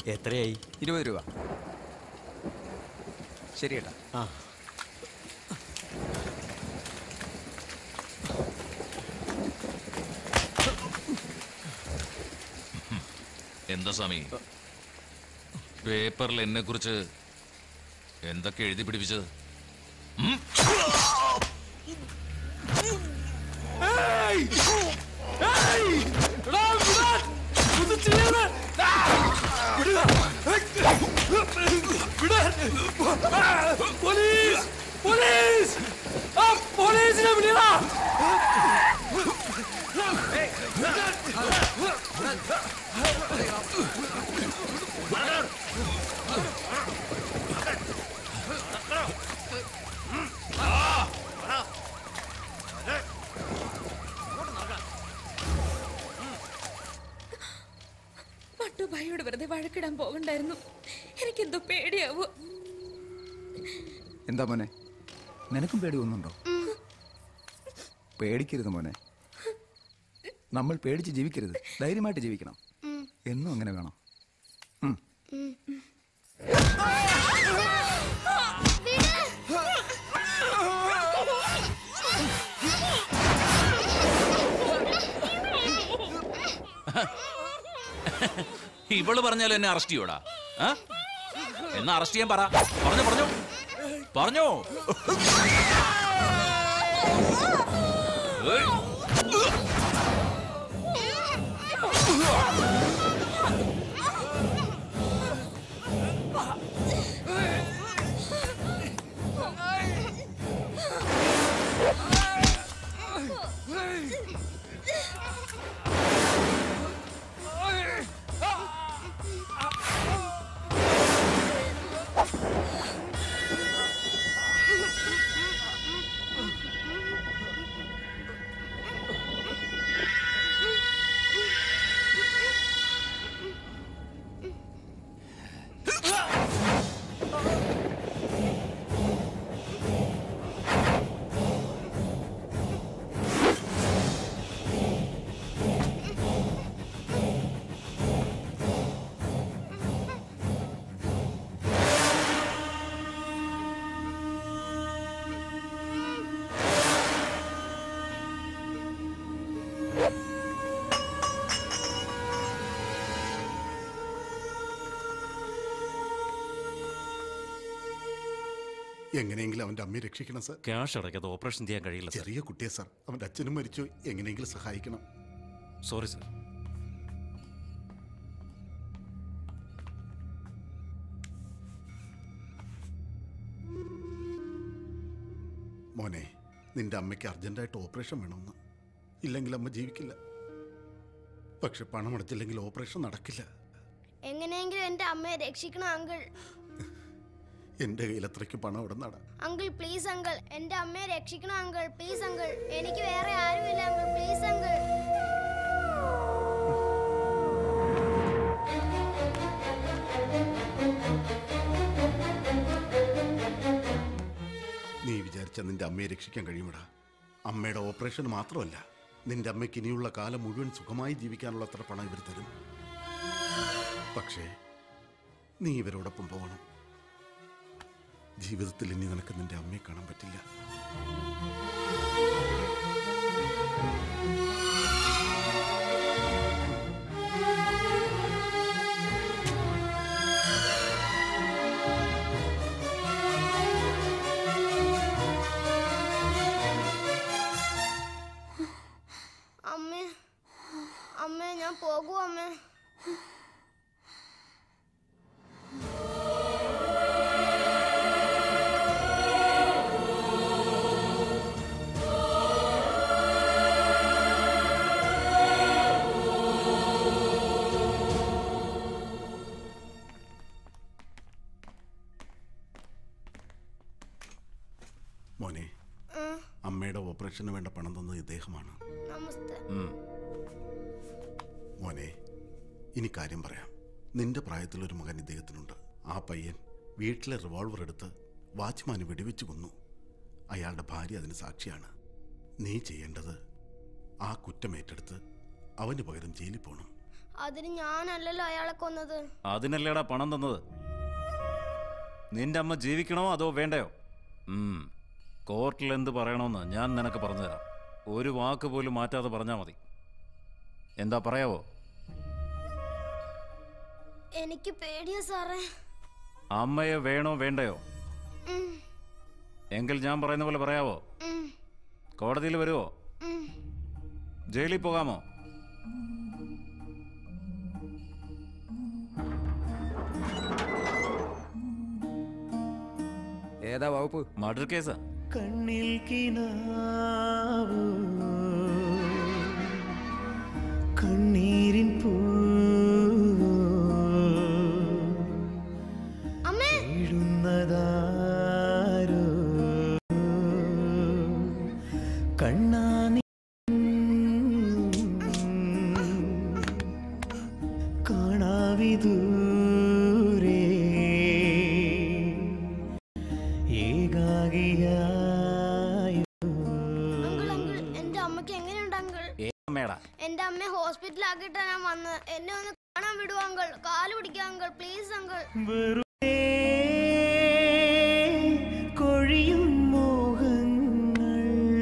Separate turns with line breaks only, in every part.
എത്രയായി
ഇരുപത് രൂപ ശരി ഏട്ടാ
ആ
എന്താ സ്വാമി പേപ്പറിൽ എന്നെ കുറിച്ച് എന്തൊക്കെ എഴുതി പിടിപ്പിച്ചത് ഉം?
പോലീസ് പോലീസ് ആ പോലീസിനെ വിളിയടാ
മട്ടുബായിയോട് വെറുതെ വഴക്കിടാൻ പോകണ്ടായിരുന്നു എനിക്കെന്തോ പേടിയാവോ
എന്താ മോനെ നിനക്കും പേടി ഒന്നുണ്ടോ പേടിക്കരുത് മോനെ നമ്മൾ പേടിച്ച് ജീവിക്കരുത് ധൈര്യമായിട്ട് ജീവിക്കണം എന്നും അങ്ങനെ വേണം ഉം.
ഇവള് പറഞ്ഞാലും എന്നെ അറസ്റ്റ് ചെയ്യൂടാ ആ? എന്നാ അറസ്റ്റ് ചെയ്യാൻ പറ പറഞ്ഞു പറഞ്ഞു പറഞ്ഞോ ഏയ്.
എങ്ങനെയെങ്കിലും അവന്റെ അമ്മയെ രക്ഷിക്കണം സാർ
ക്യാഷ് അടയ്ക്കാതെ ഓപ്പറേഷൻ ചെയ്യാൻ കഴിയില്ല സാർ
ചെറിയ കുട്ടിയെ സാർ അവന്റെ അച്ഛനും മരിച്ചു എങ്ങനെയെങ്കിലും സഹായിക്കണം
സോറി സാർ
മോനെ നിന്റെ അമ്മയ്ക്ക് അർജന്റായിട്ട് ഓപ്പറേഷൻ വേണമെന്ന് ഇല്ലെങ്കിൽ അമ്മ ജീവിക്കില്ല പക്ഷെ പണം അടച്ചില്ലെങ്കിൽ ഓപ്പറേഷൻ നടക്കില്ല
എങ്ങനെയെങ്കിലും എന്റെ അമ്മയെ രക്ഷിക്കണം അങ്കിൾ
എന്റെ കയ്യിൽ അത്രയ്ക്ക് പണം ഇവിടെ നടാ
അങ്കിൾ പ്ലീസ് അങ്കിൾ എന്റെ അമ്മയെ രക്ഷിക്കണം അങ്കിൾ പ്ലീസ് അങ്കിൾ എനിക്ക് വേറെ ആരുമില്ല അങ്കിൾ പ്ലീസ് അങ്കിൾ
നീ വിചാരിച്ച നിന്റെ അമ്മയെ രക്ഷിക്കാൻ കഴിയുമടാ അമ്മയുടെ ഓപ്പറേഷൻ മാത്രമല്ല നിന്റെ അമ്മയ്ക്ക് ഇനിയുള്ള കാലം മുഴുവൻ സുഖമായി ജീവിക്കാനുള്ള അത്ര പണം ഇവർ തരും പക്ഷേ നീ ഇവരോടൊപ്പം പോകണം ജീവിതത്തിൽ ഇനി നിനക്ക് നിന്റെ അമ്മയെ കാണാൻ പറ്റില്ല
അമ്മേ അമ്മേ ഞാൻ പോകൂ അമ്മേ
മോനെ
ഉം,
അമ്മയുടെ ഓപ്പറേഷന് വേണ്ട പണം തന്നത് ഇദ്ദേഹമാണ്
നമസ്തേ
മോനെ ഇനി കാര്യം പറയാം നിന്റെ പ്രായത്തിലൊരു മകൻ ഇദ്ദേഹത്തിനുണ്ട് ആ പയ്യൻ വീട്ടിലെ റിവോൾവർ എടുത്ത് വാച്ച്മാന് വെടിവെച്ച് കൊന്നു അയാളുടെ ഭാര്യ അതിന് സാക്ഷിയാണ് നീ ചെയ്യേണ്ടത് ആ കുറ്റം ഏറ്റെടുത്ത് അവന് പകരം ജയിലിൽ പോകണം
അതിന് ഞാനല്ലല്ലോ അയാളെ കൊന്നത്
അതിനല്ലേടാ പണം തന്നത് നിന്റെ അമ്മ ജീവിക്കണോ അതോ വേണ്ടയോ ഉം. കോർട്ടിൽ എന്ത് പറയണമെന്ന് ഞാൻ നിനക്ക് പറഞ്ഞുതരാം ഒരു വാക്ക് പോലും മാറ്റാതെ പറഞ്ഞാൽ മതി എന്താ പറയാവോ
എനിക്ക് പേടിയാ സാറേ
അമ്മയെ വേണോ വേണ്ടയോ
ഉം,
എങ്കിൽ ഞാൻ പറയുന്ന പോലെ പറയാവോ
ഉം,
കോടതിയിൽ വരുമോ
ഉം.
ജയിലിൽ പോകാമോ
ഏതാ വകുപ്പ്
മർഡർ കേസാ
കണ്ണിൽ കിനാവോ കണ്ണീരിൻ പൂവോ
അമ്മേ
വീഴുന്നതാരോ കണ്ണാനി കാണാവിദൂരേ ഏകാകിയായോ
അങ്കിൾ അങ്കിൾ എന്റെ അമ്മയ്ക്ക് എങ്ങനെയുണ്ട് അങ്കിൾ
ഏ അമ്മേടാ
എന്റെ അമ്മയെ ഹോസ്പിറ്റലാക്കിയിട്ടാ ഞാൻ വന്നത് എന്നെ ഒന്ന് കാണാൻ വിടുവോ അങ്കിൾ കാല് പിടിക്കാം അങ്കിൾ പ്ലീസ് അങ്കിൾ
വെറുതെ കൊഴിയും മോഹങ്ങൾ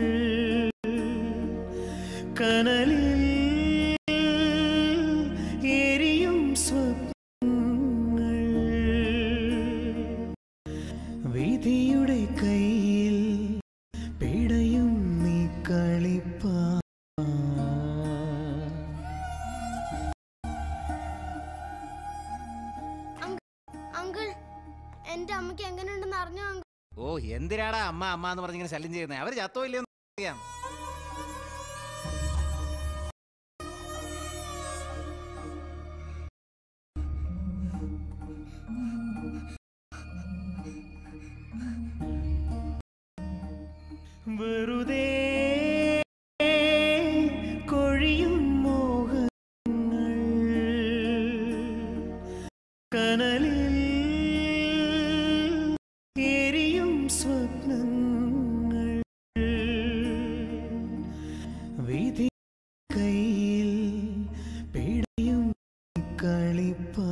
കനലിൽ എരിയും സ്വപ്നങ്ങൾ വിധിയുടെ കയ്യിൽ പിടയും നീ കളിപ്പാ
അങ്കിൾ എന്റെ അമ്മയ്ക്ക് എങ്ങനെയുണ്ടെന്ന് അറിഞ്ഞോ അങ്കിൾ
ഓ എന്തിനാടാ അമ്മ അമ്മ എന്ന് പറഞ്ഞിങ്ങനെ ശല്യം ചെയ്യുന്നത് അവര് ചത്തോ ഇല്ലയോ എന്ന് അറിയാം
വെറുതെ കൊഴിയും മോഹങ്ങൾ കനലിൽ എരിയും സ്വപ്നങ്ങൾ വിധി കയ്യിൽ പിടയും കളിപ്പാ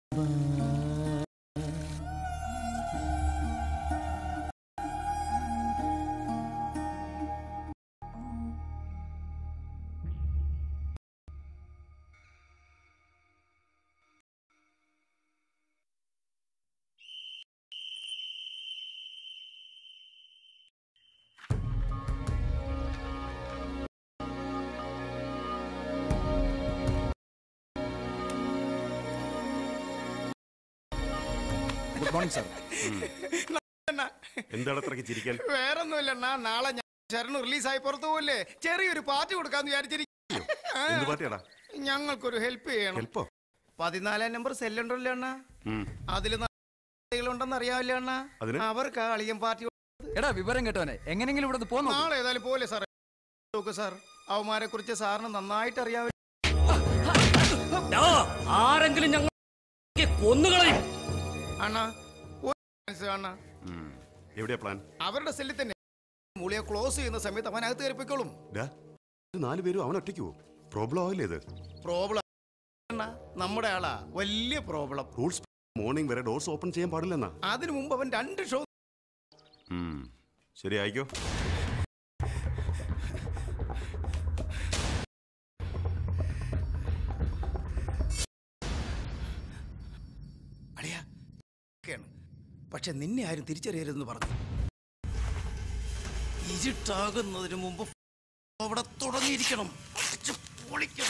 ഗുഡ് മോർണിംഗ് സാർ
എന്താണ് അത്രയ്ക്ക് ചിരിക്കാൻ
വേറൊന്നുമില്ലണ്ണ നാളെ ഞാൻ ശരണു റിലീസായി പുറത്തു പോകില്ലേ ചെറിയൊരു പാർട്ടി കൊടുക്കാന്ന് വിചാരിച്ചിരിക്കും
എന്ത് പാർട്ടിയാടാ
ഞങ്ങൾക്കൊരു ഹെൽപ്പ് ചെയ്യണം
ഹെൽപ്പോ
പതിനാലാം നമ്പർ സെല്ലുണ്ടല്ലോ അണ്ണ അതിൽ ഉണ്ടെന്ന് അറിയാവില്ല അണ്ണ
അതിന്?
അവർക്ക് അളിയൻ പാർട്ടി
എടാ വിവരം കേട്ടോനെ എങ്ങനെങ്കിലും ഇവിടെ പോന്നോ
നാളെ ഏതായാലും പോലെ സാറേ നോക്ക് സാർ അവന്മാരെ കുറിച്ച് സാറിന് നന്നായിട്ട് അറിയാവില്ല
ആരെങ്കിലും ഞങ്ങൾ കൊന്നുകളയും
അണ്ണ ഒരു chance അണ്ണ
എവിടെയാ പ്ലാൻ
അവരുടെ സെല്ലിൽ തന്നെ മൂളിയെ ക്ലോസ് ചെയ്യുന്ന സമയത്ത് അവൻ അകത്ത് കയറിപ്പോയിക്കോളും
നാല് പേരും അവൻ ഒറ്റയ്ക്കുവോ പ്രോബ്ലം ആവില്ലേ ഇത്
പ്രോബ്ലം നമ്മുടെ ആളാ വലിയ പ്രോബ്ലം
റൂൾസ് മോർണിംഗ് വരെ ഡോർസ് ഓപ്പൺ ചെയ്യാൻ പാടില്ലെന്നാ
അതിനു മുമ്പ് അവൻ രണ്ട് ഷോ
ശരി ആയിക്കോ
അളിയാ ഒക്കെയാണ്. പക്ഷെ നിന്നെ ആരും തിരിച്ചറിയരുതെന്ന് പറഞ്ഞു ഇരുട്ടാകുന്നതിന് മുമ്പ് അവിടെ തുടങ്ങിയിരിക്കണം അടിച്ച് പൊളിക്കണം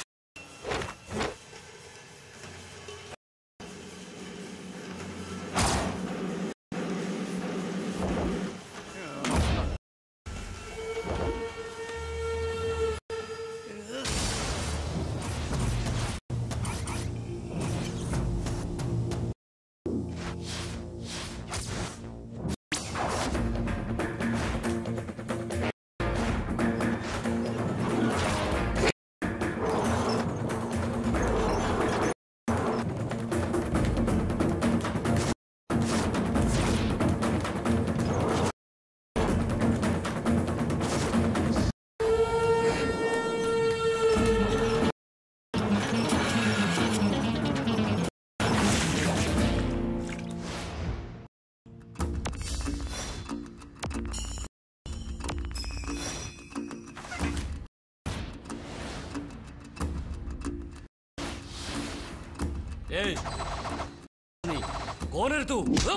ए नहीं कौन है तू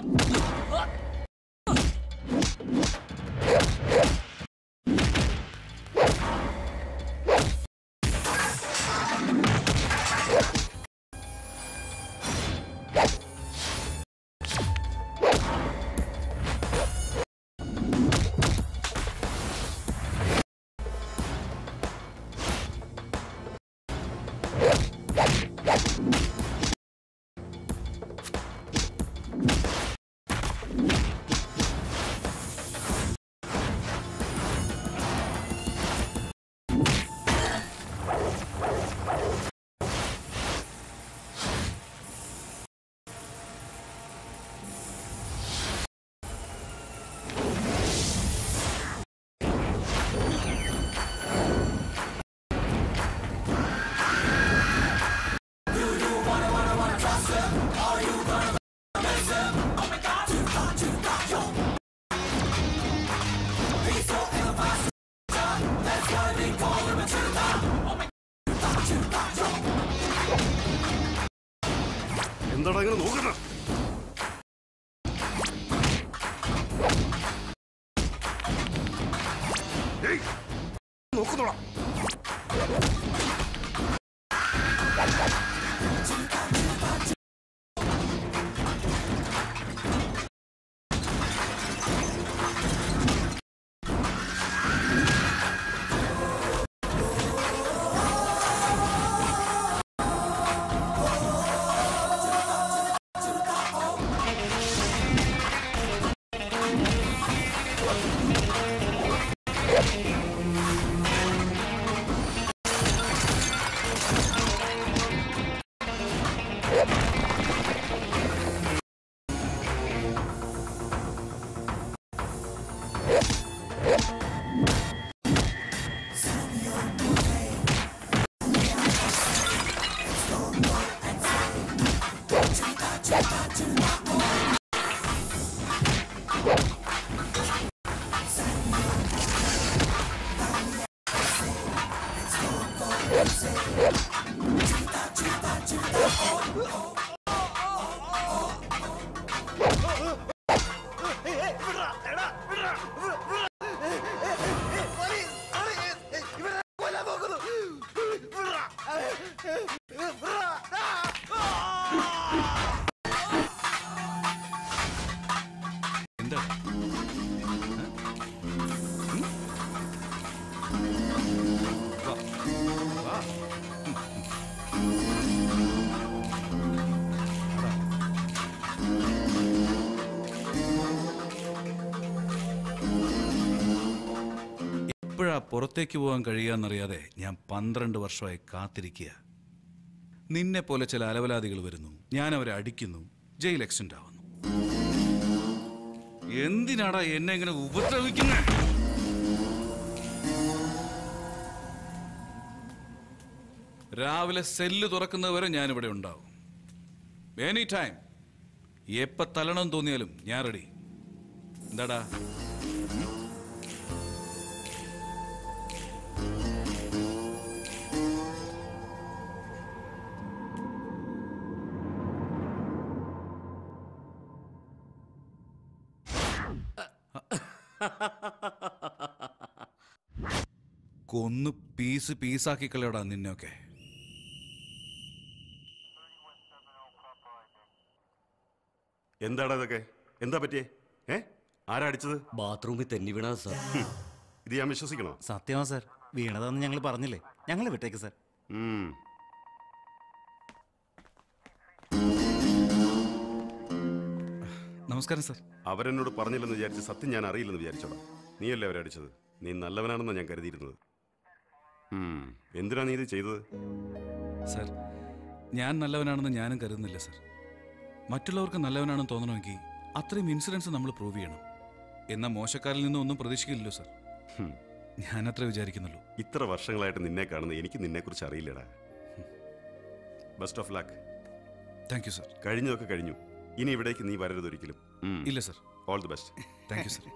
എന്താടാ ഇങ്ങനെ നോക്കണം നോക്കുന്നോടാ
എന്താ എപ്പോഴാ പുറത്തേക്ക് പോകാൻ കഴിയാന്നറിയാതെ ഞാൻ പന്ത്രണ്ട് വർഷമായി കാത്തിരിക്കുക നിന്നെ പോലെ ചില അലവലാദികൾ വരുന്നു ഞാൻ അവരെ അടിക്കുന്നു ജയിൽ എക്സ്റ്റൻഡ് ആവുന്നു എന്തിനാടാ എന്നെ ഇങ്ങനെ ഉപദ്രവിക്കുന്നത് രാവിലെ സെല്ല് തുറക്കുന്നത് വരെ ഞാനിവിടെ ഉണ്ടാവും എനി ടൈം എപ്പ തല്ലണം തോന്നിയാലും ഞാൻ റെഡി എന്താടാ കൊന്ന് പീസ് പീസാക്കി കളയടാ നിന്നൊക്കെ
എന്താടാ ഇതൊക്കെ എന്താ പറ്റിയേ ഏ ആരാ അടിച്ചത്
ബാത്റൂമിൽ തെന്നി വീണ സാർ
ഇത് ഞാൻ വിശ്വസിക്കണോ
സത്യമാ സാർ വീണതെന്ന് ഞങ്ങൾ പറഞ്ഞില്ലേ ഞങ്ങൾ വിട്ടേക്ക് സാർ
ഉം.
നമസ്കാരം സാർ
അവരെന്നോട് പറഞ്ഞില്ലെന്ന് വിചാരിച്ച് സത്യം ഞാൻ അറിയില്ലെന്ന് വിചാരിച്ചോടാ നീയല്ലേ അവരെ അടിച്ചത് നീ നല്ലവനാണെന്നാണ് ഞാൻ കരുതിയിരുന്നത് ഉം. എന്തിനാ നീ ഇത് ചെയ്തത്
സാർ ഞാൻ നല്ലവനാണെന്ന് ഞാനും കരുതുന്നില്ല സാർ മറ്റുള്ളവർക്ക് നല്ലവനാണെന്ന് തോന്നണമെങ്കിൽ അത്രയും ഇൻസിഡൻസ് നമ്മൾ പ്രൂവ് ചെയ്യണം എന്നാൽ മോശക്കാരിൽ നിന്നും ഒന്നും പ്രതീക്ഷിക്കില്ലല്ലോ സാർ
ഹും.
ഞാനത്ര വിചാരിക്കുന്നുള്ളൂ
ഇത്ര വർഷങ്ങളായിട്ട് നിന്നെ കാണുന്ന എനിക്ക് നിന്നെക്കുറിച്ച് അറിയില്ലടാ best of luck
thank you sir
കഴിഞ്ഞതൊക്കെ കഴിഞ്ഞു ഇനി ഇവിടേക്ക് നീ വരരുത് ഒരിക്കലും
ഇല്ല sir
all the best
thank you sir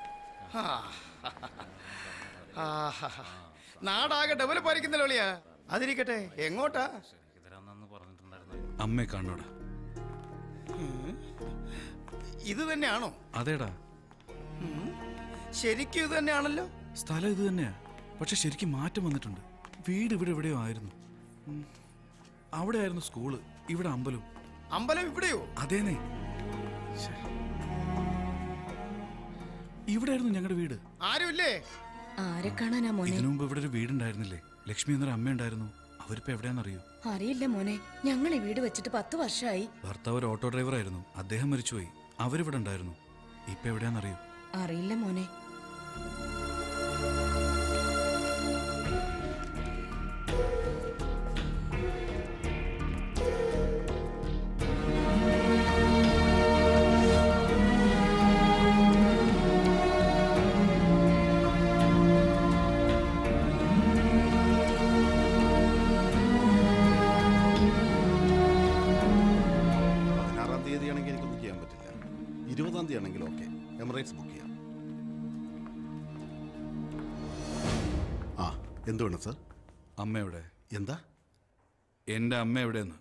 ആ. ആഹാ. നാടാകെ ഡെവലപ്പ് ആയിരിക്കുന്നല്ലോ അളിയാ അതിരിക്കട്ടെ എങ്ങോട്ടാ
അമ്മയെ കാണോടാ
ഇത് തന്നെയാണോ
അതേടാ
ഉം. ശരിക്കും ഇത് തന്നെയാണല്ലോ
സ്ഥലം ഇത് തന്നെയാ പക്ഷെ ശരിക്കും മാറ്റം വന്നിട്ടുണ്ട് വീട് ഇവിടെ എവിടെയോ ആയിരുന്നു ഉം. അവിടെ ആയിരുന്നു സ്കൂള് ഇവിടെ അമ്പലം
അമ്പലം ഇവിടെയോ
അതേനെ ശ്ശെ. ഇവിടെയായിരുന്നു ഞങ്ങളുടെ വീട്
ആരുമില്ലേ
ആരെ കാണാനാ മോനെ
ഇതിനു മുമ്പ് ഇവിടെ ഒരു വീടുണ്ടായിരുന്നില്ലേ ലക്ഷ്മി എന്നൊരു അമ്മയുണ്ടായിരുന്നു അവരിപ്പോ എവിടെയാണെന്നറിയോ
അറിയില്ല മോനെ ഞങ്ങൾ ഈ വീട് വെച്ചിട്ട് പത്ത് വർഷമായി
ഭർത്താവ് ഒരു ഓട്ടോ ഡ്രൈവറായിരുന്നു അദ്ദേഹം മരിച്ചുപോയി അവരിവിടെ ഉണ്ടായിരുന്നു ഇപ്പൊ എവിടെയാണെന്നറിയോ
അറിയില്ല മോനെ
പതിനാറാം തീയതി ആണെങ്കിൽ എനിക്കൊന്നും ചെയ്യാൻ പറ്റില്ല ഇരുപതാം തീയതി ആണെങ്കിൽ ഓക്കെ എമിറേറ്റ്സ് ബുക്ക് ചെയ്യാം ആ എന്ത് വേണം സർ
അമ്മ എവിടെ
എന്താ
എന്റെ അമ്മ എവിടെയെന്ന്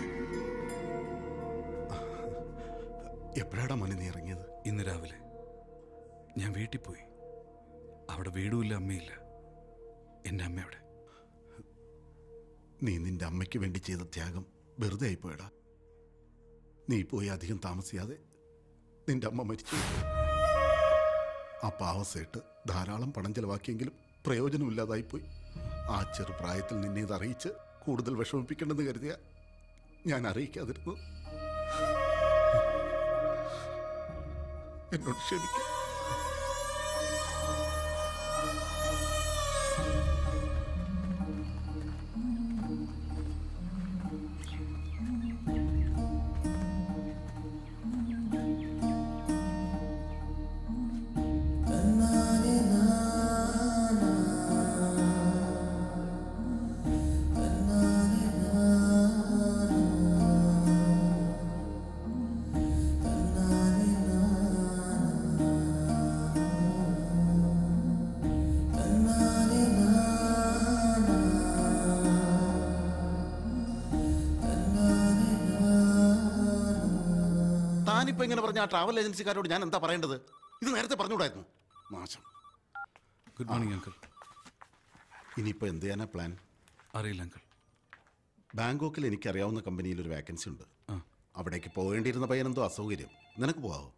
എപ്പോഴാടാ മോനെ നീ ഇറങ്ങിയത്
ഇന്ന് രാവിലെ ഞാൻ വീട്ടിൽ പോയി അവിടെ വീടുമില്ല അമ്മയില്ല എന്റെ അമ്മ എവിടെ
നീ നിന്റെ അമ്മയ്ക്ക് വേണ്ടി ചെയ്ത ത്യാഗം വെറുതെ ആയിപ്പോയടാ നീ പോയി അധികം താമസിയാതെ നിന്റെ അമ്മ മരിച്ചു ആ പാവസേട്ട് ധാരാളം പണം ചെലവാക്കിയെങ്കിലും പ്രയോജനമില്ലാതായിപ്പോയി ആ ചെറുപ്രായത്തിൽ നിന്നെ ഇത് അറിയിച്ച് കൂടുതൽ വിഷമിപ്പിക്കണമെന്ന് കരുതിയ ഞാൻ അറിയിക്കാതിരുന്നു എന്നോട് ക്ഷമിക്കും താനിപ്പോ ഇങ്ങനെ പറഞ്ഞ ആ ട്രാവൽ ഏജൻസിക്കാരോട് ഞാൻ എന്താ പറയേണ്ടത് ഇത് നേരത്തെ പറഞ്ഞുകൂടായിരുന്നു നാശം
ഗുഡ് മോർണിംഗ് അങ്കിൾ
ഇനിയിപ്പോ എന്ത് ചെയ്യാനാ പ്ലാൻ
അറിയില്ല അങ്കിൾ
ബാങ്കോക്കിൽ എനിക്കറിയാവുന്ന കമ്പനിയിൽ ഒരു വേക്കൻസി ഉണ്ട്
ആ.
അവിടേക്ക് പോകേണ്ടിയിരുന്ന പയ്യനെന്തോ അസൗകര്യം നിനക്ക് പോവാവോ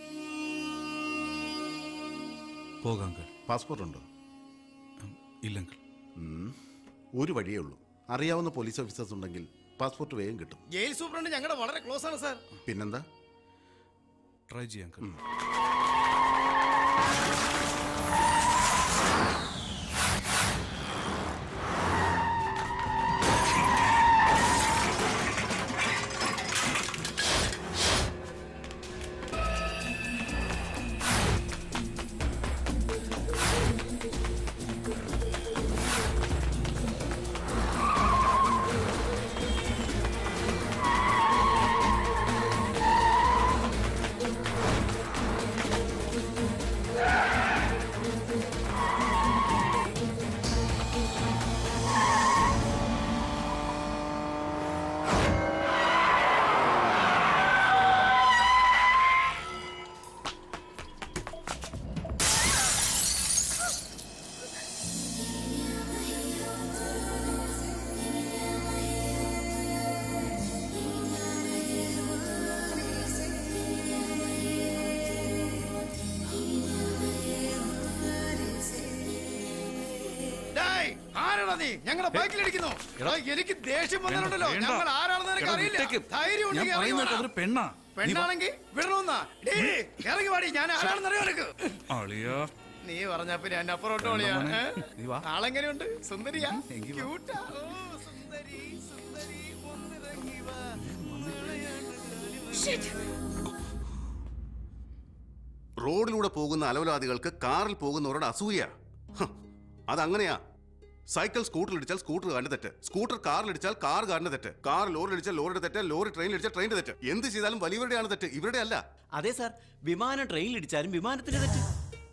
പോകാം അങ്കിൾ
പാസ്പോർട്ട് ഉണ്ടോ
ഇല്ല അങ്കിൾ
ഉം. ഒരു വഴിയേ ഉള്ളൂ അറിയാവുന്ന പോലീസ് ഓഫീസേഴ്സ് ഉണ്ടെങ്കിൽ പാസ്പോർട്ട് വേഗം കിട്ടും
ജയിൽ സൂപ്രണ്ട് ഞങ്ങളുടെ വളരെ ക്ലോസ് ആണ് സാർ
പിന്നെന്താ
ട്രൈ ചെയ്യാം അങ്കിൾ
ഡേയ്, ആരാടാ നീ ഞങ്ങളുടെ ബൈക്കിലിരിക്കുന്നു എടാ, എനിക്ക് ദേഷ്യം വന്നിട്ടുണ്ടല്ലോ
വേണ്ട.
ഞങ്ങൾ ആരാണെന്ന് നിനക്ക്
എടാ,
അറിയില്ല
വിട്ടേക്ക്.
ധൈര്യം
ഞാൻ
ഉണ്ടെങ്കിൽ ഇറങ്ങി
പറയുന്നത്
വാടാ.
അതൊരു പെണ്ണാ
പെണ്ണാണെങ്കിൽ വിടണമെന്നാ ഡേയ്, ഇറങ്ങി വാടി ഞാൻ ആരാണെന്ന് അറിയോ നിനക്ക്
അളിയാ
നീ പറഞ്ഞ പിന്നെ എന്നെ അപ്പുറോട്ട് വിളിയാ
മോനെ.
ഏ?
നീ വാ.
ആളെങ്ങനെയുണ്ട് സുന്ദരിയാ
എങ്കി വാ.
ക്യൂട്ടാ ഓ, സുന്ദരി, സുന്ദരി, ഒന്നിറങ്ങി വാ.
റോഡിലൂടെ പോകുന്ന അലവലാദികൾക്ക് കാറിൽ പോകുന്നവരുടെ അസൂയ ഹ്, അതങ്ങനെയാ സൈക്കിൾ സ്കൂട്ടറിൽ ഇടിച്ചാൽ സ്കൂട്ടറുകാരന്റെ തെറ്റ് സ്കൂട്ടർ കാറിൽ ഇടിച്ചാൽ കാറുകാരന്റെ തെറ്റ് കാർ ലോറിൽ ഇടിച്ചാൽ ലോറിയുടെ തെറ്റ് ലോറി ട്രെയിനിൽ ഇടിച്ചാൽ ട്രെയിനിന്റെ തെറ്റ് എന്ത് ചെയ്താലും വലിയവരുടെയാണ് തെറ്റ് ഇവരുടെ അല്ല
അതെ സാർ വിമാനം ട്രെയിനിൽ ഇടിച്ചാലും വിമാനത്തിന്റെ തെറ്റ്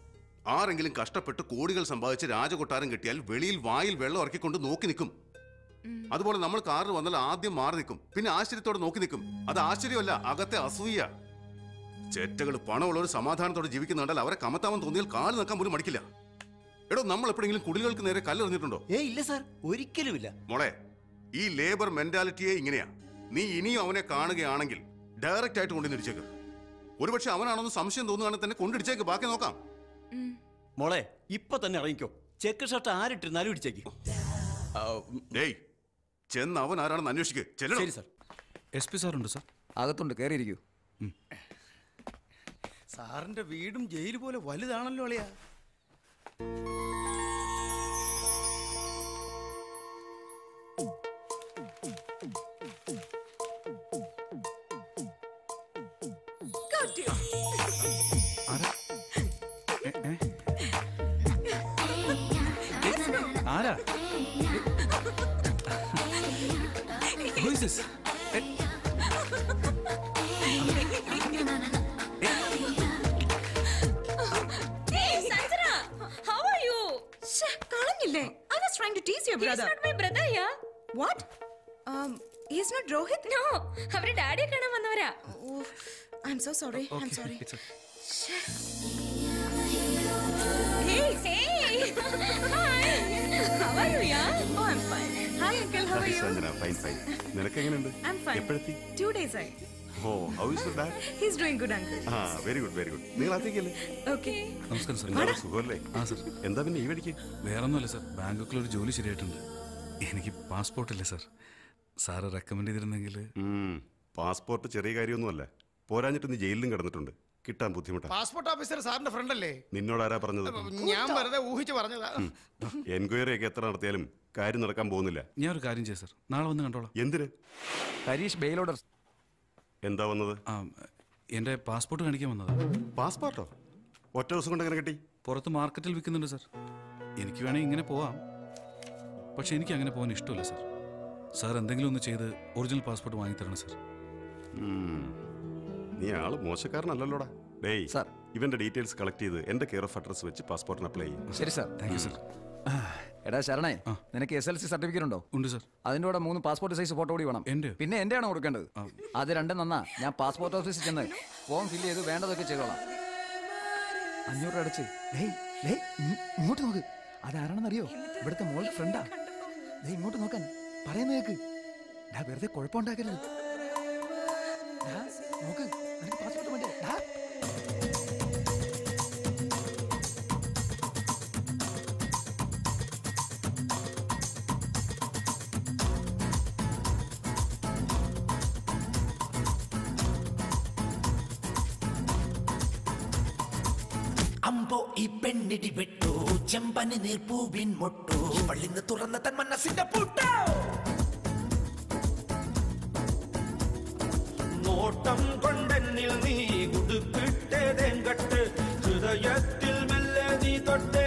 ആരെങ്കിലും കഷ്ടപ്പെട്ട് കോടികൾ സമ്പാദിച്ച് രാജകൊട്ടാരം കിട്ടിയാൽ വെളിയിൽ വായിൽ വെള്ളം ഇറക്കിക്കൊണ്ട് നോക്കി നിൽക്കും
അതുപോലെ നമ്മൾ കാറിൽ വന്നാൽ ആദ്യം മാറി നിൽക്കും പിന്നെ ആശ്ചര്യത്തോടെ നോക്കി നിൽക്കും അത് ആശ്ചര്യമല്ല അകത്തെ അസൂയ ചെറ്റകൾ പണമുള്ളവർ സമാധാനത്തോടെ ജീവിക്കുന്ന കണ്ടാൽ അവരെ കമത്താമെന്ന് തോന്നിയാൽ കാല് നിൽക്കാൻ പോലും മടിക്കില്ല എടോ നമ്മൾ എപ്പോഴെങ്കിലും കുടിലുകൾക്ക് നേരെ കല്ലെറിഞ്ഞിട്ടുണ്ടോ
ഏ ഇല്ല സാർ ഒരിക്കലുമില്ല
മോളെ ഈ ലേബർ മെന്റാലിറ്റിയെ ഇങ്ങനെയാ നീ ഇനിയും അവനെ കാണുകയാണെങ്കിൽ ഡയറക്റ്റ് ആയിട്ട് കൊണ്ടു നിരിച്ചേക്ക് ഒരുപക്ഷെ അവനാണെന്ന് സംശയം തോന്നുകയാണെങ്കിൽ തന്നെ കൊണ്ടിടിച്ചേക്ക് ബാക്കി നോക്കാം
മോളെ ഇപ്പൊ തന്നെ ഇറങ്ങിക്കോ ചെക്ക് ഷർട്ട് ആരിട്ടിരുന്നാലും ഇടിച്ചേക്ക്
ഡേയ് ചെന്ന് അവൻ ആരാണെന്ന് അന്വേഷിക്ക് ചെല്ലണം
ശരി സാർ
എസ് പി സാറുണ്ട് സാർ
അകത്തുണ്ട് കയറിയിരിക്കൂ
സാറിന്റെ വീടും ജയിൽ പോലെ വലുതാണല്ലോ അളിയാ
ആരാ Who is this?
Hey, Sanjana! How are you? കളഞ്ഞില്ലേ I was trying to tease your brother. He's not my brother, yeah. What? Um, he's not Rohit? No, അവരുടെ ഡാഡിയെ കാണാൻ വന്നവരാ. Oh, I'm so sorry. I'm
Okay,
sorry.
it's okay.
Hey, hey! Hi! How are you, yeah? Oh, I'm fine. Hi, uncle. How are you?
Fine fine നിനക്ക് എങ്ങനെയുണ്ട്
I'm fine.
എപ്പോഴെത്തി
Two days ആയി.
Oh how is dad
He's doing good, uncle.
ആ very good very good നിങ്ങൾ അകത്തേക്കല്ലേ
Okay.
നമസ്കാരം sir
എന്താണ് സുഖമല്ലേ
ആ സാർ
എന്താ പിന്നെ ഈ വഴിക്ക്
വേറൊന്നുമല്ല സാർ ബാങ്കോക്കിൽ ഒരു ജോലി ശരിയായിട്ടുണ്ട് എനിക്ക് പാസ്പോർട്ട് ഇല്ല സാർ സാറ് റെക്കമെൻഡ് ചെയ്തിരുന്നെങ്കിൽ
പാസ്പോർട്ട് ചെറിയ കാര്യമൊന്നുമല്ല പോരാഞ്ഞിട്ട് നീ ജയിലിലും കിടന്നിട്ടുണ്ട് കിട്ടാൻ ബുദ്ധിമുട്ടാണ്
പാസ്പോർട്ട് ഓഫീസർ സാറിന്റെ ഫ്രണ്ട് അല്ലേ
നിന്നോട് ആരാ പറഞ്ഞത്
ഞാൻ വെറുതെ ഊഹിച്ച് പറഞ്ഞതാ
എൻക്വയറി ഒക്കെ എത്ര നടത്തിയാലും കാര്യം നടക്കാൻ പോകുന്നില്ല
ഞാൻ ഒരു കാര്യം ചെയ്യാം സാർ നാളെ വന്ന് കണ്ടോളാം
എന്തിന്
ഹരീഷ് ബെയിൽ ഓർഡർ
എന്താ വന്നത്
ആ എൻ്റെ പാസ്പോർട്ട് കാണിക്കാൻ വന്നത്
പാസ്പോർട്ടോ ഒറ്റ ദിവസം കൊണ്ട് എങ്ങനെ കിട്ടി
പുറത്ത് മാർക്കറ്റിൽ വിൽക്കുന്നുണ്ട് സാർ എനിക്ക് വേണമെങ്കിൽ ഇങ്ങനെ പോവാം പക്ഷെ എനിക്ക് അങ്ങനെ പോകാൻ ഇഷ്ടമല്ല സാർ സാർ എന്തെങ്കിലും ഒന്ന് ചെയ്ത് ഒറിജിനൽ പാസ്പോർട്ട് വാങ്ങിത്തരണം സാർ
ഉം. നീ ആള് മോശക്കാരനല്ലല്ലോടാ ഡേയ് സാർ ഇവന്റെ ഡീറ്റെയിൽസ് കളക്ട് ചെയ്ത് എന്റെ കെയർ ഓഫ് അഡ്രസ് വെച്ച് പാസ്പോർട്ടിന് അപ്ലൈ ചെയ്യും
ശരി സാർ
താങ്ക് യു സാർ
എടാ ശരണേ നിനക്ക് എസ് എൽ സി സർട്ടിഫിക്കറ്റ് ഉണ്ടോ
ഉണ്ട് സാർ
അതിന്റെ കൂടെ മൂന്ന് പാസ്പോർട്ട് സൈസ് ഫോട്ടോ കൂടി വേണം
എൻ്റെ
പിന്നെ എന്റെ ആണ് കൊടുക്കേണ്ടത് അത് രണ്ടും നന്നാ ഞാൻ പാസ്പോർട്ട് ഓഫീസിൽ ചെന്ന് ഫോം ഫില്ല് ചെയ്ത് വേണ്ടതൊക്കെ ചെയ്തോളാം അഞ്ഞൂറ് രൂപ അടച്ച് ഡേയ് ഡേയ് ഇങ്- ഇങ്ങോട്ട് നോക്ക് അതാരാണെന്ന് അറിയോ ഇവിടുത്തെ മോളുടെ ഫ്രണ്ടാ ദേ ഇങ്ങോട്ട് നോക്കാൻ പറയുന്ന കേക്ക് ഡാ വെറുതെ കുഴപ്പമുണ്ടാക്കരുത് ഡാ, നോക്ക് നിനക്ക് പാസ്പോർട്ട് വേണ്ടേ ഡാ
അമ്പോ ഈ പെണ്ണിടി വെട്ടു ചെമ്പനി നീർപ്പൂവിൻ മൊട്ടു പള്ളിന്ന് തുറന്ന തൻ മനസ്സിന്റെ പൂട്ടോ
നോട്ടം കൊണ്ടെന്നിൽ നീ ഉടുപ്പിട്ടേതെങ്കട്ട് ഹൃദയത്തിൽ മെല്ലെ നീ തൊട്ടേ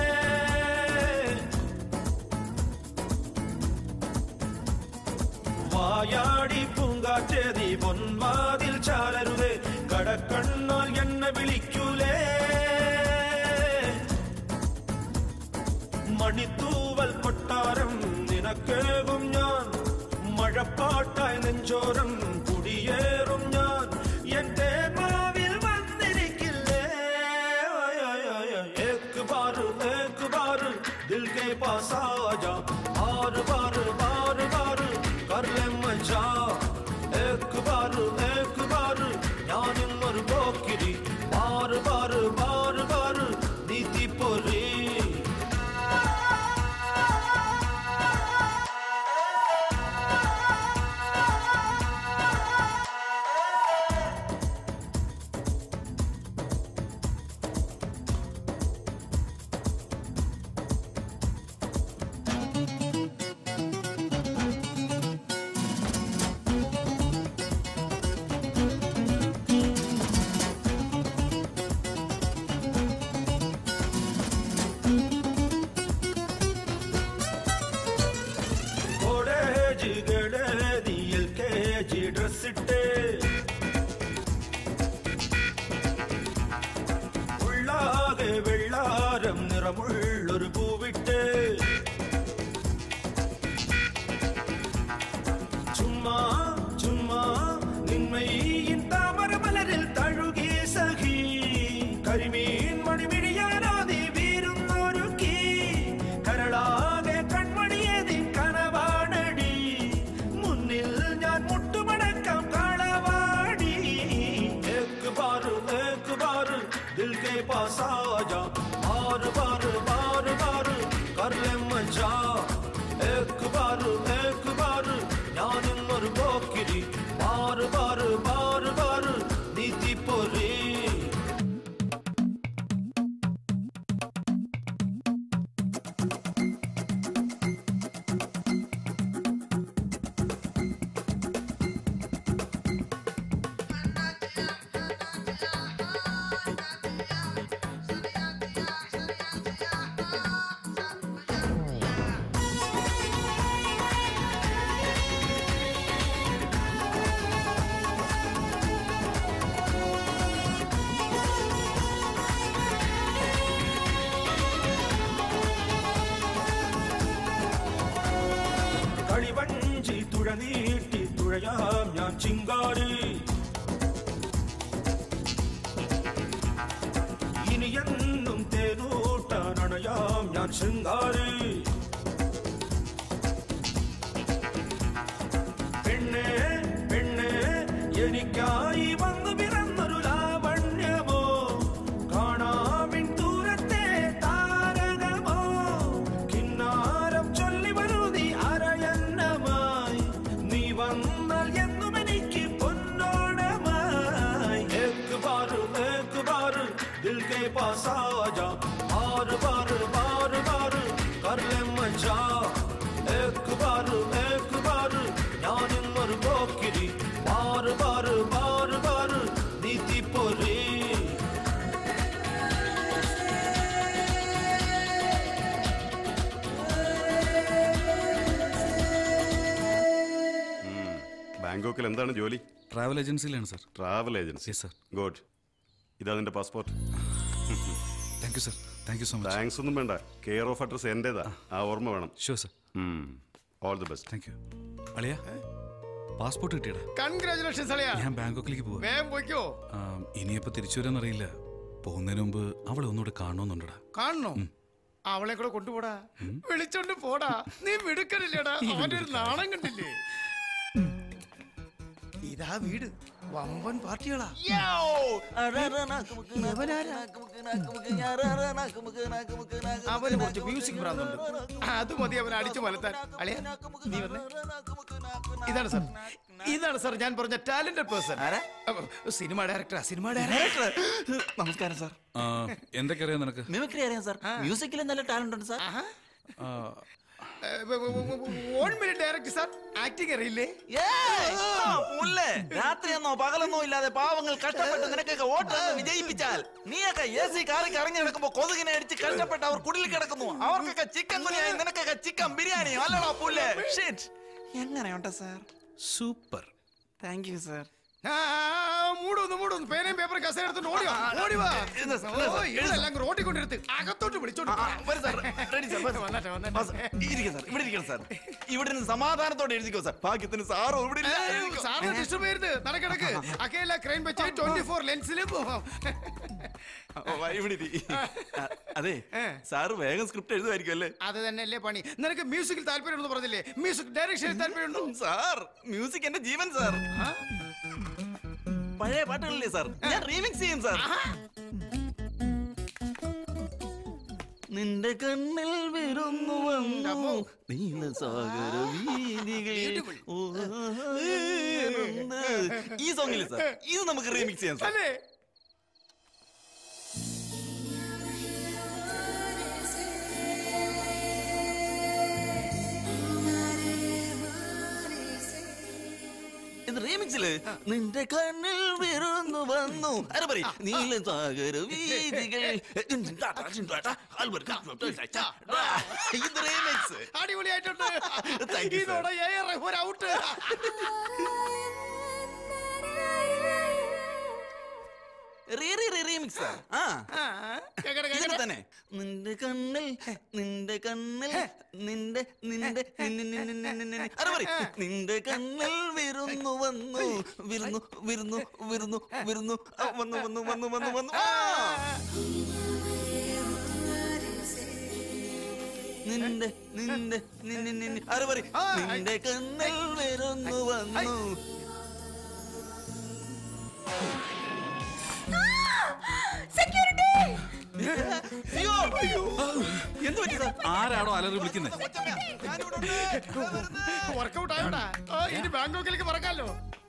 വായാടി പൂങ്കാറ്റേ നീ പൊന്മാതിൽ ചാലരുതേ കടക്കണ്ണാൽ എന്നെ വിളിക്കൂലേ മണിത്തൂവൽ കൊട്ടാരം നിനക്കേകും ഞാൻ മഴപ്പാട്ടായി നെഞ്ചോരം കുടിയേറും ഞാൻ എന്റെ ഭാവിൽ വന്നിരിക്കില്ലേ ആയ് ആയ് ആയ് ആയ്. ഏക്ക് ബാർ ഏക്ക് ബാർ ദിൽ കെ പാസ് ആജാ ബാർ ബാർ ബാർ ബാർ കർ ലേ മജാ ഏക്ക് ബാർ ഏക്ക് ബാർ ഞാൻ ഇന്നൊരു പോക്കിരി ബാർ ബാർ ബാർ ബാർ നീതി പൊരി കോളേജ് ഗളതിയിൽ കെ ജി ഡ്രസ് ഇട്ട് ഉള്ളാകെ വെള്ളാരം നിറമുള്ളൊരു പൂവിട്ട് നീട്ടി തുഴയാം ഞാൻ ചിങ്കാരി ഇനി എന്നും തേനൂട്ടാൻ അണയാം ഞാൻ ശൃംഗാരി പെണ്ണേ പെണ്ണേ എനിക്കായി വന്നു പിറന്നൊരു ലാവണ്യമോ കാണാമിൻ ദൂരത്തെ താരകമോ കിന്നാരം ചൊല്ലി വരൂ നീ അരയന്നമായി നീ വന്നാൽ എന്നും എനിക്ക് പൊന്നോണമായി एक बार एक बार दिल के पास आ जा बार बार बार बार कर ले मजा एक बार एक बार ഞാൻ ഇന്നൊരു പോക്കിരി ബാർ ബാർ ബാർ ബാർ നീതി പൊരി
ബാങ്കോക്കിൽ എന്താണ് ജോലി
ട്രാവൽ ഏജൻസിയിലാണ് sir
travel agency
sir
good ഇതാ നിന്റെ passport
thank you sir thank you so much
thanks ഒന്നും വേണ്ട കെയർ ഓഫ് അഡ്രസ് എന്റേതാ ആ ഓർമ്മ വേണം
sure sir
all the best
thank you അളിയ പാസ്പോർട്ട് കിട്ടിയടാ
കൺഗ്രാചുലേഷൻസ് അളിയാ
ഞാൻ ബാങ്കോക്കിലേക്ക് പോവാ
വേഗം പോയിക്കോ
ഇനിയപ്പോ തിരിച്ചു വരാന്നറിയില്ല പോകുന്നതിന് മുമ്പ് അവളെ ഒന്നുകൂടെ കാണണമെന്നുണ്ടടാ
കാണണോ അവളെ കൂടെ കൊണ്ടുപോടാ വിളിച്ചോണ്ട് പോടാ നീ മിടുക്കനില്ലേടാ അവന്റെ ഒരു നാണം കണ്ടില്ലേ ഇതാ വീട് വമ്പൻ പാർട്ടികളാ അവന് കുറച്ച് മ്യൂസിക് ഭ്രാന്തുണ്ട് അത് മതി അവൻ അടിച്ചു മലത്താൻ അളിയ നീ വന്നേ ഇതാണ് സാർ ഇതാണ് സാർ ഞാൻ പറഞ്ഞ ടാലന്റഡ് പേഴ്സൺ സിനിമ ഡയറക്ടറാ സിനിമ ഡയറക്ടർ
നമസ്കാരം സാർ
ആ, എന്തൊക്കെ അറിയാം നിനക്ക്
മിമിക്രി അറിയാം സാർ മ്യൂസിക്കിൽ നല്ല ടാലന്റ് ഉണ്ട് സാർ
ആ,
one minute director sir acting അറിയില്ലേ
പുല്ലേ രാത്രിയെന്നോ പകലെന്നോ ഇല്ലാതെ പാവങ്ങൾ കഷ്ടപ്പെട്ട് നിനക്കൊക്കെ വോട്ട് തന്ന് വിജയിപ്പിച്ചാൽ നീയൊക്കെ എ സി കാറി കറങ്ങി നടക്കുമ്പോ കൊതുകിനെ അടിച്ച് കഷ്ടപ്പെട്ട് അവർ കുടിൽ കിടക്കുന്നു അവർക്കൊക്കെ ചിക്കൻ കുനിയായി നിനക്കൊക്കെ ചിക്കൻ ബിരിയാണി അല്ലടാ പുല്ലേ ഷിറ്റ് എങ്ങനെയുണ്ട് sir
super
thank you sir
ആ, മൂടൊന്ന് മൂടൊന്ന് പേനയും പേപ്പറും കസേര എടുത്തോണ്ട് ഓടി വാ ഓടി വാ
എഴുതാ സാർ, എഴുതാ സാർ,
ഓ, ഇതെല്ലാം റോട്ടിൽ കൊണ്ടെടുത്ത് അകത്തോട്ട് വിളിച്ചോണ്ട് പോ.
വരൂ സാർ റെഡി സാർ വരൂ.
വന്നട്ടെ, വന്നട്ടെ.
ആ, സാർ, ഇരിക്ക് സാർ ഇവിടെ ഇരിക്കണം സാർ ഇവിടെ നിന്ന് സമാധാനത്തോടെ എഴുതിക്കോ സാർ ഭാഗ്യത്തിന് സാറോ ഇവിടെ ഇല്ല എഴുതിക്കോ.
സാറിന് ഡിസ്റ്റർബ് ചെയ്യരുത് നടക്കിടക്ക് അക്കയില്ല ക്രെയിൻ വെച്ച് ട്വന്റി ഫോർ ലെൻസിലും പോവാം
ഓ, വാ, ഇവിടെ ഇരി. ആ, അതെ സാറ് വേഗം സ്ക്രിപ്റ്റ് എഴുതുമായിരിക്കും അല്ലേ
അത് തന്നെയല്ലേ പണി നിനക്ക് മ്യൂസിക്കിൽ താല്പര്യമുണ്ടെന്ന് പറഞ്ഞില്ലേ മ്യൂസിക് ഡയറക്ഷനിൽ താല്പര്യമുണ്ടോ
സാർ മ്യൂസിക് എന്റെ ജീവൻ സാർ പഴയ പാട്ടുകളില്ലേ സാർ ഞാൻ റീമിക്സ് ചെയ്യും സാർ നിന്റെ കണ്ണിൽ വിരുന്നു വന്നു നീലസാഗര വീതികൾ ഊർന്ന്. ഈ സോങ്ങില്ലേ സാർ ഇത് നമുക്ക് റീമിക്സ് ചെയ്യാം സാർ
അല്ലേ
ഇത് റീമിക്സില് നിന്റെ കണ്ണിൽ വിരുന്നു വന്നു അരെ പറ നീലസാഗര വീതികൾ ഇത് റീമിക്സ്
അടിപൊളിയായിട്ടുണ്ട്
Thank you, sir.
ഇതോടെ ഏറെ ഒരു out
re re re remix ആ ഇങ്ങനെ തന്നെ നിന്റെ കണ്ണിൽ നിന്റെ കണ്ണിൽ നിന്റെ നിന്റെ നിന്നെ നിന്നെ നിന്നെ നിന്നെ അരെ പറ നിന്റെ കണ്ണിൽ വിരുന്നു വന്നു വിരുന്നു വിരുന്നു വിരുന്നു വിരുന്നു ആ, വന്നു വന്നു വന്നു വന്നു വന്നു ആ! നിന്റെ നിന്റെ നിന്നെ നിന്നെ അരെ പറ നിന്റെ കണ്ണിൽ വിരുന്നു വന്നു
സെക്യൂരിറ്റി
അയ്യോ എന്ത് പറ്റി സാർ
ആരാണോ അലറി വിളിക്കുന്നത്
വർക്കൗട്ട് ആയോടാ ആ, ഇനി ബാങ്കോക്കിലേക്ക് പറക്കാലോ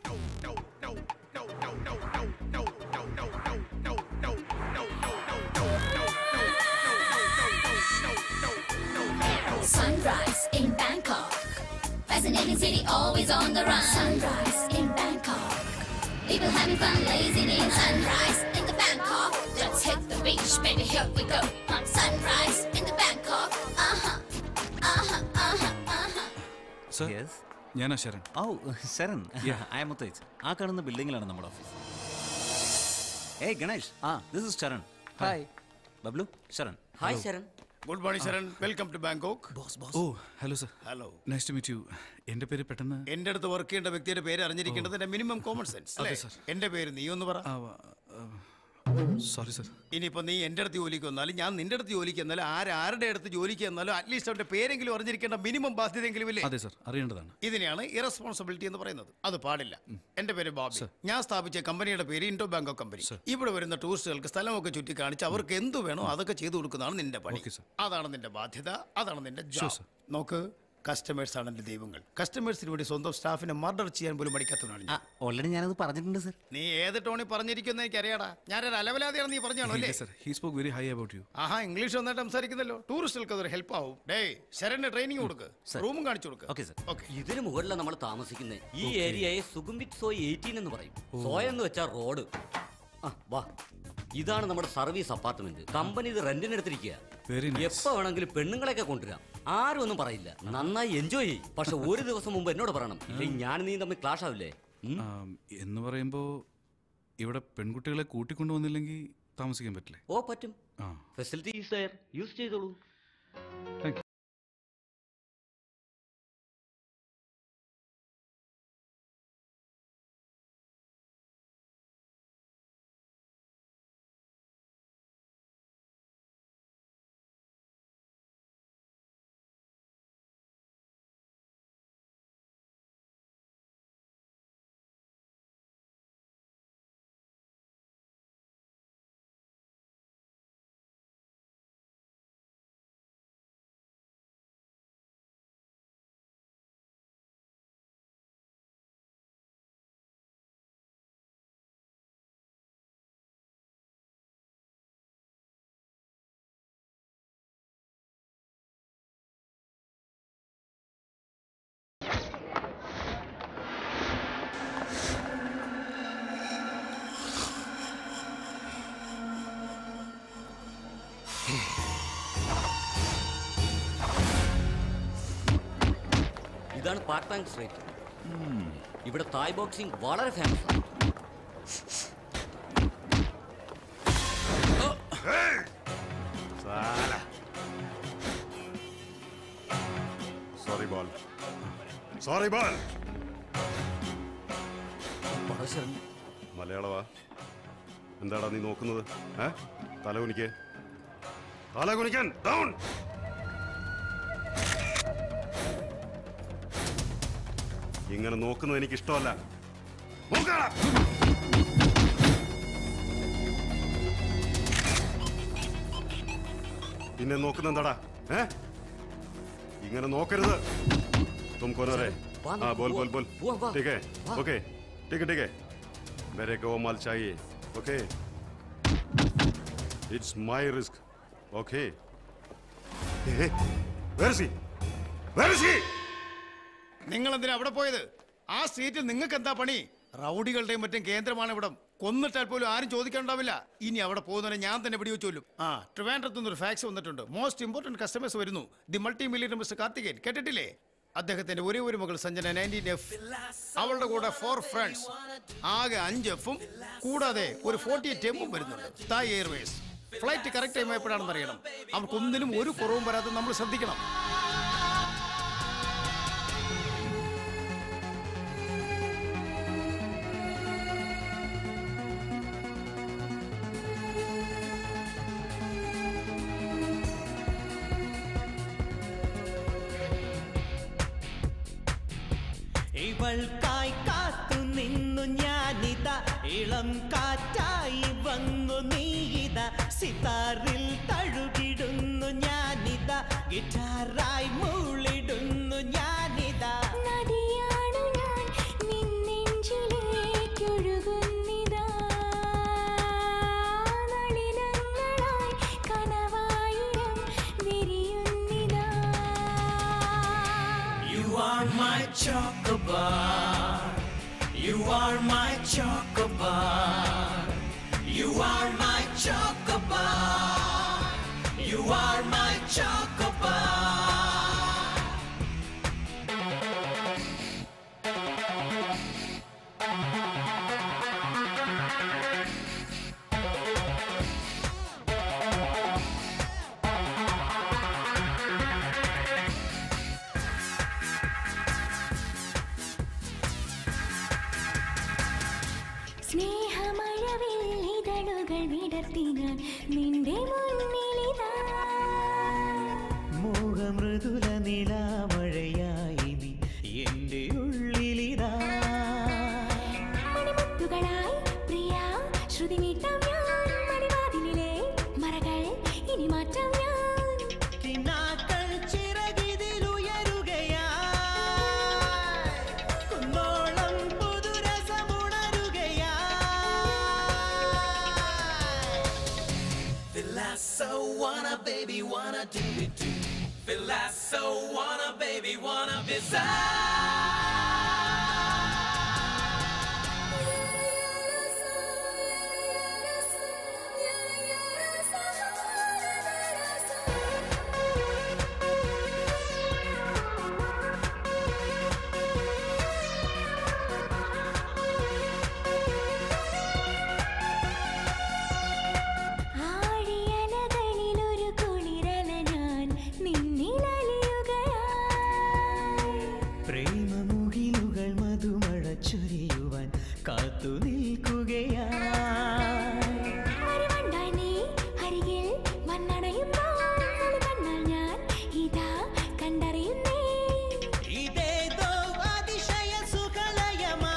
Sunrise in Bangkok. Fascinating city, always on the run. Sunrise in Bangkok. People having fun, lazing in sunrise in the Bangkok. Let's hit the beach, baby, here we go. On sunrise in the Bangkok. Uh huh. Uh huh. Uh huh. Uh huh.
Sir ഞാനാ ശരൺ
ഓ Sharan I'm Muthej ആ കാണുന്ന ബിൽഡിങ്ങിലാണ് നമ്മുടെ office ഏയ് ഗണേഷ് ആ this is Sharan
hi
Bablu Sharan
hi
Hello.
Sharan
good morning Sharan welcome to Bangkok
oh hello sir
hello
nice to meet you എൻ്റെ പേര് പെട്ടെന്ന്
എന്റെ അടുത്ത് വർക്ക് ചെയ്യേണ്ട വ്യക്തിയുടെ പേര് അറിഞ്ഞിരിക്കേണ്ടതിന്റെ മിനിമം കോമൺ സെൻസ്
അതെ,
അല്ലേ
സർ.
എന്റെ പേര് നീ ഒന്ന് പറ
സോറി സർ
ഇനിയിപ്പോ നീ എന്റെ അടുത്ത് ജോലിക്ക് വന്നാലും ഞാൻ നിന്റെ അടുത്ത് ജോലിക്ക് വന്നാലും ആരാരുടെ അടുത്ത് ജോലിക്ക് വന്നാലും അറ്റ്ലീസ്റ്റ് അവന്റെ പേരെങ്കിലും അറിഞ്ഞിരിക്കേണ്ട മിനിമം ബാധ്യതയെങ്കിലും ഇല്ലേ
അതെ സർ അറിയേണ്ടതാണ്
ഇതിനെയാണ് ഇറസ്പോൺസിബിലിറ്റി എന്ന് പറയുന്നത് അത് പാടില്ല എന്റെ പേര് ബോബി ഞാൻ സ്ഥാപിച്ച കമ്പനിയുടെ പേര് ഇൻഡോ ബാങ്കോ കമ്പനി ഇവിടെ വരുന്ന ടൂറിസ്റ്റുകൾക്ക് സ്ഥലമൊക്കെ ചുറ്റി കാണിച്ച് അവർക്ക് എന്ത് വേണോ അതൊക്കെ ചെയ്തു കൊടുക്കുന്നതാണ് നിന്റെ പണി അതാണ് നിന്റെ ബാധ്യത അതാണ് നിന്റെ ജോബ് നോക്ക് കസ്റ്റമേഴ്സ് ആണ് എന്റെ ദൈവങ്ങൾ കസ്റ്റമേഴ്സിന് വേണ്ടി സ്വന്തം സ്റ്റാഫിനെ മർഡർ ചെയ്യാൻ പോലും മടിക്കാത്തവനാണ് ഞാൻ
ഓൾറെഡി ഞാനത് പറഞ്ഞിട്ടുണ്ട് സർ
നീ ഏത് ടോണിൽ പറഞ്ഞിരിക്കുന്ന എനിക്ക് അറിയാടാ ഞാനൊരു അലവലാതെയാണ് നീ പറഞ്ഞാണോ അല്ലേ
sir he spoke very high about you
ആഹാ ഇംഗ്ലീഷ് നന്നായിട്ട് സംസാരിക്കുന്നല്ലോ ടൂറിസ്റ്റുകൾക്ക് അതൊരു ഹെൽപ്പ് ആവും ഡേ ശരണ്യ ട്രെയിനിങ് കൊടുക്ക് റൂമും കാണിച്ചു കൊടുക്ക്
ഓക്കെ സർ
ഓക്കെ
ഇതിന് മുകളിലാണ് നമ്മൾ താമസിക്കുന്നത് ഈ
Okay.
ഏരിയയെ സുഗുംവിത് സോയ് എയ്റ്റീൻ എന്ന് പറയും സോയ് എന്ന് വെച്ചാൽ റോഡ് ആ വാ ഇതാണ് നമ്മുടെ സർവീസ് അപ്പാർട്ട്മെന്റ് കമ്പനി ഇത് റെന്റിന് എടുത്തിരിക്കുക
Very nice.
എപ്പോ വേണമെങ്കിലും പെണ്ണുങ്ങളെയൊക്കെ കൊണ്ടുവരാം ആരും ഒന്നും പറയില്ല നന്നായി എൻജോയ് ചെയ്യും പക്ഷെ ഒരു ദിവസം മുമ്പ് എന്നോട് പറയണം ഇല്ലെങ്കിൽ ഞാൻ നീ തമ്മിൽ ക്ലാഷ് ആവില്ലേ ഉം?
എന്ന് പറയുമ്പോൾ ഇവിടെ പെൺകുട്ടികളെ കൂട്ടിക്കൊണ്ടുവന്നില്ലെങ്കിൽ താമസിക്കാൻ പറ്റില്ലേ
ഓ പറ്റും
ആ
ഫെസിലിറ്റീസ് യൂസ് ചെയ്തോളൂ
താങ്ക് യു
ഇതാണ് പാർട്ട് ബാങ്ക് സ്ട്രീറ്റ് ഇവിടെ തായ് ബോക്സിംഗ് വളരെ ഫേമസ് ആണ്
സോറി ബോൾ സോറി ബോൾ മലയാളവാ എന്താടാ നീ നോക്കുന്നത് ഏ തല കുനിക്ക് തല കുനിക്കാൻ ഡൗൺ ഇങ്ങനെ നോക്കുന്നത് എനിക്ക് ഇഷ്ടമല്ല നോക്കാടാ പിന്നെ നോക്കുന്ന എന്താടാ ഏ ഇങ്ങനെ നോക്കരുത് तुम कौन हो रे
वाह,
हाँ बोल बोल बोल
वाह, वाह,
ठीक है
वाह।
ओके ठीक है ठीक है मेरे को वो माल चाहिए okay it's my risk okay where is he where is he
നിങ്ങൾ എന്തിനാ അവിടെ പോയത് ആ സീറ്റിൽ നിങ്ങൾക്ക് എന്താ പണി റൗഡികളുടെയും മറ്റും കേന്ദ്രമാണ് ഇവിടം കൊന്നിട്ടാൽ പോലും ആരും ചോദിക്കാനുണ്ടാവില്ല ഇനി അവിടെ പോകുന്നവരെ ഞാൻ തന്നെ വെടിവെച്ച് കൊല്ലും ആ ട്രിവാൻഡ്രത്ത് നിന്ന് ഒരു ഫാക്സ് വന്നിട്ടുണ്ട് മോസ്റ്റ് ഇമ്പോർട്ടന്റ് കസ്റ്റമേഴ്സ് വരുന്നു the multi million mister Karthikeyan കേട്ടിട്ടില്ലേ അദ്ദേഹത്തിന്റെ ഒരേ ഒരു മകൾ സഞ്ജന നയൻറ്റീൻ എഫ് അവളുടെ കൂടെ ഫോർ ഫ്രണ്ട്സ് ആകെ അഞ്ച് എഫും കൂടാതെ ഒരു ഫോർട്ടി എയ്റ്റ് എമ്മും വരുന്നുണ്ട് Thai Airways flight correct time എപ്പോഴാണെന്ന് അറിയണം അവർക്കൊന്നിനും ഒരു കുറവും വരാതെ നമ്മൾ ശ്രദ്ധിക്കണം
ഇവൾക്കായി കാത്തു നിന്നു ഞാനിത ഇളം കാറ്റായി വന്നു നീയിത സിതാറിൽ തഴുകിടുന്നു ഞാനിത ഗിറ്റാറായി മൂളിടുന്നു ഞാനിത
നദിയാണു ഞാൻ നിന്നെഞ്ചിലേക്കൊഴുകുന്നിതാ നളിനങ്ങളായി കനവായിരം വിരിയുന്നിതാ
You are my chocobar. You are my chocobar. You are my chocobar. You are my chocobar. മോഹമൃദുല നിലാമഴയായി നീ എൻ്റെ ഉള്ളിലിതാ
മണിമുത്തുകളായി പ്രിയ ശ്രുതി നീട്ടാം ഞാൻ മണിവാതിലിലെ മറകൾ ഇനി മാറ്റാം ഞാൻ
കിനാക്കൾ ചിറകിതിലുയരുകയാ കുന്നോളം പുതുരസമുണരുകയാ
Philasso wanna baby wanna do it do Philasso wanna baby wanna
ആഴിയലകളിലൊരു കുളിരല ഞാൻ നിന്നിലലിയുകയായി
പ്രേമമുകിലുകൾ മധുമഴ ചൊരിയുവാൻ കാത്തു നിൽക്കുകയാ
മറുവണ്ടായി നീ അരികിൽ വന്നണയുമ്പോൾ കണ്ണാൽ ഞാൻ ഇതാ കണ്ടറിയുന്നേ
ഇതേതോ അതിശയ സുഖലയമാ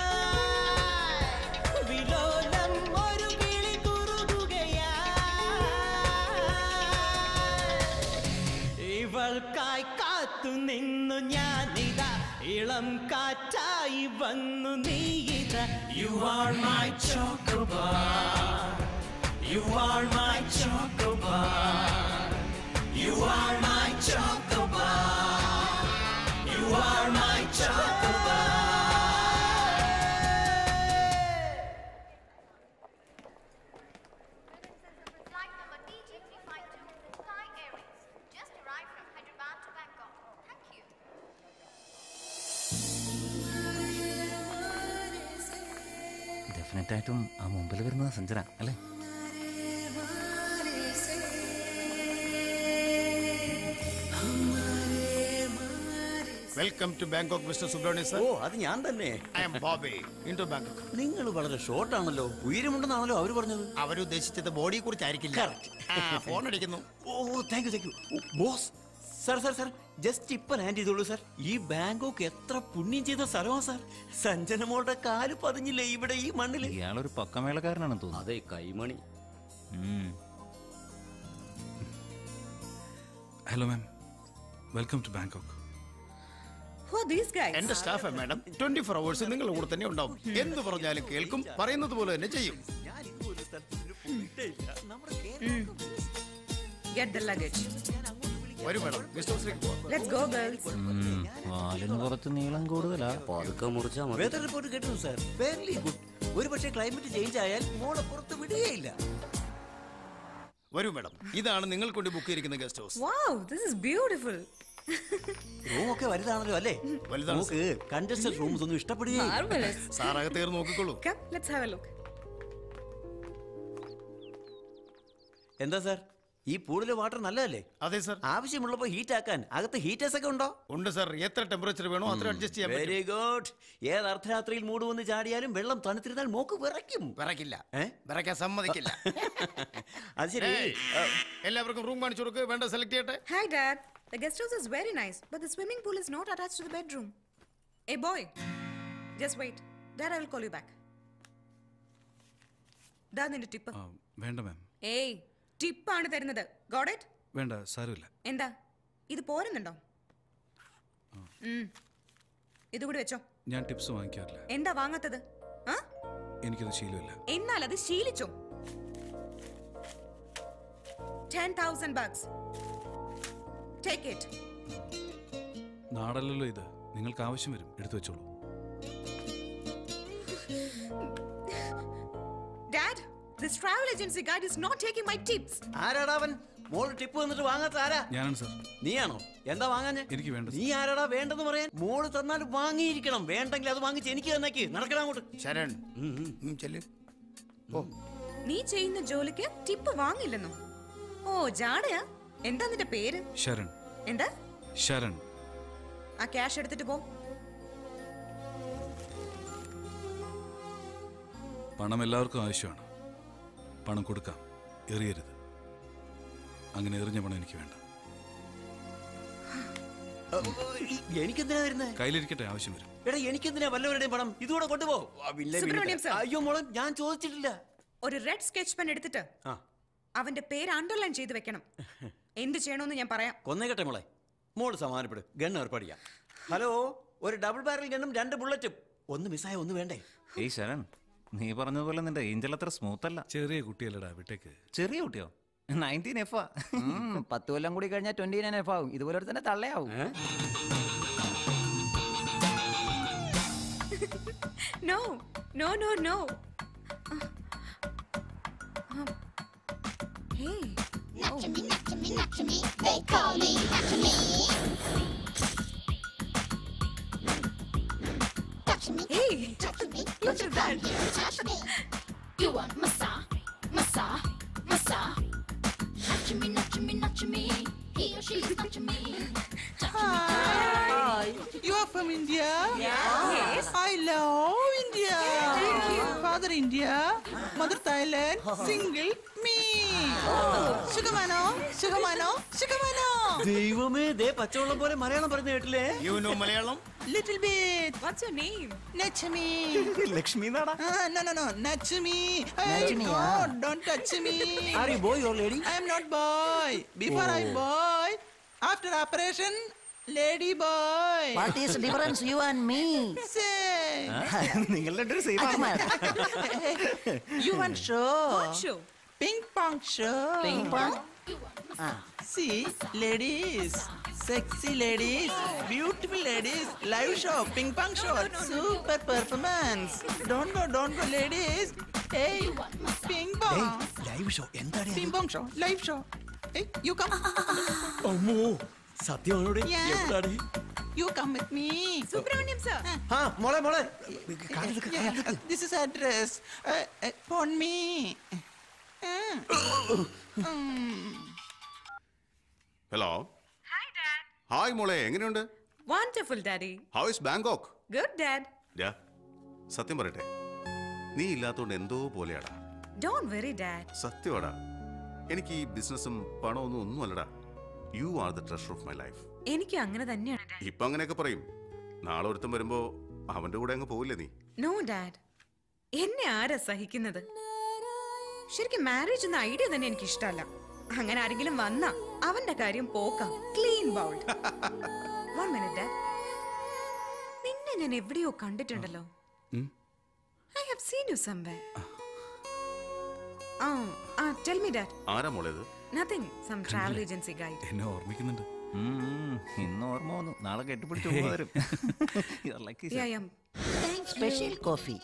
വിലോലം ഒരു കിളി കുറുകുകയാ ഇവൾക്കായി കാത്തു നിന്നു ഞാനിതാ ഇളം കാറ്റായി വന്നു നീയിതാ
You are my chocobar You are my chocobar You are my chocobar You are my chocobar
definite ആയിട്ടും ആ മുമ്പിൽ വരുന്നത് സഞ്ജന അല്ലേ
welcome to Bangkok mister Subrahmanya sir
ഓ അത് ഞാൻ തന്നെ
I'm Bobby into Bangkok
നിങ്ങൾ വളരെ ഷോർട്ട് ആണല്ലോ ഉയരമുണ്ടെന്നാണല്ലോ അവർ പറഞ്ഞത്
അവരുദ്ദേശിച്ചത് ബോഡിയെ കുറിച്ചായിരിക്കില്ല ഫോൺ അടിക്കുന്നു
oh thank you thank you boss sir sir sir just ഇപ്പൊ ലാൻഡ് ചെയ്തോളൂ സാർ ഈ ബാങ്കോക്ക് എത്ര പുണ്യം ചെയ്ത സ്ഥലമാണ് സാർ സഞ്ജനമോളുടെ കാല് പതിഞ്ഞില്ലേ ഇവിടെ ഈ മണ്ണിൽ
ഇയാളൊരു പക്കമേളക്കാരനാണെന്ന് തോന്നുന്നു
അതെ കൈമണി
hello ma'am welcome to Bangkok
Who are these guys?
എന്റെ staff madam twenty four hours നിങ്ങളുടെ കൂടെ തന്നെ ഉണ്ടാവും എന്ത് പറഞ്ഞാലും കേൾക്കും പറയുന്നത് പോലെ തന്നെ ചെയ്യും
Get the luggage.
വരും മാഡം ഗസ്റ്റ് ഹൗസിലേക്ക് പോവാം
Let's go, girls.
വാലിന് കുറച്ച് നീളം കൂടുതലാ
പതുക്കെ മുറിച്ചാ മതി
വെതർ റിപ്പോർട്ട് കേട്ടു സാർ വെരി ഗുഡ് ഒരു പക്ഷേ ക്ലൈമറ്റ് ചേഞ്ച് ആയാൽ മോളെ പുറത്ത് വിടുകയില്ല
വരൂ മാഡം ഇതാണ് നിങ്ങൾക്ക് വേണ്ടി ബുക്ക് ചെയ്തിരിക്കുന്ന guest house
Wow, this is beautiful.
Room ഒക്കെ വലുതാണല്ലോ അല്ലേ
വലുതാണ്
നമുക്ക് കണ്ടസ്റ്റഡ് റൂംസ് ഒന്നും ഇഷ്ടപ്പെടുകയില്ല
Marvelous.
സാർ അകത്തേർ നോക്കിക്കോളൂ
Come, let's have a look.
എന്താ സാർ ഈ പൂളിലെ വാട്ടർ നല്ലതല്ലേ
അതെ സാർ
ആവശ്യമുള്ളപ്പോൾ ഹീറ്റ് ആക്കാൻ അകത്ത് ഹീറ്റേഴ്സ് ഒക്കെ ഉണ്ടോ
ഉണ്ട് സാർ എത്ര ടെമ്പറേച്ചർ വേണോ അത്ര അഡ്ജസ്റ്റ് ചെയ്യാൻ
വെരി
പറ്റും
ഗുഡ് ഏത് അർദ്ധരാത്രിയിൽ മൂട് വന്ന് ചാടിയാലും വെള്ളം തണുത്തിരുന്നാൽ മോക്ക് വിറയ്ക്കും
വിറക്കില്ല
ഏ?
വിറയ്ക്കാൻ സമ്മതിക്കില്ല
അത് ശരി
ഏയ്, എല്ലാവർക്കും റൂം കാണിച്ചു കൊടുക്ക് വേണ്ട സെലക്ട് ചെയ്യട്ടെ
Hi, Dad. The guest house is very nice, but the swimming pool is not attached to the bedroom. Hey, boy. Just wait. Dad, I will call you back. Dad, നിന്റെ tip
ആ, വേണ്ട മാം
ഏയ് ടിപ്പാണ് തരുന്നത് God it
വേണ്ട സാരമില്ല
എന്താ ഇത് പോരുന്നുണ്ടോ ഉം. ഇതുകൂടി വെച്ചോ
ഞാൻ ടിപ്സ് വാങ്ങിക്കാറില്ല
എന്താ വാങ്ങാത്തത് ആ
എനിക്കത് ശീലമില്ല
എന്നാൽ അത് ശീലിച്ചോ ten thousand bucks take it
നാടല്ലല്ലോ ഇത് നിങ്ങൾക്ക് ആവശ്യം വരും എടുത്തു വെച്ചോളൂ
dad this travel agency guide is not taking my tips
ആരാടാ അവൻ മോള് ടിപ്പ് വന്നിട്ട് വാങ്ങാത്ത ആരാ
ഞാനാണ് സാർ
നീയാണോ എന്താ വാങ്ങാഞ്ഞ
എനിക്ക് വേണ്ട
നീ ആരാടാ വേണ്ടെന്ന് പറയാൻ മോള് തന്നാൽ വാങ്ങിയിരിക്കണം വേണ്ടെങ്കിൽ അത് വാങ്ങിച്ച് എനിക്ക് തന്നേക്ക് നടക്കണം അങ്ങോട്ട്
ശരൺ ചെല്ലു ഓ
നീ ചെയ്യുന്ന ജോലിക്ക് ടിപ്പ് വാങ്ങില്ലെന്നോ ഓ ജാടയാ എന്താ നിന്റെ പേര്
ശരൺ
എന്താ
ശരൺ
ആ ക്യാഷ് എടുത്തിട്ട് പോ
പണം എല്ലാവർക്കും ആവശ്യമാണ് പണം കൊടുക്കാം എറിയരുത് അങ്ങനെ എറിഞ്ഞ പണം എനിക്ക് വേണ്ട
എനിക്കെന്തിനാ വരുന്നത്
കയ്യിലിരിക്കട്ടെ ആവശ്യം വരും
എടാ എനിക്കെന്തിനാ വല്ലവരുടെയും പണം ഇതുകൂടെ കൊണ്ടുപോ ആ, വില്ലേ
സുബ്രഹ്മണ്യം
വീണിട്ട്.
sir.
അയ്യോ മോളെ ഞാൻ ചോദിച്ചിട്ടില്ല
ഒരു റെഡ് സ്കെച്ച് പെൻ എടുത്തിട്ട്
ആ.
അവന്റെ പേര് അണ്ടർലൈൻ ചെയ്ത് വെക്കണം എന്ത് ചെയ്യണമെന്ന് ഞാൻ പറയാം
കൊന്നേക്കട്ടെ മോളെ മോള് സമാധാനപ്പെട് ഗണ്ണ് ഏർപ്പാടിയാ ഹലോ ഒരു ഡബിൾ ബാരൽ ഗണ്ണും രണ്ട് ബുള്ളറ്റും ഒന്ന് മിസ്സായ ഒന്ന് വേണ്ടേ
ഏയ് ശരൺ നീ പറഞ്ഞതുപോലെ നിന്റെ ഏഞ്ചൽ അത്ര സ്മൂത്ത് അല്ല
ചെറിയ കുട്ടിയല്ലടാ വിട്ടേക്ക്
ചെറിയ കുട്ടിയോ നയൻറ്റീൻ എഫ്
ഉം, പത്ത് കൊല്ലം കൂടി കഴിഞ്ഞാൽ ട്വന്റി നയൻ എഫ് ആവും ഇതുപോലെ ഒരു തന്നെ തള്ളയാവും
no no no no
They call me Touch me. Touch me.
Hey,
touch me.
look at that.
Touch me. You want massage, massage, massage. Touch me, nudge me, nudge me. He or she is touching me.
Hi. You are from India?
Yes.
I love India.
Thank you.
Father India, mother Thailand, single me. സുഖമാണോ സുഖമാണോ സുഖമാണോ
ദൈവമേ ദേ പച്ചവെള്ളം പോലെ മലയാളം പറഞ്ഞു കേട്ടില്ലേ
you know Malayalam
Little bit.
What's your name?
Nachmi.
Lakshmi എന്നാടാ
Ah, no, no, no. Nachmi. Hey,
Nachmi,
no,
ah.
don't touch me.
Are you boy or lady?
I am not boy. Before I
Oh.
boy, after operation, lady boy.
What is difference you and me?
Say.
നിങ്ങളുടെ ഒരു
You want show?
What show?
Ping pong show.
Ping pong?
See, ladies, sexy ladies, beautiful ladies, live show, ping pong show, super performance. Don't go, don't go, ladies. Hey, ping pong.
Live show എന്താടി
Ping pong show, live show. Hey, you come.
അമ്മോ സത്യമാണോടെ
Yeah.
എവിടാടി
You come with me.
Subramaniam sir.
ആ മോളെ മോളെ
Yeah, uh, this is address. Uh, uh, upon me. Mm. Mm.
Hello hi മോളെ എങ്ങനെയുണ്ട്
Wonderful, Daddy.
How is Bangkok
Good, Dad.
ഡാ സത്യം പറയട്ടെ നീ ഇല്ലാത്തോണ്ട് എന്തോ പോലെയാടാ
Don't worry, Dad.
സത്യമാടാ എനിക്ക് ഈ ബിസിനസ്സും പണമൊന്നും ഒന്നുമല്ലടാ you are the treasure of my life
എനിക്ക് അങ്ങനെ തന്നെയാണ് Dad.
ഇപ്പൊ അങ്ങനെയൊക്കെ പറയും നാളെ ഒരുത്തം വരുമ്പോ അവന്റെ കൂടെ അങ്ങ് പോവില്ലേ നീ
നോ ഡാഡ് എന്നെ ആരാ സഹിക്കുന്നത് ശരിക്കും മാരേജ് എന്ന ഐഡിയ തന്നെ എനിക്ക് ഇഷ്ടമല്ല അങ്ങനെ ആരെങ്കിലും വന്നാ അവന്റെ കാര്യം പോക്കാം clean bowled one minute dad നിന്നെ ഞാൻ എവിടെയോ കണ്ടിട്ടുണ്ടല്ലോ I have seen you somewhere ആ ആ ടെൽ മീ ഡാഡ്
ആരാ മോളെ ഇത്
nothing some travel agency guide
എന്നെ ഓർമ്മിക്കുന്നുണ്ട്
ഇന്ന് ഓർമ്മ വന്നു നാളെ കെട്ടിപ്പിടിച്ച് വരും
Yeah, yeah.
Special coffee.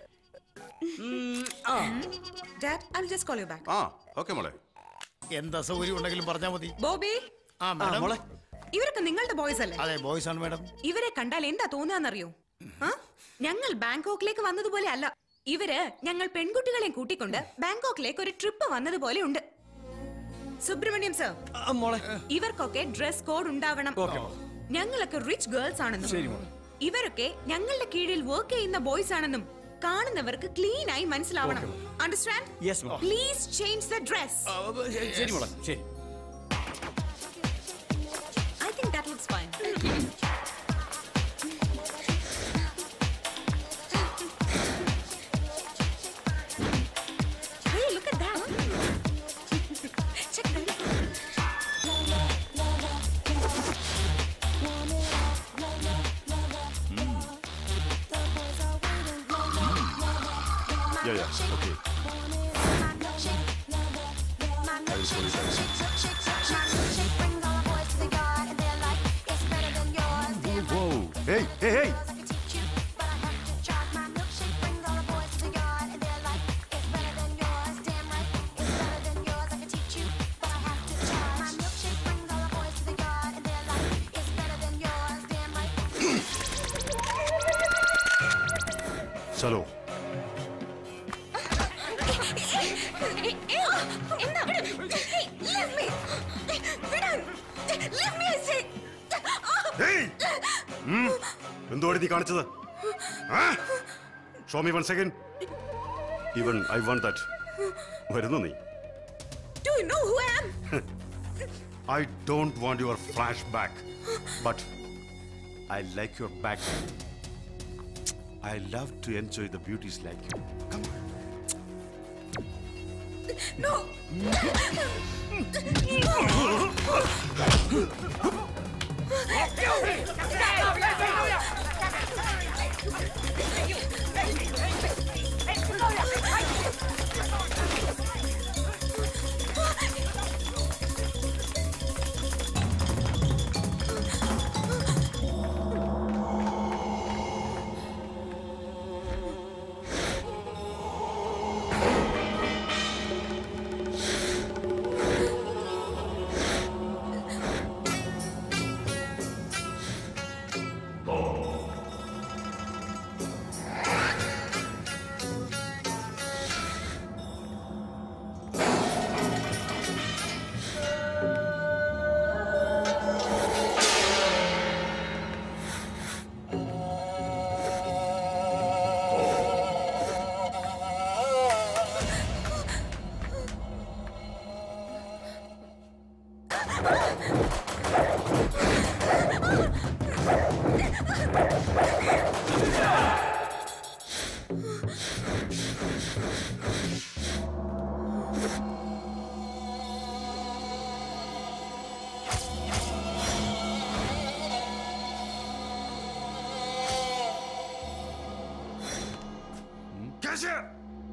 Dad, I'll just call you back.
ആ ഓക്കെ മോളെ
എന്താ സൗകര്യം ഉണ്ടെങ്കിലും പറഞ്ഞാൽ മതി
ബോബി
ആ മാഡം
ഇവരൊക്കെ നിങ്ങളുടെ ബോയ്സ് അല്ലേ
അതെ ബോയ്സ് ആണ് മാഡം
ഇവരെ കണ്ടാൽ എന്താ തോന്നുകയെന്നറിയോ ആ? ഞങ്ങൾ ബാങ്കോക്കിലേക്ക് വന്നതുപോലെ അല്ല ഇവര് ഞങ്ങൾ പെൺകുട്ടികളെയും കൂട്ടിക്കൊണ്ട് ബാങ്കോക്കിലേക്ക് ഒരു ട്രിപ്പ് വന്നതുപോലെ ഉണ്ട് സുബ്രഹ്മണ്യം സർ
മോളെ
ഇവർക്കൊക്കെ ഡ്രസ് കോഡ് ഉണ്ടാവണം ഞങ്ങളൊക്കെ റിച്ച് ഗേൾസ് ആണെന്നും
ശരി മോളെ
ഇവരൊക്കെ ഞങ്ങളുടെ കീഴിൽ വർക്ക് ചെയ്യുന്ന ബോയ്സ് ആണെന്നും കാണുന്നവർക്ക് ക്ലീൻ ആയി മനസ്സിലാവണം understand
Yes, ma'am.
Please change the dress
ശരി മോളെ ശരി
I think that looks fine. hey, look at that. Check that.
Yeah, yeah, okay. I will call you back. Whoa. Hey, hey, hey. ചലോ എന്തോടെ നീ കാണിച്ചത് show me one second even I want that വരുന്നു നീ
Do you know who I am?
I don't want your flashback, but I like your back. I love to enjoy the beauties like you. Come on.
No.
Cashier!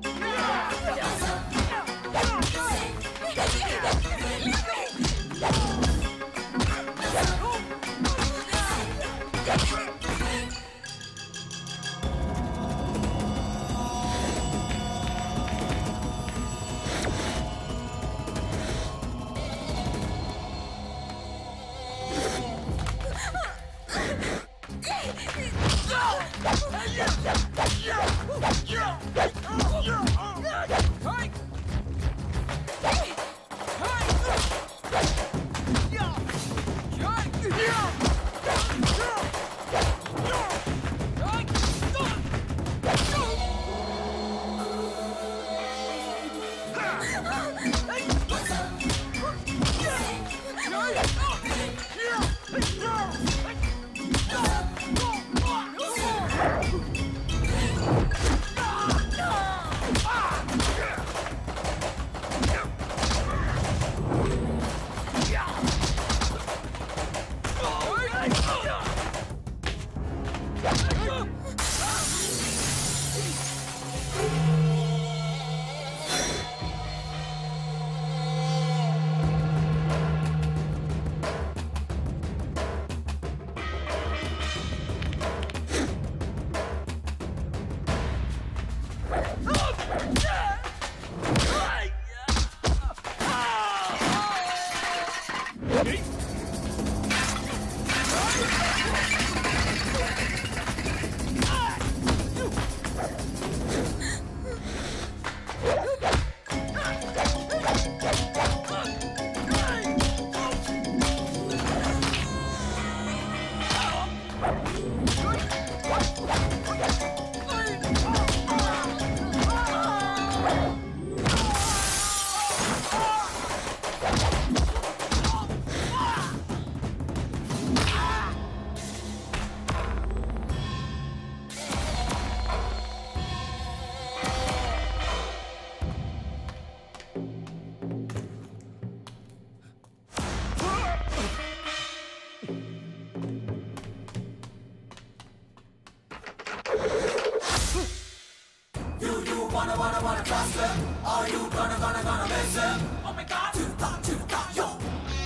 wanna, wanna, wanna trust him? Are you gonna, gonna, gonna miss him? Oh my god, to the top, to the top, yo!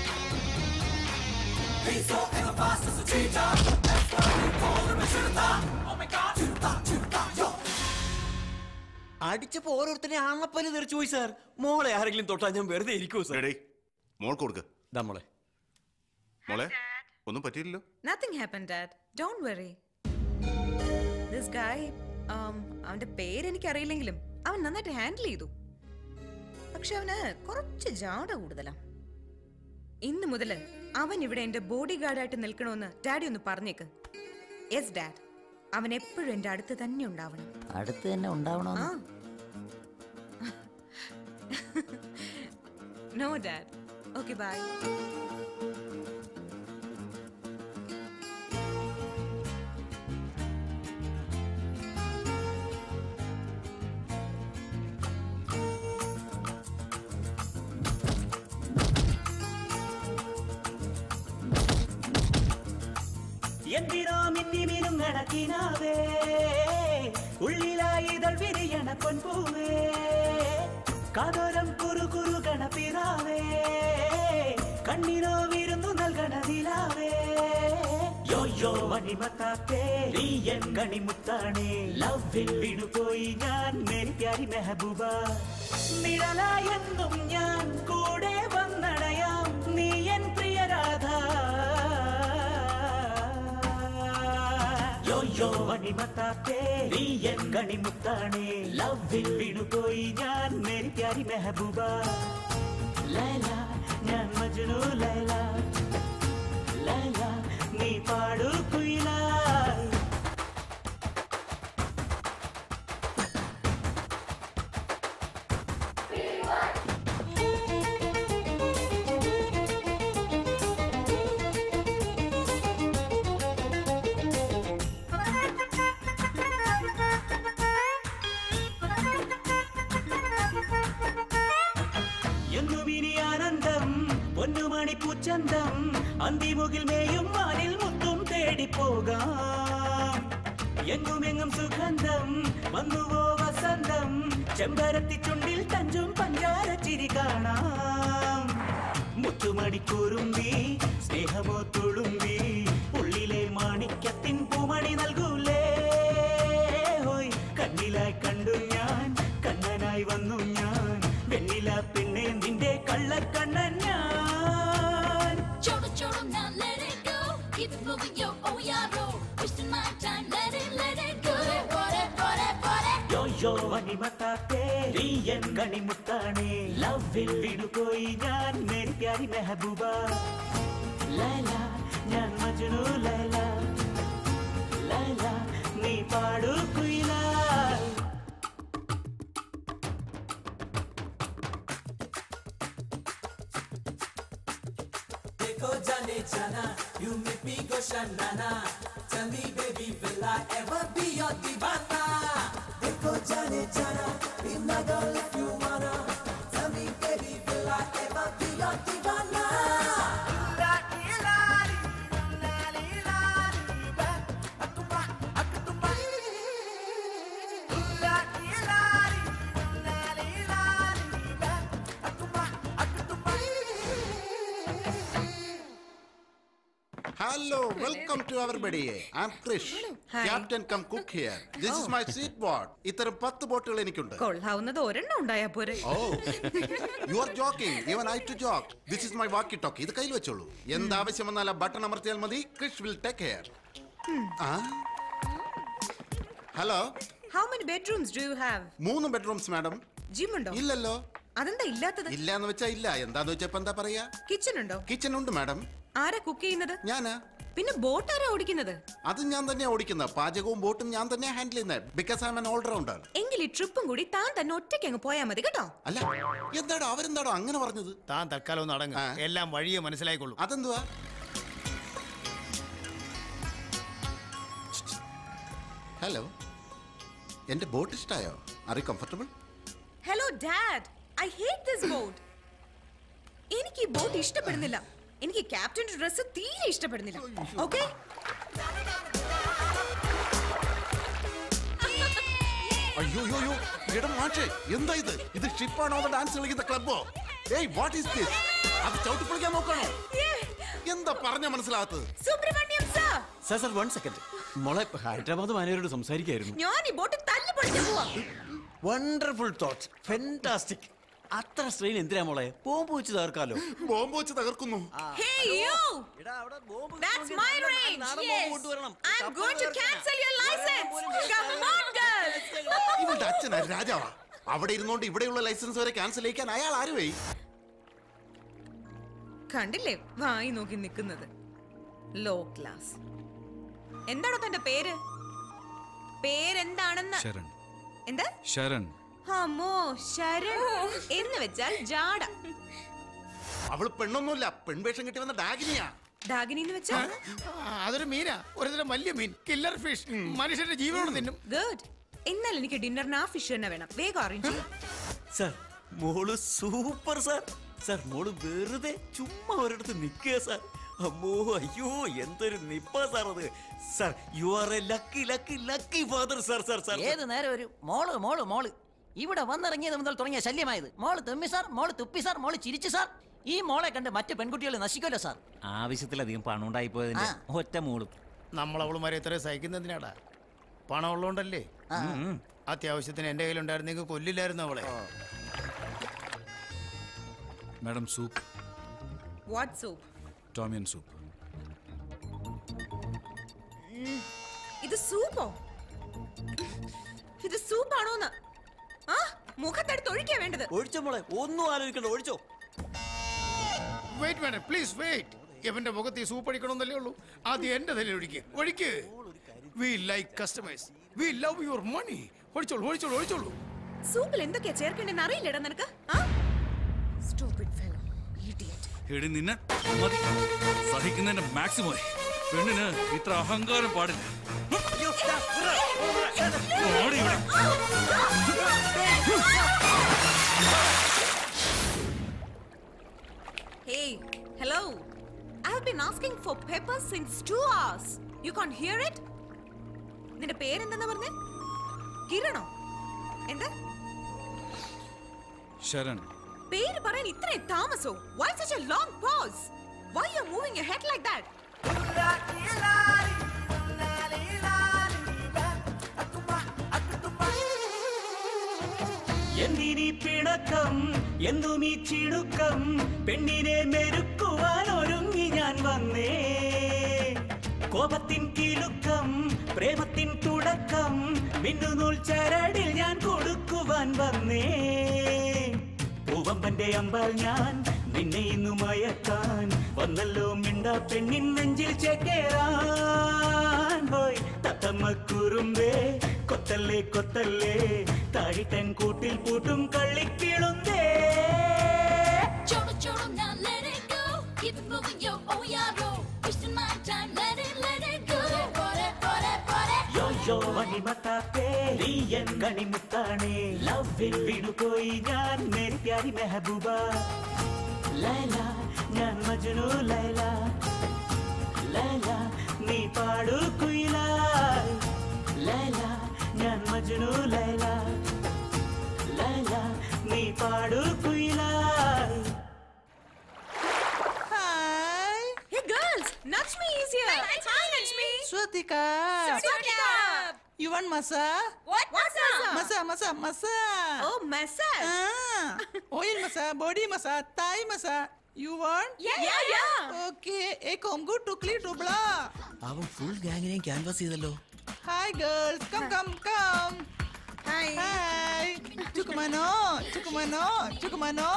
He's so ever fast as a cheetah. That's why we call him a shooter. Oh my god, to the top, to the top, yo!
അടിച്ചപ്പോ ഓരോരുത്തരെ ആണപ്പല് തെറിച്ചു പോയി sir മോളെ ആരെങ്കിലും തൊട്ടാ ഞാൻ വെറുതെ ഇരിക്കൂ sir
മോൾ കൊടുക്ക
മോളെ
മോളെ ഒന്നും പറ്റിയില്ലല്ലോ
Nothing happened, Dad. Don't worry. This guy, um, അവന്റെ പേര് എനിക്കറിയില്ലെങ്കിലും അവൻ നന്നായിട്ട് ഹാൻഡിൽ ചെയ്തു പക്ഷെ അവന് കുറച്ച് ജാട കൂടുതലാ ഇന്ന് മുതൽ അവൻ ഇവിടെ എന്റെ ബോഡി ഗാർഡായിട്ട് നിൽക്കണമെന്ന് ഡാഡി ഒന്ന് പറഞ്ഞേക്ക് യെസ് ഡാഡ് അവൻ എപ്പോഴും എന്റെ അടുത്ത് തന്നെ ഉണ്ടാവണം
അടുത്ത് തന്നെ ഉണ്ടാവണോ
ആ നോ ഡാഡ് ഓക്കെ ബൈ
എന്തിനോ മിന്നി മിനുങ്ങണ കിനാവേ ഉള്ളിലായി ഇതൾ വിരിയണ പൊൻപൂവേ കാതോരം കുറു കുറു ഗണപിതാവേ കണ്ണിനോ വിരുന്നു നൽകണ നിലാവേ യോ യോ മണിമത്താത്തേ നീ എൻ കണിമുത്താണേ ലവിൽ വീണുപോയി ഞാൻ മേരി പ്യാരി മെഹബൂബ നിഴലായെന്നും ഞാൻ കൂടെ വന്നടയാം നീ എൻ പ്രിയരാധ യോ യോ മണിമത്താത്തേ നീ എൻ കണിമുത്താണേ ലവിൽ വീണുപോയി ഞാൻ മേരി പ്യാരി മെഹബൂബ ലൈല ഞാൻ മജ്നു ലൈല ലൈല നീ പാടു കുയിലായി എന്നുമിനി ആനന്ദം പൊന്നുമണി പൂച്ചന്തം അന്തിമുകിൽ മേയും മാനിൽ മുത്തും തേടിപ്പോകാം എങ്ങുമെങ്ങും സുഗന്ധം വന്നുവോ വസന്തം ചെമ്പരത്തി ചുണ്ടിൽ തഞ്ചും പഞ്ചാര ചിരി കാണാം മുത്തുമണി കുറുമ്പി സ്നേഹമോ തുളുമ്പി ഉള്ളിലെ മാണിക്യത്തിൻ പൂമണി നൽകൂലേ ഹോയ് കണ്ണിലായി കണ്ടു ഞാൻ കണ്ണനായി വന്നു ഞാൻ വെണ്ണില പെണ്ണെ നിന്റെ കള്ളക്കണ്ണൻ ഞാൻ
Choro, choro, now let it go. Keep it moving, yo, oh yeah, bro. Wasting my time, let it, let it go. Bore, bore, bore.
യോ യോ മണിമത്താത്തേ നീ എൻ കണിമുത്താണേ ലവിൽ വീണുപോയി ഞാൻ മേരി പ്യാരി മെഹബൂബ ലൈല ഞാൻ മജ്നു ലൈല ലൈല നീ പാടു കുയിലായി
देखो जाने जाना you make me go shanana tell me baby will I ever be your divana देखो जाने जाना be my girl if you wanna tell me baby will I ever be your divana
Hello, welcome to our buddy. I'm Krish.
Hi.
Captain come cook here. This is my seat board. ഇത്തരം പത്ത് ബോട്ടുകൾ എനിക്കുണ്ട്
കൊള്ളാവുന്നത് ഒരെണ്ണം ഉണ്ടായാ പോരെ
oh you are joking even I too joke this is my walkie talkie ഇത് കയ്യിൽ വെച്ചോളൂ എന്താവശ്യം വന്നാൽ ആ ബട്ടൺ അമർത്തിയാൽ മതി ക്രിഷ് വിൽ ടേക്ക് കെയർ ആ hello
how many bedrooms do you have
മൂന്ന് ബെഡ്റൂംസ് മാഡം
ജിം ഉണ്ടോ
ഇല്ലല്ലോ
അതെന്താ ഇല്ലാത്തത്
ഇല്ല എന്ന് വെച്ചാ ഇല്ല എന്താന്ന് വെച്ചപ്പോ എന്താ പറയാ
കിച്ചൺ ഉണ്ടോ
കിച്ചൺ ഉണ്ട് മാഡം
ആരാ കുക്ക് ചെയ്യുന്നത്
ഞാനാ
പിന്നെ ബോട്ട് ആരാ ഓടിക്കുന്നത്
അത് ഞാൻ തന്നെയാ ഓടിക്കുന്നത് പാചകവും ബോട്ടും ഞാൻ തന്നെയാ ഹാൻഡിൽ ചെയ്യുന്നത് because I am an allrounder
എങ്കിൽ ഈ ട്രിപ്പും കൂടി താൻ തന്നെ ഒറ്റയ്ക്ക് അങ്ങ് പോയാ മതി കേട്ടോ
അല്ല എന്താടോ അവരെന്താടോ അങ്ങനെ പറഞ്ഞത്
താൻ തൽക്കാലം ഒന്ന് അടങ്ങ് എല്ലാം വഴിയെ മനസ്സിലായിക്കൊള്ളൂ
അതെന്തുവാ ഹലോ എന്റെ ബോട്ട് ഇഷ്ടായോ are comfortable
hello dad I hate this boat എനിക്ക് ഈ ബോട്ട് ഇഷ്ടപ്പെടുന്നില്ല എനിക്ക് ക്യാപ്റ്റന്റെ ഡ്രസ് തീരെ ഇഷ്ടപ്പെടുന്നില്ല ഓക്കെ
അയ്യോ അയ്യോ അയ്യോ എടാ മാഷേ എന്താ ഇത് ഇത് ഷിപ്പാണോ അതോ ഡാൻസ് കളിക്കുന്ന ക്ലബോ ഏയ് വാട്ട് ഈസ് ദിസ് അത് ചവിട്ടി പൊളിക്കാൻ നോക്കണോ എന്താ പറഞ്ഞ മനസ്സിലാകത്തത്
Subramaniam sir
sir sir one second മോളെ ഹൈദരാബാദ് മാനേജരോട് സംസാരിക്കായിരുന്നു
ഞാൻ ഈ ബോട്ട് തല്ലി പൊളിക്കാൻ പോവാ
വണ്ടർഫുൾ തോട്ട്സ് ഫെന്റാസ്റ്റിക് അത്ര സ്ട്രെയിൻ എന്തിനാ മോളെ ബോംബ് വെച്ച് തകർക്കാലോ
ബോംബ് വെച്ച് തകർക്കുന്നു
Hey you! That's my range. Yes. I'm going to cancel your license. Come on, girl.
ഇവളുടെ അച്ഛനാ രാജാവാ അവിടെ ഇരുന്നോണ്ട് ഇവിടെയുള്ള ലൈസൻസ് വരെ ക്യാൻസൽ ചെയ്യിക്കാൻ അയാൾ ആരുവേ
കണ്ടില്ലേ വായി നോക്കി നിൽക്കുന്നത് ലോ ക്ലാസ് എന്താണോ തന്റെ പേര് പേരെന്താണെന്ന്
ശരൺ
എന്താ
ശരൺ
അമ്മോ ശരൺ എന്ന് വെച്ചാൽ ജാട
അവള് പെണ്ണൊന്നുമില്ല പെൺവേഷം കിട്ടി വന്ന ഡാഗിനിയാ
ഡാഗിനി എന്ന് വെച്ചാ
ആ, അതൊരു മീനാ ഒരുതരം വലിയ മീൻ കില്ലർ ഫിഷ് മനുഷ്യന്റെ ജീവനോട് തിന്നും
ഗുഡ് എന്നാൽ എനിക്ക് ഡിന്നറിന് ആ ഫിഷ് തന്നെ വേണം വേഗം അറേഞ്ച് ചെയ്യും
സാർ മോള് സൂപ്പർ സാർ സാർ മോള് വെറുതെ ചുമ്മാ ഒരിടത്ത് നിൽക്കുക സാർ അമ്മോ അയ്യോ എന്തൊരു നിപ്പ സാർ അത് sir you are a lucky lucky lucky father sir sir sir
ഏത് നേരം ഒരു മോള് മോള് മോള് ഇവിടെ വന്നിറങ്ങിയത് മുതൽ തുടങ്ങിയ ശല്യമായത് മോള് തുമ്മി സാർ മോള് തുപ്പി സാർ മോള് ചിരിച്ചു സാർ ഈ മോളെ കണ്ട് മറ്റു പെൺകുട്ടികൾ നശിക്കുമല്ലോ സാർ
ആവശ്യത്തിലധികം പണം ഉണ്ടായി പോയതിന്റെ ഒറ്റ മൂളും
നമ്മൾ അവളുമാരെ ഇത്രയും സഹിക്കുന്നതിനാടാ പണം ഉള്ളതുകൊണ്ടല്ലേ അത്യാവശ്യത്തിന് എന്റെ കയ്യിലുണ്ടായിരുന്നെങ്കിൽ കൊല്ലില്ലായിരുന്നു അവളെ
madam soup
what soup
tom yum soup
ഇത് സൂപ്പോ ഇത് സൂപ്പാണോന്ന് ആ മുഖത്തെടുത്ത് ഒഴിക്കാ വേണ്ടത്
ഒഴിച്ചോ മോളെ ഒന്നും ആലോചിക്കണ്ട ഒഴിച്ചോ
വെയിറ്റ് മാഡം പ്ലീസ് വെയിറ്റ് ഇവന്റെ മുഖത്ത് ഈ സൂപ്പ് അടിക്കണമെന്നല്ലേ ഉള്ളൂ ആദ്യം എന്റെ തലയിൽ ഒഴിക്ക് ഒഴിക്ക് we like customers we love your money ഒഴിച്ചോളൂ ഒഴിച്ചോളൂ ഒഴിച്ചോളൂ
സൂപ്പിൽ എന്തൊക്കെയാ ചേർക്കേണ്ടെന്ന് അറിയില്ലടാ നിനക്ക് ആ Stupid fellow. Idiot.
എടി നിന്നെ മതി സഹിക്കുന്നതിന്റെ മാക്സിമം പെണ്ണിന് ഇത്ര അഹങ്കാരം പാടില്ല ഓടി ഇവിടെ.
Hey, hello. I have been asking for pepper since two hours. You can't hear it? നിന്റെ പേരെന്തെന്നാ പറഞ്ഞേ കിരണോ എന്താ
ശരൺ
പേര് പറയാൻ ഇത്രയും താമസോ why such a long pause why you moving your head like that
എന്തിനീ പിണക്കം എന്തും ഈ ചിണുക്കം പെണ്ണിനെ മെരുക്കുവാൻ ഒരുങ്ങി ഞാൻ വന്നേ കോപത്തിൻ കിലുക്കം പ്രേമത്തിൻ തുടക്കം മിന്നുനൂൽ ചരടിൽ ഞാൻ കൊടുക്കുവാൻ വന്നേ പൂവമ്പന്റെ അമ്പാൽ ഞാൻ നിന്നെ ഇന്നു മയക്കാൻ വന്നല്ലോ മിണ്ടാ പെണ്ണിൻ നെഞ്ചിൽ ചേക്കേറാൻ പോയി തത്തമ്മ കുറുമ്പേ കൊത്തല്ലേ കൊത്തല്ലേ താഴിട്ടൻ കൂട്ടിൽ പൂട്ടും കള്ളിക്കിളുന്നേ
Choro, choro, now let it go. Keep it moving, yo, oh yeah, roll. Wasting my time, let it, let it go. Bore, bore, bore.
യോ യോ മണിമത്താപ്പേ നീ എൻ കണിമുത്താണേ ലവിൽ വീണുപോയി ഞാൻ മേരി പ്യാരി മെഹബൂബ ലൈല ഞാൻ മജ്നു ലൈല ലൈല നീ പാടു കുയില ലൈല ഞാൻ മജ്നു ലൈല ലൈല നീ പാടു കുയില
hi hey girls Nakshmi is here hi Nakshmi
Swatika.
Swatika
You want masa?
what what's that
Masa, masa, masa.
oh massage
Ah, oil masa, body masa, thigh masa. You want?
Yeah, yeah, yeah.
Okay, a comb good to clean to blah.
അവൻ full ഗാങ്ങിനെയും canvas ചെയ്തല്ലോ
Hi girls, come, come, come.
Hi.
Hi. Chukumano, chukumano, chukumano.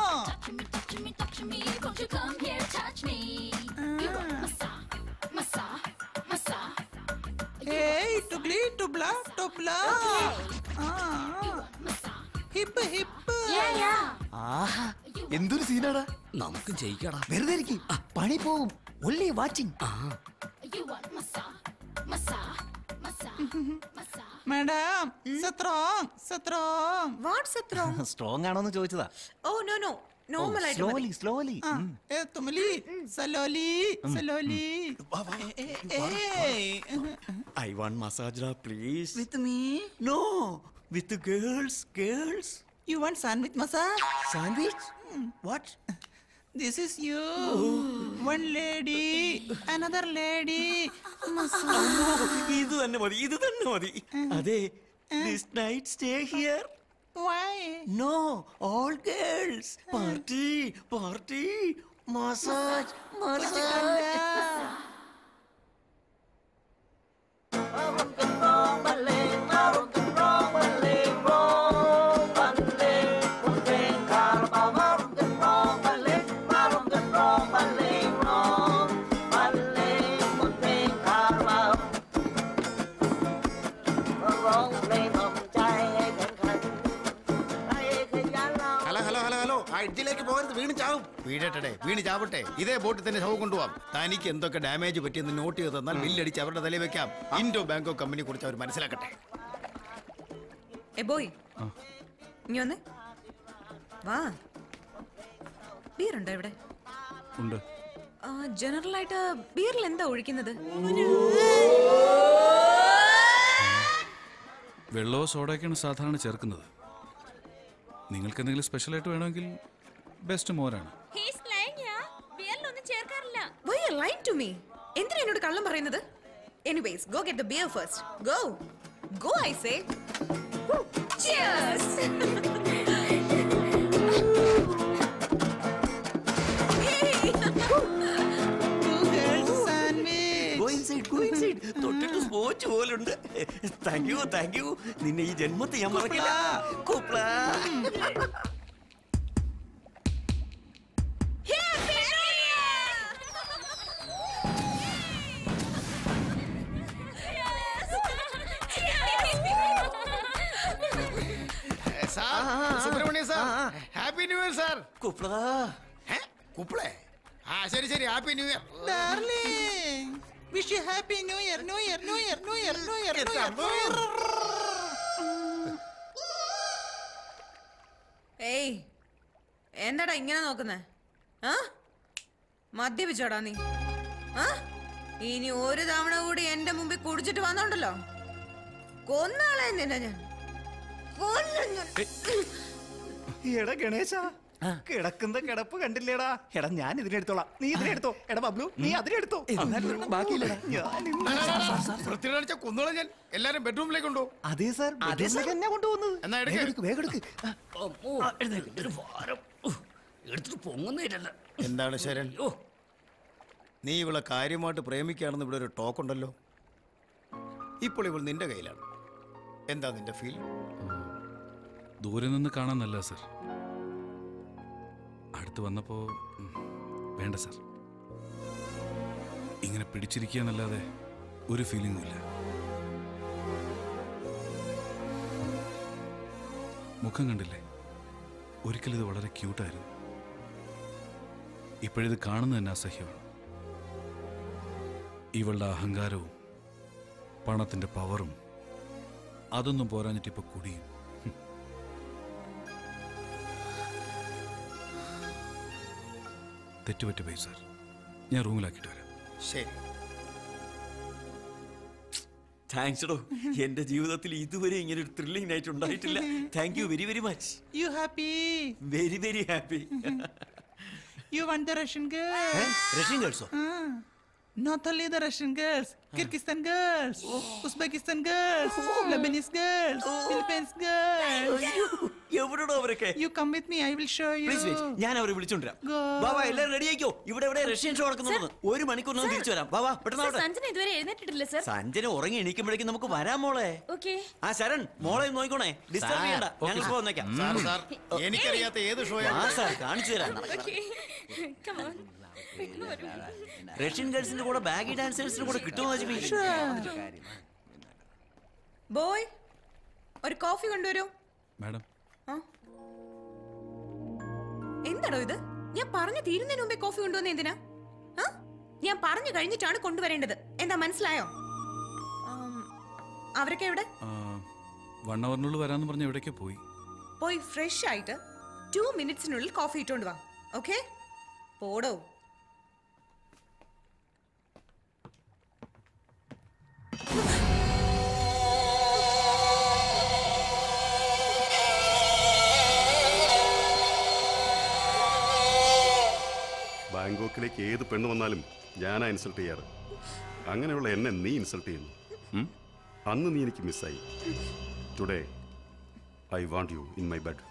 Won't you come here, touch me? You want massage, massage, massage.
Hey, to clean to blah, to blah. Ah. Hip, hip.
Yeah, yeah.
ആഹാ എന്തൊരു സീനാടാ
നമുക്കും ജയിക്കടാ
വെറുതെ ഇരിക്കും പണി പോവും only watching
You want massage, massage, massage, massage.
Madam, strong, strong.
what strong
strong ആണോന്ന് ചോദിച്ചതാ
oh no no normal ആയിട്ട് മതി.
Slowly slowly
Ah, eh, tumali, saloli, saloli. Eh, eh, eh.
I want massage please
With me?
No with girls girls
You want sandwich massage?
Sandwich
What? This is you. One lady, another lady. Massage.
ഇത് തന്നെ മതി ഇത് തന്നെ മതി അതെ this night stay here
Why?
No all girls party party massage massage
hello hello hello hello ആ എഡ്ജിലേക്ക് പോകരുത് വീണ് ചാവും
വീഴട്ടെ വീണ് ചാവട്ടെ ഇതേ ബോട്ടിൽ തന്നെ ശവം കൊണ്ടുപോവാം തനിക്ക് എന്തൊക്കെ ഡാമേജ് പറ്റിയെന്ന് നോട്ട് ചെയ്ത് തന്നാൽ ബില്ലടിച്ച് അവരുടെ തലയിൽ വെക്കാം ഇൻഡോ ബാങ്കോ കമ്പനിയെ കുറിച്ച് അവർ മനസ്സിലാക്കട്ടെ
എ ബോയ് ഇനി വന്നേ വാ ബിയർ ഉണ്ടോ ഇവിടെ
ഉണ്ട്
ജനറൽ ആയിട്ട് ബിയറിൽ എന്താ ഒഴിക്കുന്നത്
വെള്ളമോ സോഡയൊക്കെയാണ് സാധാരണ ചേർക്കുന്നത് നിങ്ങൾക്ക് എന്തെങ്കിലും സ്പെഷ്യലായിട്ട് വേണമെങ്കിൽ ബെസ്റ്റ് മോരാണ്
ബിയറിലൊന്നും ചേർക്കാറില്ല why are lying to me എന്തിനാ എന്നോട് കള്ളം പറയുന്നത് anyways go get the beer first go go I say Cheers!
Go inside, go inside. തൊട്ടിട്ട് സ്പോച്ച് പോലുണ്ട് താങ്ക് യു താങ്ക് യു നിന്നെ ഈ ജന്മത്തെ ഞാൻ മറക്കില്ല കുപ്ല
sir Subramanya sir happy new year sir
കുപ്ല
കുപ്പിളേ ആ ശരി ശരി happy new year
Darling, wish you happy new year, new year, new year, new year, new year, new year, new year.
ഏയ് എന്താടാ ഇങ്ങനെ നോക്കുന്നേ ആ മദ്യപിച്ചോടാ നീ ആ ഇനി ഒരു തവണ കൂടി എന്റെ മുമ്പിൽ കുടിച്ചിട്ട് വന്നോണ്ടല്ലോ കൊന്നാളെ നിന്നെ ഞാൻ കൊല്ലും ഞാൻ.
എടാ ഗണേശ കിടക്കുന്ന കിടപ്പ് കണ്ടില്ലേടാ എടാ ഞാൻ ഇതിനെടുത്തോളാം നീ ഇതിനെടുത്തോ എടാ ബബ്ലു നീ അതിനെടുത്തോ ബാക്കിയില്ലടാ
വൃത്തിയിലടിച്ച കുന്നോളം ഞാൻ എല്ലാരും ബെഡ്റൂമിലേക്ക് കൊണ്ടു
അതെ സാർ
അതെ സാർ.
എന്നെ കൊണ്ടുപോകുന്നത്
എന്നാ എടുക്ക്.
വേഗം എടുക്ക്
എടുത്തിട്ട് പൊങ്ങുന്നില്ല
എന്താണ് ശരൺ നീ ഇവളെ കാര്യമായിട്ട് പ്രേമിക്കുകയാണെന്ന് ഇവിടെ ഒരു ടോക്ക് ഉണ്ടല്ലോ ഇപ്പോൾ ഇവൾ നിന്റെ കയ്യിലാണ് എന്താ നിന്റെ ഫീൽ
ദൂരെ നിന്ന് കാണാൻ നല്ല സർ അടുത്ത് വന്നപ്പോ ഉം, വേണ്ട സർ ഇങ്ങനെ പിടിച്ചിരിക്കുക എന്നല്ലാതെ ഒരു ഫീലിംഗും ഇല്ല മുഖം കണ്ടില്ലേ ഒരിക്കൽ ഇത് വളരെ ക്യൂട്ടായിരുന്നു ഇപ്പോഴിത് കാണുന്നത് തന്നെ അസഹ്യമാണ് ഇവളുടെ അഹങ്കാരവും പണത്തിന്റെ പവറും അതൊന്നും പോരാഞ്ഞിട്ട് ഇപ്പൊ കുടിയും ഹും. തെറ്റുപറ്റി പോയി സാർ ഞാൻ റൂമിലാക്കിയിട്ട് വരാം
ശരി
താങ്ക്സ് ഡോ എന്റെ ജീവിതത്തിൽ ഇതുവരെ ഇങ്ങനെ ഒരു ത്രില്ലിംഗ് നൈറ്റ് ഉണ്ടായിട്ടില്ല thank you very very much
You happy?
Very very happy
You want the Russian girls?
Russian ഗേൾസോ
Ah, not only the Russian girls, Kyrgyzstan girls, Uzbekistan girls, Lebanese girls, Philippines girls.
എവിടെയോ അവരൊക്കെ
You come with me, I will show you.
Please wait ഞാൻ അവരെ വിളിച്ചോണ്ടിരാം
Go.
Baba എല്ലാവരും ready ആയിക്കോ ഇവിടെ ഇവിടെ Russian show നടക്കുന്നുണ്ട് ഒരു മണിക്കൂറിനകം തിരിച്ചു വരാം ബാബാ പെട്ടെന്ന് ആവട്ടെ
സഞ്ജന ഇതുവരെ എഴുന്നേറ്റിട്ടില്ല സർ
സഞ്ജന ഉറങ്ങി എണീക്കുമ്പോഴേക്കും നമുക്ക് വരാം മോളെ
ഓക്കെ
ആ ശരൺ മോളെ ഒന്ന് നോക്കണേ ഡിസ്റ്റർബ്
സാർ,
ചെയ്യണ്ട
ഓക്കേ.
ഞങ്ങൾ ഇപ്പോ വന്നേക്കാം
സാർ, സാർ, എനിക്കറിയാത്ത ഏത് ഷോ
ആ സാർ കാണിച്ചു തരാം റഷ്യൻ ഗേൾസിന്റെ കൂടെ ബാഗി ഡാൻസേഴ്സിന്റെ കൂടെ കിട്ടുമോ അജ്മി
ബോയ് ഒരു കോഫി കൊണ്ടുവരൂ
മാഡം
ആ? എന്താടോ ഇത് ഞാൻ പറഞ്ഞു തീരുന്നതിന് മുമ്പേ കോഫി കൊണ്ടുവന്ന എന്തിനാ ആ? ഞാൻ പറഞ്ഞു കഴിഞ്ഞിട്ടാണ് കൊണ്ടുവരേണ്ടത് എന്താ മനസ്സിലായോ ആം, അവരൊക്കെ എവിടെ
വൺ അവറിനുള്ളിൽ വരാമെന്ന് പറഞ്ഞ് എവിടേക്കോ പോയി
പോയി ഫ്രഷ് ആയിട്ട് ടു മിനിറ്റ്സിനുള്ളിൽ കോഫി ഇട്ടുകൊണ്ട് വാ ഓക്കെ പോടോ
ബാങ്കോക്കിലേക്ക് ഏത് പെണ്ണ് വന്നാലും ഞാനാ ഇൻസൾട്ട് ചെയ്യാറ് അങ്ങനെയുള്ള എന്നെ നീ ഇൻസൾട്ട് ചെയ്യുന്നു ഉം? അന്ന് നീ എനിക്ക് മിസ്സായി today I want you in my bed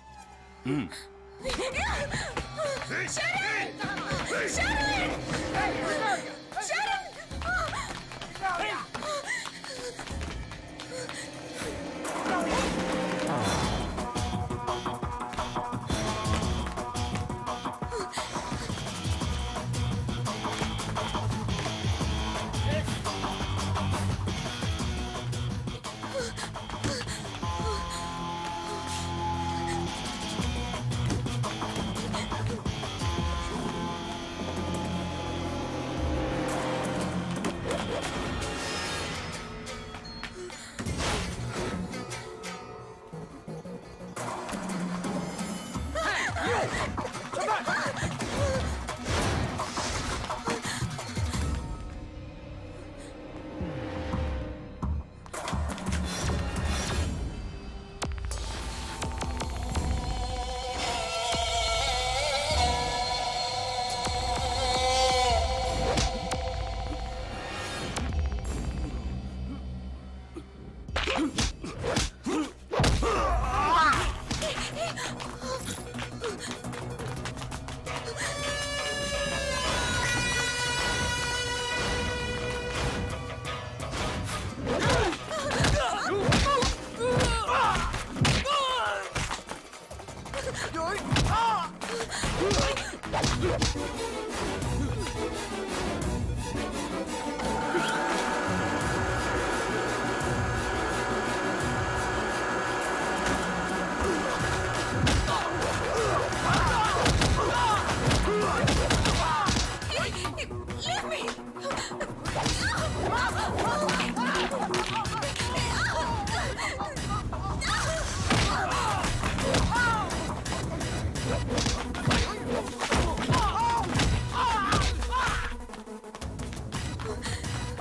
Sharon!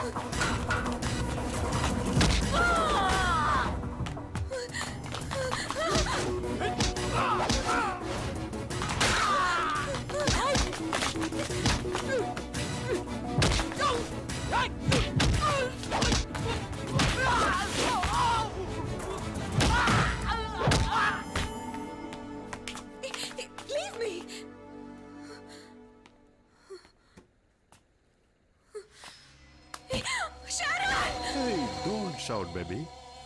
Leave me! Sharon!
Hey, don't shout, baby.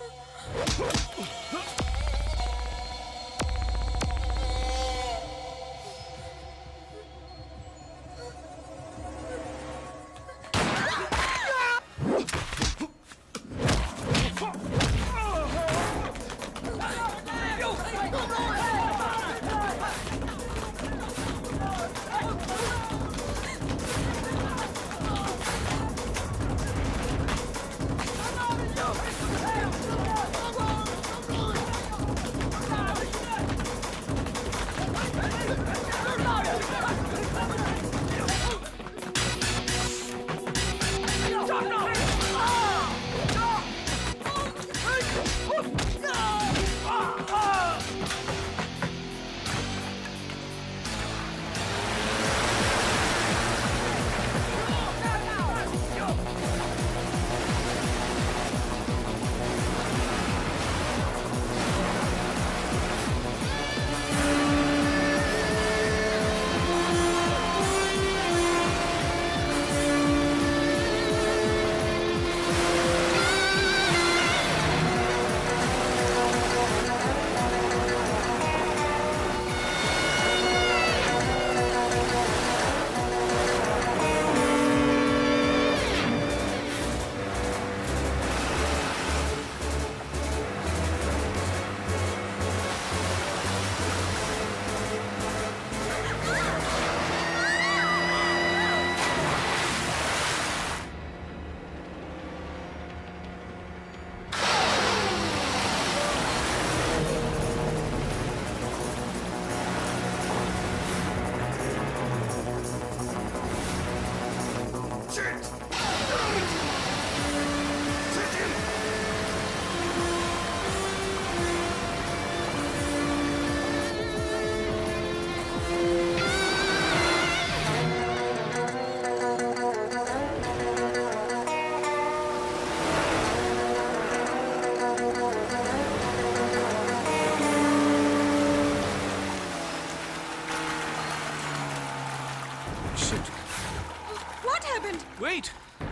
What happened?
Wait!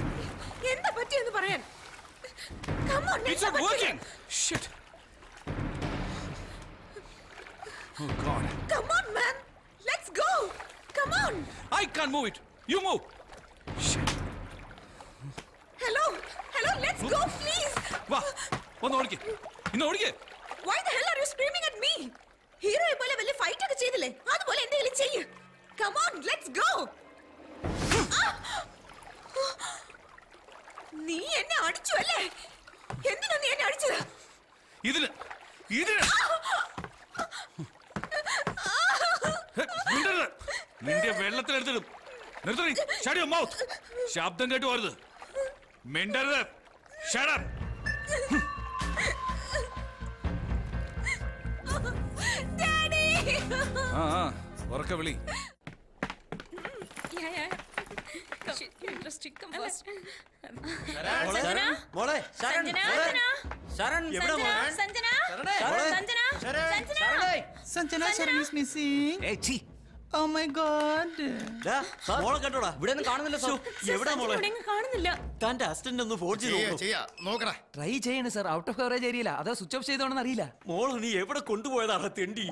എന്താ പറ്റിയെന്ന് പറയാൻ Come on,
It's
എന്താ
not
പറ്റിയത്?
working! Shit! Oh god.
Come on, man. Let's go. Come on.
I can't move it! You move!
Hello. Hello, let's go, please.
വാ ഒന്ന് ഓടിക്ക് ഇന്ന് ഓടിക്ക്
Why the hell are you screaming at me? ഹീറോയെ പോലെ വലിയ fight ഒക്കെ ചെയ്തില്ലേ അതുപോലെ എന്തെങ്കിലും ചെയ്യ് Come on, let's go. നീ എന്നെ അടിച്ചു അല്ലേ എന്തിനാ നീ എന്നെ അടിച്ചത്
ഇതിന് ഇതിന് ഹെ, മിണ്ടരുത്. നിന്റെ വെള്ളത്തിലെടുത്തിടും നിർത്തണി ഷടിയോ മൗത്ത് ശബ്ദം കേട്ടു പോരുത് മിണ്ടരുത് ഷടം
Daddy!
ആ ആ, ഉറക്കെ വിളി
Yeah, yeah. Come, interesting. Come first.
മോളെ, മോളെ, ശരൺ,
സഞ്ജന,
മോളെ.
സഞ്ജന.
ശരൺ, എവിടെ
സഞ്ജന,
മോളെ?
സഞ്ജന.
ശരണേ,
സഞ്ജന,
മോളെ.
Sanjana,
Sharan,
Sanjana.
ശരണേ.
Sanjana Sharan is missing. Oh my god.
മോളെ കണ്ടോടാ
ഇവിടെ ഒന്നും കാണുന്നില്ല
ശ്ശോ, എവിടാ മോളെ
ഇവിടെ എങ്ങും കാണുന്നില്ല
തന്റെ അസിസ്റ്റന്റ് ഒന്ന് ഫോൺ ചെയ്ത്
നോക്കടാ
ട്രൈ ചെയ്യണ സർ ഔട്ട് ഓഫ് കവറേജ് ഏരിയയില്ല അതോ സ്വിച്ച് ഓഫ് ചെയ്തോണെന്ന് അറിയില്ല
മോള് നീ എവിടെ കൊണ്ടുപോയതാണ് തെണ്ടി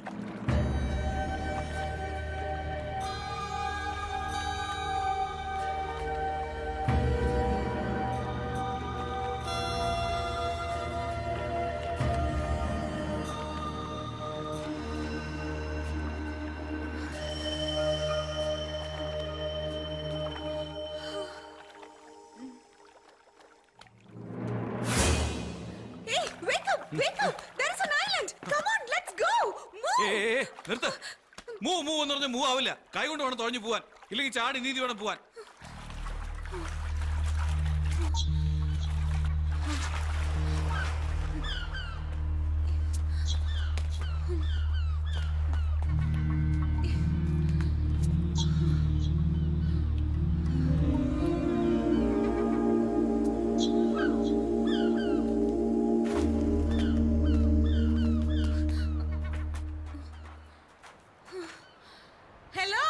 Hey, wake up, wake up. There is an island. Come on, let's go. Move.
ഏ ഏ, ഏ, നിർത്ത് മൂവ് മൂവ് എന്ന് പറഞ്ഞാൽ മൂവ് ആവില്ല കൈ കൊണ്ട് വേണം തുഴഞ്ഞു പോവാൻ ഇല്ലെങ്കിൽ ചാടി നീതി വേണം പോവാൻ
Hello?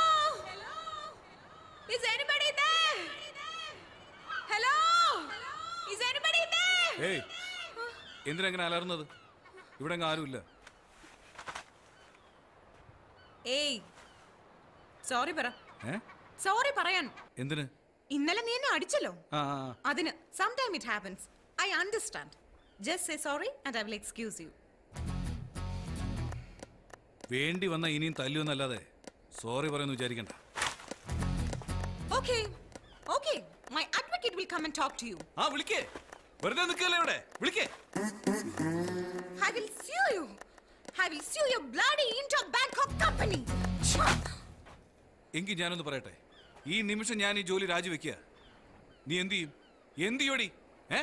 Is anybody there? Hello? Is anybody there?
ഏയ് എന്തിനാ ഇങ്ങനെ അലർന്നത് ഇവിടെ അങ്ങ് ആരുമില്ല
ഏയ് സോറി പറ
ഏ
സോറി പറയാൻ
എന്തിന്
ഇന്നലെ നീ എന്നെ അടിച്ചല്ലോ
ആ ആ, ആ.
അതിന് some time it happens I understand just say sorry and I will excuse you
വേണ്ടി വന്ന ഇനിയും തല്ലുമെന്നല്ലാതെ സോറി പറയുന്നു വിചാരിക്കണ്ട
okay okay my advocate will come and talk to you
ആ വിളിക്കേ വെറുതെ നിൽക്കല്ലേ ഇവിടെ വിളിക്കേ
I will sue you. I will sue your bloody Inter Bangkok company.
എങ്കിൽ ഞാനൊന്ന് പറയട്ടെ ഈ നിമിഷം ഞാൻ ഈ ജോലി രാജിവെക്കുക നീ എന്ത് ചെയ്യും എന്ത് ചെയ്യോടി ഏ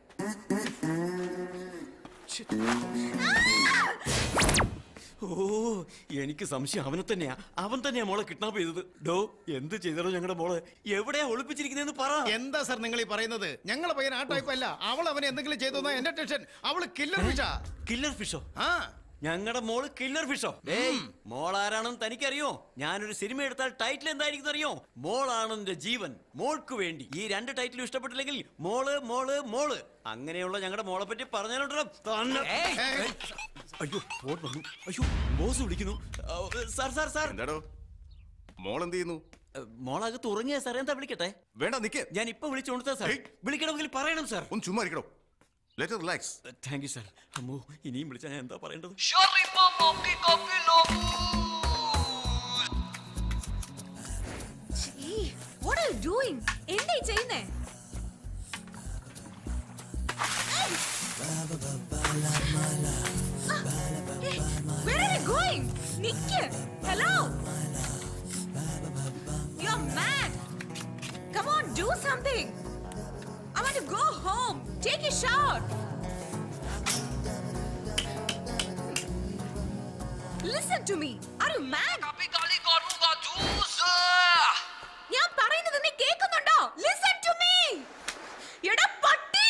ഓ എനിക്ക് സംശയം അവനെ തന്നെയാ അവൻ തന്നെയാ മോളെ കിഡ്നാപ്പ് ചെയ്തത് ഡോ എന്ത് ചെയ്തോ ഞങ്ങളുടെ മോളെ എവിടെയാ ഒളിപ്പിച്ചിരിക്കുന്നതെന്ന് പറ
എന്താ സർ നിങ്ങൾ ഈ പറയുന്നത് ഞങ്ങളെ പയ്യൻ ആ ടൈപ്പ് അല്ല അവൾ അവനെ എന്തെങ്കിലും ചെയ്തു എന്റെ ടെൻഷൻ അവള് കില്ലർ ഫിഷാ
കില്ലർ ഫിഷോ
ആ
ഞങ്ങളുടെ മോള് കില്ലർ ഫിഷോ ഏയ് മോൾ ആരാണെന്ന് തനിക്കറിയോ ഞാനൊരു സിനിമ എടുത്താൽ ടൈറ്റിൽ എന്തായിരിക്കും അറിയോ മോളാണ് എന്റെ ജീവൻ മോൾക്ക് വേണ്ടി ഈ രണ്ട് ടൈറ്റിലും ഇഷ്ടപ്പെട്ടില്ലെങ്കിൽ മോള് മോള് മോള് അങ്ങനെയുള്ള ഞങ്ങളുടെ മോളെ പറ്റി പറഞ്ഞാലുണ്ടല്ലോ തന്നെ- അയ്യോ ഫോൺ വന്നു അയ്യോ ബോസ് വിളിക്കുന്നു ആ, സാർ സാർ സാർ
എന്താടോ മോൾ എന്ത് ചെയ്യുന്നു
മോളകത്ത് ഉറങ്ങിയ സാർ എന്താ വിളിക്കട്ടെ
വേണ്ട നിക്കേ
ഞാൻ ഇപ്പൊ വിളിച്ചോണ്ടാ സാർ വിളിക്കണമെങ്കിൽ പറയണം സാർ
ഒന്ന് ചുമ്മാ ഇരിക്കണോ let relax
thank you sir അമ്മോ ഇനിയും വിളിച്ചാൽ ഞാൻ എന്താ പറയേണ്ടത്
Gee, what are you doing? എന്താ ഈ ചെയ്യുന്നേ Hey, where are you going? Nick. Hello? You're mad. Come on, do something. I want to go home. Take a shower. Listen to me. Are you mad? ഞാൻ പറയുന്നത് നീ കേൾക്കുന്നുണ്ടോ listen to me എടാ പട്ടി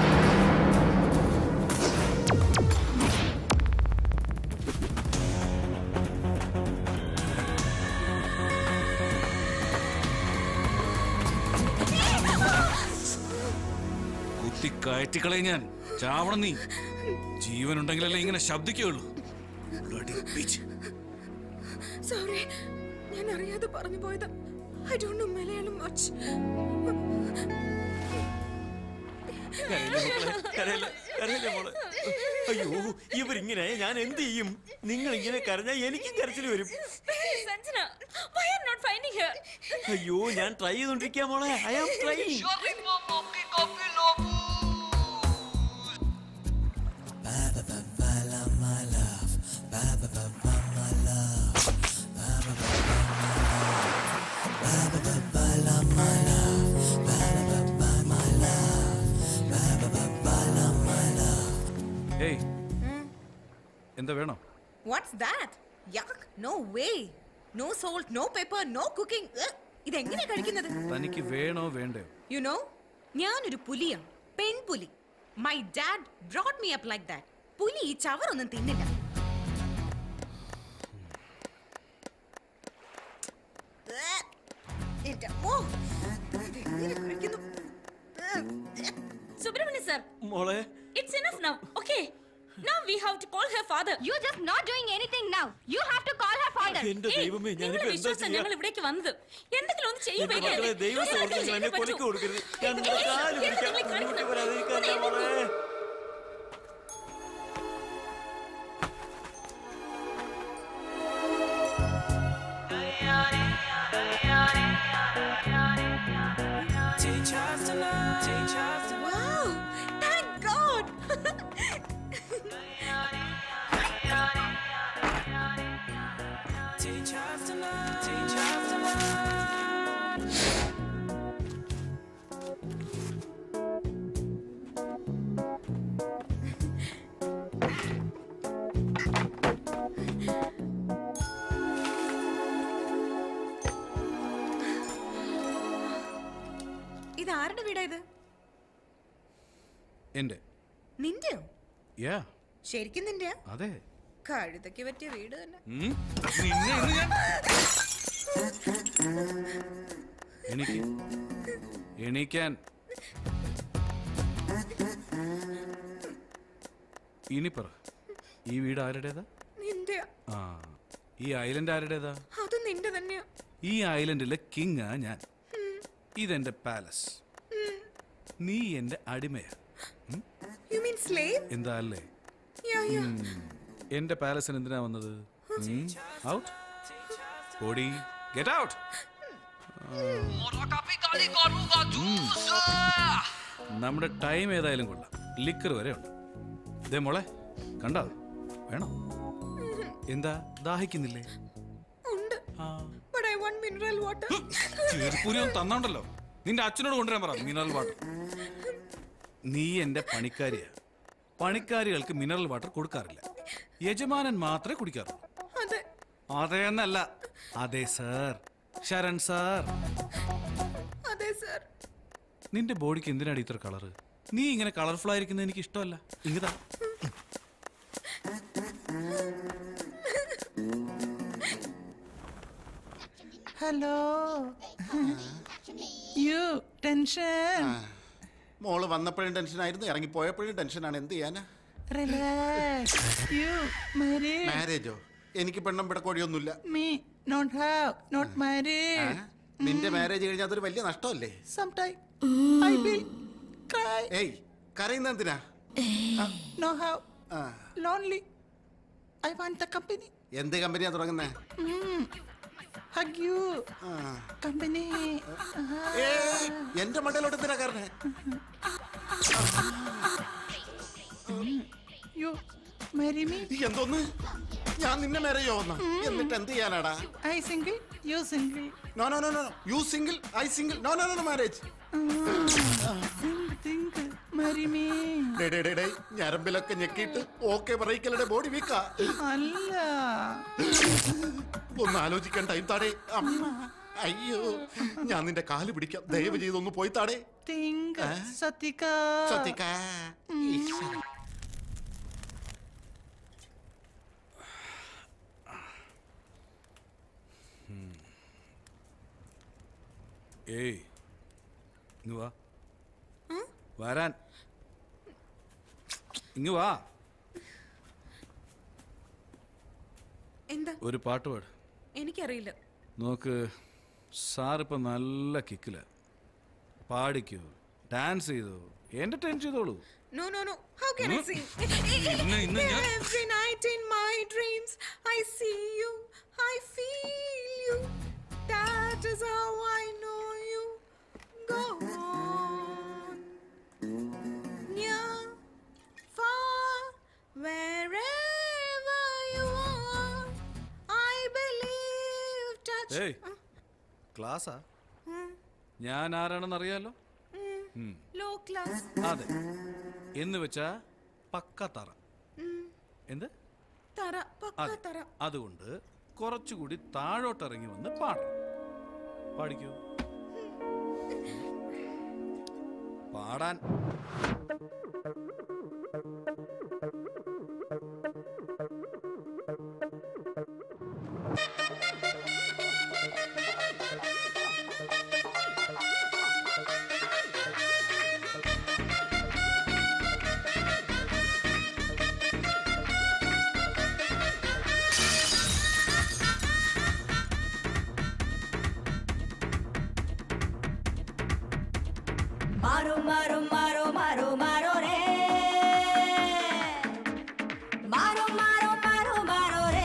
കുത്തി കയറ്റിക്കളയും ഞാൻ ചാവണം നീ ജീവനുണ്ടെങ്കിലല്ലേ ഇങ്ങനെ ശബ്ദിക്കുള്ളൂ Bloody bitch.
സോറി ഞാൻ അറിയാതെ പറഞ്ഞു പോയത് I don't know Malayalam much
കരയില്ലേ മക്കളെ? കരയില്ലേ? കരയില്ലേ മോളെ? അയ്യോ ഇവരിങ്ങനെ ഞാൻ എന്ത് ചെയ്യും നിങ്ങൾ ഇങ്ങനെ കരഞ്ഞാൽ എനിക്കും കരച്ചിൽ വരും
Sanjana, why are you not finding her?
അയ്യോ ഞാൻ ട്രൈ ചെയ്തോണ്ടിരിക്കുക മോളെ ഐ ആം ട്രൈ
ഏയ് എന്താ വേണോ
What's that? Yuck, no way. No salt, no pepper, no cooking. Ugh, ഇതെങ്ങനെ കഴിക്കുന്നത്
തനിക്ക് വേണോ വേണ്ടയോ
യു നോ ഞാനൊരു പുലിയാണ് പെൺപുലി my dad brought me up like that പുലി ഈ ചവറൊന്നും തിന്നില്ല Ugh, എന്റെ അമ്മോ, ഇതെങ്ങനെ കഴിക്കുന്നു?
Subramani sir,
മോളെ
it's enough now. Okay. Now we have to call her father.
You're just not doing anything now. You have to call her father.
എന്റെ ദൈവമേ ഞാനിപ്പോ
നിങ്ങളെ
എന്താ
വിശ്വാസം
ചെയ്യാ
ഞങ്ങൾ ഇവിടേക്ക് വന്നത് എന്തെങ്കിലും ഒന്ന് ചെയ്യൂ
എന്റെ മക്കളെ ദൈവം സൗകര്യം എന്നെ കൊലിക്ക് കൊടുക്കരുത് ഞാൻ നിങ്ങളുടെ കാല് പിടിക്കാം മുന്നോട്ട് വരാതിരിക്കാൻ മോളെ
Wow, thank God.
എൻ്റെ
നിന്റെയോ
യാ
ശരിക്കും നിന്റെയാ
അതെ
കഴുതയ്ക്ക് പറ്റിയ വീട് തന്നെ
ഉം. നിന്നെ ഇന്ന് ഞാൻ എനിക്ക് എണീക്കാൻ ഇനി പറ ഈ വീട് ആരുടേതാ
നിന്റെയാ
ആ ഈ ഐലൻഡ് ആരുടേതാ
അത് നിന്റെ തന്നെയാ
ഈ ഐലൻഡിലെ കിങ് ആ ഞാൻ ഇതെന്റെ പാലസ് നീ എന്റെ അടിമയാ
യു മീൻ സ്ലേവ്
എന്താ അല്ലേ
യാ യാ
ഉം. എന്റെ പാലസിന് എന്തിനാ വന്നത് ഔട്ട് ഓടി ഗെറ്റ് ഔട്ട് നമ്മുടെ ടൈം ഏതായാലും കൊള്ളാം ലിക്കർ വരെ ഉണ്ട് ഇതേ മോളെ കണ്ടാ വേണോ എന്താ ദാഹിക്കുന്നില്ലേ
ഉണ്ട് but I want mineral water
ചെറുപ്പൂരി ഒന്ന് തന്നോണ്ടല്ലോ നിന്റെ അച്ഛനോട് കൊണ്ടുവരാൻ പറ മിനറൽ വാട്ടർ നീ എന്റെ പണിക്കാരിയാ പണിക്കാരികൾക്ക് മിനറൽ വാട്ടർ കൊടുക്കാറില്ല യജമാനൻ മാത്രമേ കുടിക്കാറുള്ളൂ
അതെ
അതെ എന്നല്ല അതെ സാർ ശരൺ സാർ
അതെ സർ
നിന്റെ ബോഡിക്ക് എന്തിനാണ് ഇത്ര കളറ് നീ ഇങ്ങനെ കളർഫുൾ ആയിരിക്കുന്നത് എനിക്ക് ഇഷ്ടമല്ല ഇങ്ങതാ
ഹലോ യു ടെൻഷൻ
മോള് വന്നപ്പോഴും ടെൻഷനായിരുന്നു ഇറങ്ങിപ്പോയപ്പോഴും ടെൻഷനാണ് എന്ത് ചെയ്യാനാ
റിലാക്സ് യു മാരി
മാരേജോ എനിക്ക് പെണ്ണം പിടക്കോഴിയൊന്നുമില്ല
me not have not marry
നിന്റെ മാരേജ് കഴിഞ്ഞാൽ അതൊരു വലിയ നഷ്ടമല്ലേ
sometime I will cry.
ഏയ് കരയുന്ന എന്തിനാ
No how.
ആ,
Lonely. I want the company.
എന്ത് കമ്പനിയാ തുടങ്ങുന്നേ
Mm. Hug you. Company.
ഏ എന്റെ മണ്ടയിലോട്ട് എന്തിനാ കാരണേ
You marry me?
എന്തോന്ന് ഞാൻ നിന്നെ മാരേജ് വന്ന എന്നിട്ട് എന്ത് ചെയ്യാനാടാ
I single. You single.
No no no no you single I single no no no marriage
Single, single. Marry me.
ഡേ ഡേ ഡേ ഡേ ഞരമ്പിലൊക്കെ ഞെക്കിയിട്ട് ഓക്കെ പറയിക്കലടെ ബോഡി വീക്കാ
അല്ല
ഒന്ന് ആലോചിക്കാൻ ടൈം താടേ അമ്മ അയ്യോ ഞാൻ നിന്റെ കാല് പിടിക്കാം ദയവ് ചെയ്തൊന്ന് പോയി താടേ
തിങ്ക സത്തിക
സത്തിക. ഈശ്വര.
ഏയ് ഇങ്ങ് വാ വരാൻ ഇങ്ങ് വാ
എന്താ
ഒരു പാട്ട് പാട്
എനിക്കറിയില്ല
നോക്ക് സാറിപ്പം നല്ല കിക്കില പാടിക്കോ ഡാൻസ് ചെയ്തോ എന്റർടൈൻ ചെയ്തോളൂ
No, no, no. How can I
Hmm?
sing?
ഇന്ന് ഇന്ന് ഞാൻ
Every night in my dreams, I see you, I feel you. That is how I know you. Go on. Near, far, wherever you are, I believe touch.
ഏയ് ക്ലാസ്സാ
Hmm,
ഞാൻ ആരാണെന്ന് അറിയാലോ
hmm.
ഉം.
Low class.
അതെ എന്ന് വെച്ചാ പക്ക തറ
Hmm.
എന്ത്
തറ പക്ക
അതെ
തറ
അതുകൊണ്ട് കുറച്ചുകൂടി താഴോട്ടിറങ്ങി വന്ന് പാടണം പാടിക്കൂ പാടാൻ
मारो मारो मारो मारो मारो रे मारो मारो मारो मारो रे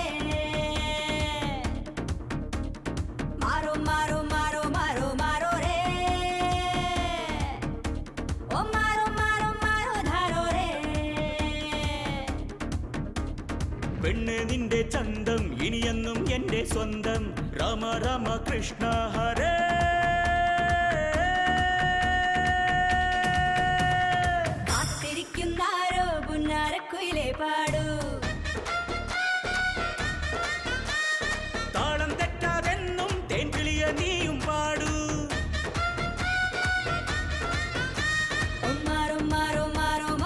मारो मारो मारो मारो मारो रे ओ मारो मारो मारो धारो रे
പെണ്ണ് നിന്റെ ചന്തം ഇനിയെന്നും എന്റെ സ്വന്തം രാമ രാമ കൃഷ്ണ ഹരേ
കാത്തിരിക്കുന്നാരോ പുന്നാരക്കുയിലെ പാടൂ
താളം തെറ്റാതെന്നും തേൻകിളിയ നീയും പാടൂ
ഓ മാറോ മാറോ മാറോ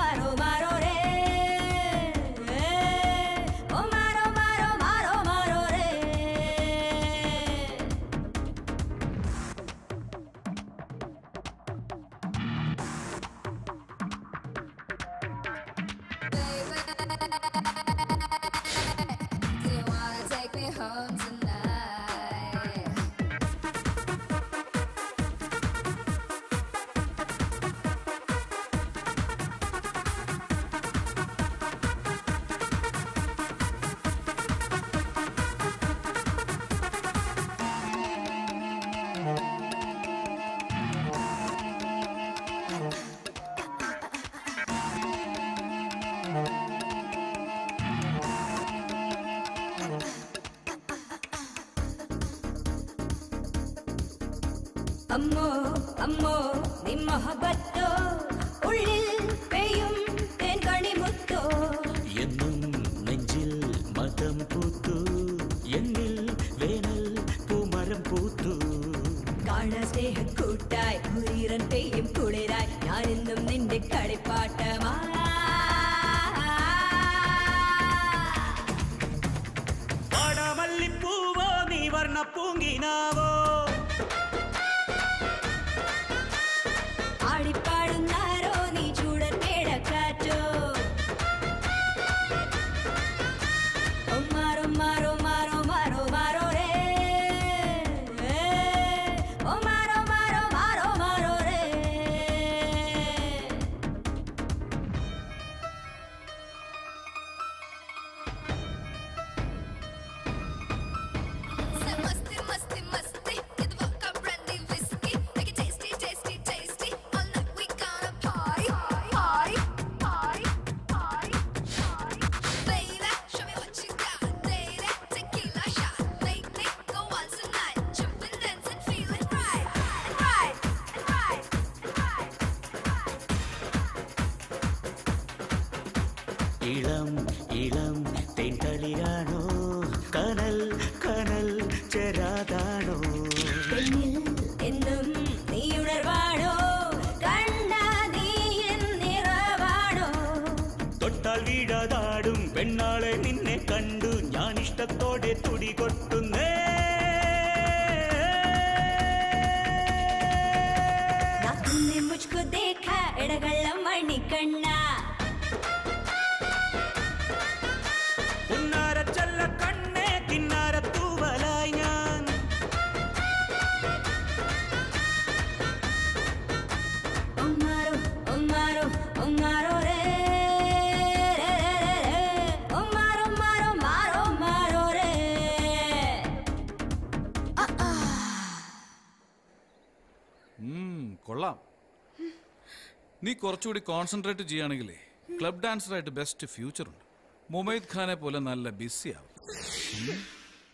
അമ്മോ അമ്മോ നിൻ മൊഹബത്തോ ഉള്ളിൽ പെയ്യും തേൻ കണിമുത്തോ
എന്നും നെഞ്ചിൽ മതം പൂത്തു എന്നിൽ വേനൽ പൂമരം പൂത്തു
കാണ സ്നേഹക്കൂട്ടായി കുളിരൻ പെയ്യും കുളിരായി ഞാനെന്നും നിന്റെ കളിപ്പാട്ടമാ
വാടാമല്ലിപ്പൂവോ നീ വർണ്ണ പൂങ്കിനാവോ
ആടിപ്പാടുന്നാരോ നീ ചൂടൻ മേടക്കാറ്റോ ഒമാരോ മാറോ മാറോ മാറോ മാറോ രേ ഓ മാറോ മാറോ മാറോ മാറോ രേ
मस्ती मस्ती मस्ती get the vodka brandy whiskey make it tasty tasty tasty all night we gonna party party party party baby show me what you got lady tequila shot make me go once a night jumping dancing feeling right and right and right and right
ഇളം ഇളം തെന്തളിരാണോ കനൽ കനൽ ചെരാതാണോ
പെണ്ണിൽ എന്നും നീ ഉണർവാണോ കണ്ട നീ N നിറവാണോ
തൊട്ടാൽ വീഴാതാടും പെണ്ണാളെ നിന്നെ കണ്ടു ഞാൻ ഇഷ്ടത്തോടെ തുടി കൊട്ടുന്നേ
ना तुमने मुझको देखा എടകള്ളം മണിക്കണ്ണ
പുന്നാര ചല്ല കണ്ണേ കിന്നാര തൂവലായി ഞാൻ
ഒമാരോ ഒമാരോ ഒമാരോ രേ രേ, രേ, രേ, രേ. ഒമാരോ മാരോ മാരോ മാരോ രേ
ഉം, കൊള്ളാം നീ കുറച്ചുകൂടി കോൺസെൻട്രേറ്റ് ചെയ്യുകയാണെങ്കിലേ ക്ലബ് ഡാൻസറായിട്ട് ബെസ്റ്റ് ഫ്യൂച്ചർ ഉണ്ട് മുമൈദ് ഖാനെ പോലെ നല്ല ബിസി ആവും ഉം.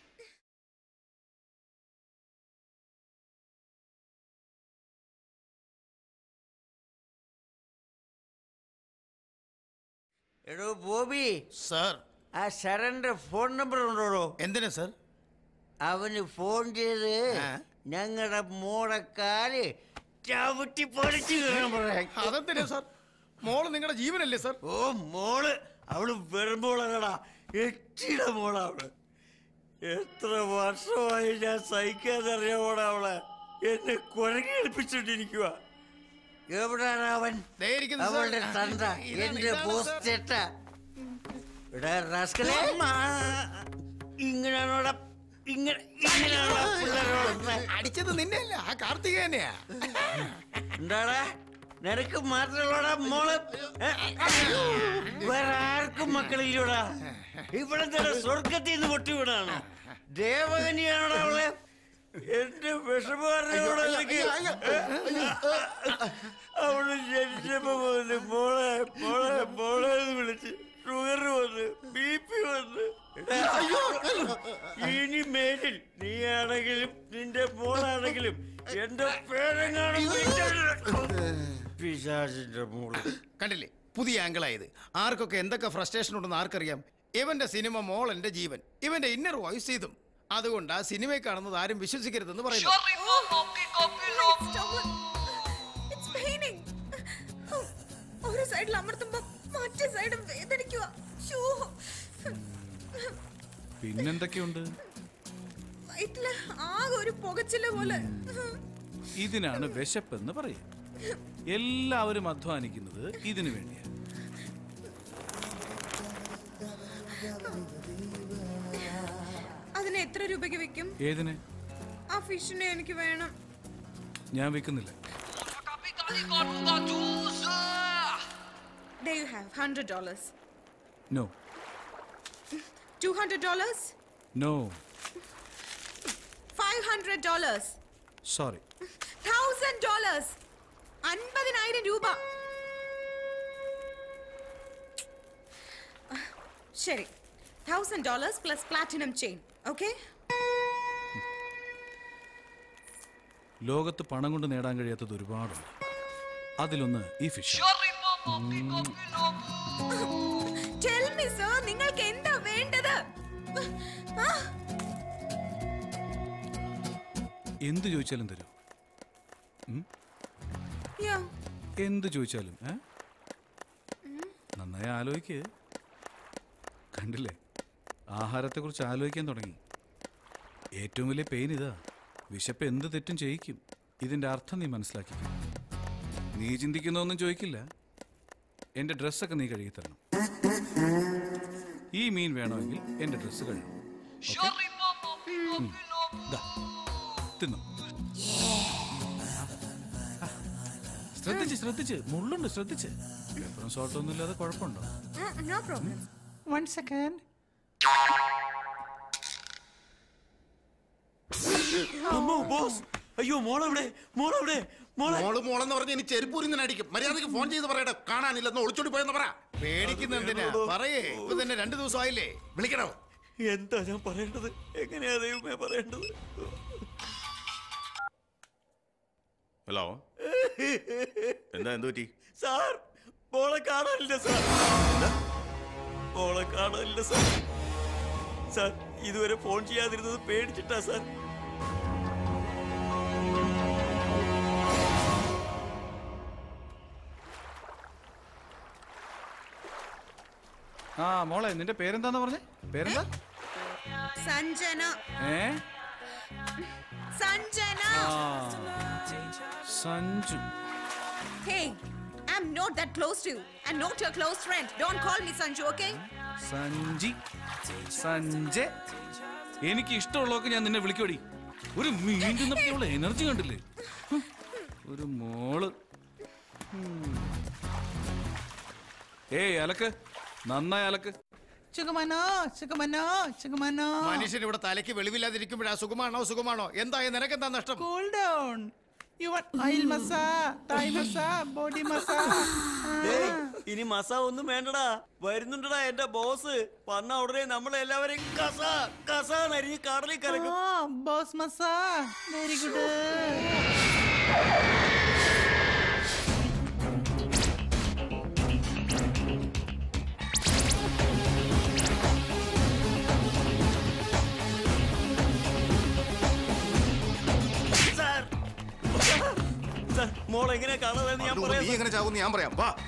എടോ ബോബി
സാർ
ആ ശരന്റെ ഫോൺ നമ്പർ ഉണ്ടോ
എന്തിനാ സാർ
അവന് ഫോൺ ചെയ്ത് ഞങ്ങളുടെ മോളെ കാല് ചവിട്ടി പൊളിച്ചു കാണാൻ പറയാം
അതെന്തിനാ സാർ മോള് നിങ്ങളുടെ ജീവനല്ലേ സാർ
ഓ മോള് അവള് വെറുമ്പോളാടാ എട്ടിയുടെ മോളാ അവള് എത്ര വർഷമായി ഞാൻ സഹിക്കാതറിയാമോടാ അവളെ എന്നെ കുഴങ്ങി ഏൽപ്പിച്ചോണ്ടിരിക്കുക എവിടാണ് അവൻ
ദേ ഇരിക്കുന്നു സാർ.
അവളുടെ തന്ത
ഇതാണ്,
എന്റെ
ഇതാണ്
ബോസ്
സാർ.
ചേട്ട എടാ റാസ്കലേ ഇങ്ങനെയാണോടാ ഇങ്ങനെ ഇങ്ങനെയാണോടാ പിള്ളേരോട്
അടിച്ചത് നിന്നെയല്ല ആ കാർത്തികേനെയാ
എന്താടാ നിനക്ക് മാത്രമുള്ളടാ മോള് ഏ? വേറെ ആർക്കും മക്കളില്ലടാ ഇവിടെ തന്നെ സ്വർഗത്തിൽ നിന്ന് പൊട്ടിവിടാണ് ദേവകനിയാണോടാ അവളെ എന്റെ വിഷമറിയോടെ എനിക്ക് അവള് ജനിച്ചപ്പോ മുതല് മോളെ മോളെ മോളെ എന്ന് വിളിച്ച് ഷുഗർ വന്ന് ബി പി വന്ന് ഇനി മേലിൽ നീ ആണെങ്കിലും നിന്റെ മോളാണെങ്കിലും എന്റെ പേരെങ്ങാനും പിശാചിന്റെ മോള്
കണ്ടില്ലേ പുതിയ ആംഗിളായത് ആർക്കൊക്കെ എന്തൊക്കെ ഫ്രസ്ട്രേഷൻ ഉണ്ടെന്ന് ആർക്കറിയാം ഇവന്റെ സിനിമ മോൾ എന്റെ ജീവൻ ഇവന്റെ ഇന്നർ വോയിസ് ഇതും അതുകൊണ്ട് ആ സിനിമയെ കാണുന്നത് ആരും വിശ്വസിക്കരുതെന്ന് പറയുന്നു
It's paining. Oh, ഒരു സൈഡിൽ അമർത്തുമ്പോ മറ്റേ സൈഡ് വേദനിക്കുക ശ്ശോ.
പിന്നെന്തൊക്കെയുണ്ട്
വയറ്റില് ആകെ ഒരു പുകച്ചില് പോലെ
ഇതിനാണ് വിശപ്പെന്ന് പറയുക എല്ലാവരും അധ്വാനിക്കുന്നത് ഇതിനു വേണ്ടിയാണ്
അതിന് എത്ര രൂപയ്ക്ക് വിൽക്കും
ഏതിന്
ആ ഫിഷിനെ എനിക്ക് വേണം
ഞാൻ വിൽക്കുന്നില്ല
There you have hundred dollars,
no
two hundred dollars,
no
five hundred dollars,
sorry
thousand dollars, അൻപതിനായിരം രൂപ ശരി thousand dollars plus platinum chain, okay?
ലോകത്ത് പണം കൊണ്ട് നേടാൻ കഴിയാത്തത് ഒരുപാടുണ്ട് അതിലൊന്ന് ഈ ഫിഷ്
ടെൽ മീ സർ നിങ്ങൾക്ക് എന്താ വേണ്ടത് ആ,
എന്ത് ചോദിച്ചാലും തരും ഉം?
yeah.
എന്ത് ചോദിച്ചാലും ഏ നന്നായി ആലോചിക്ക് കണ്ടില്ലേ ആഹാരത്തെക്കുറിച്ച് ആലോചിക്കാൻ തുടങ്ങി ഏറ്റവും വലിയ പെയിൻ ഇതാ വിശപ്പ് എന്ത് തെറ്റും ചെയ്യിക്കും ഇതിന്റെ അർത്ഥം നീ മനസ്സിലാക്കിക്കും നീ ചിന്തിക്കുന്നൊന്നും ചോദിക്കില്ല എന്റെ ഡ്രസ്സൊക്കെ നീ കഴുകി തരണം ഈ മീൻ വേണമെങ്കിൽ എന്റെ ഡ്രസ്സ് കഴുകും തിന്നു ശ്രദ്ധിച്ച് ശ്രദ്ധിച്ച് മുള്ളുണ്ട് ശ്രദ്ധിച്ച് എപ്പോഴും സോൾട്ടൊന്നും ഇല്ലാതെ കുഴപ്പമുണ്ടോ
Mm, no problem.
One second.
അമ്മോ ബോസ് അയ്യോ മോളെവിടെ മോളെവിടെ മോളെ
മോള് മോളെന്ന് പറഞ്ഞ് ഇനി ചെരുപ്പൂരി നിന്ന് അടിക്കും മര്യാദക്ക് ഫോൺ ചെയ്ത് പറയട്ടെ കാണാനില്ലെന്ന് ഒളിച്ചോടി പോയെന്ന് പറ
പേടിക്കുന്ന എന്തിനാ പറയേ ഇപ്പൊ തന്നെ രണ്ടു ദിവസം ആയില്ലേ വിളിക്കണോ
എന്താ ഞാൻ പറയേണ്ടത് എങ്ങനെയാ ദൈവമേ പറയേണ്ടത്
ഹലോ എന്താ എന്ത് പറ്റി
സാർ മോളെ കാണാനില്ല സാർ മോളെ കാണാനില്ല സാർ സാർ ഇതുവരെ ഫോൺ ചെയ്യാതിരുന്നത് പേടിച്ചിട്ടാ സാർ
ആ മോളെ നിന്റെ പേരെന്താന്ന് പറഞ്ഞേ പേരെന്താ
സഞ്ജന
ഏ
സഞ്ജന
ആ Sanju
Hey, I'm not that close to you and not your close friend. Don't call me Sanju, okay?
Sanji Sanjay എനിക്ക് ഇഷ്ടമുള്ളതൊക്കെ ഞാൻ നിന്നെ വിളിക്കോടി ഒരു മീണ്ടുന്നപ്പോഴുള്ള എനർജി കണ്ടില്ലേ ഹും, ഒരു മോള് ഉം. ഏയ് അലക്ക് നന്നായി അലക്ക്
സുഖമാനോ സുഖമാനോ സുഖമാനോ
മനുഷ്യൻ ഇവിടെ തലയ്ക്ക് വെളിവില്ലാതിരിക്കുമ്പോഴാ സുഖമാണോ സുഖമാണോ എന്തായ നിനക്കെന്താ നഷ്ടം
cool down you want oil massage Thai massage body massage
ഏയ്, ഇനി മസ ഒന്നും വേണ്ടടാ വരുന്നുണ്ടടാ എന്റെ ബോസ് വന്ന ഉടനെ നമ്മളെ എല്ലാവരെയും കസ കസ നരിഞ്ഞ് കടലിൽ കലക്കും
boss massage very good
sir sir മോൾ എങ്ങനെ കാണാതെന്ന് ഞാൻ
അതിനുമുമ്പ്
പറയാം
നീ എങ്ങനെ ചാകുമെന്ന് ഞാൻ പറയാം വാ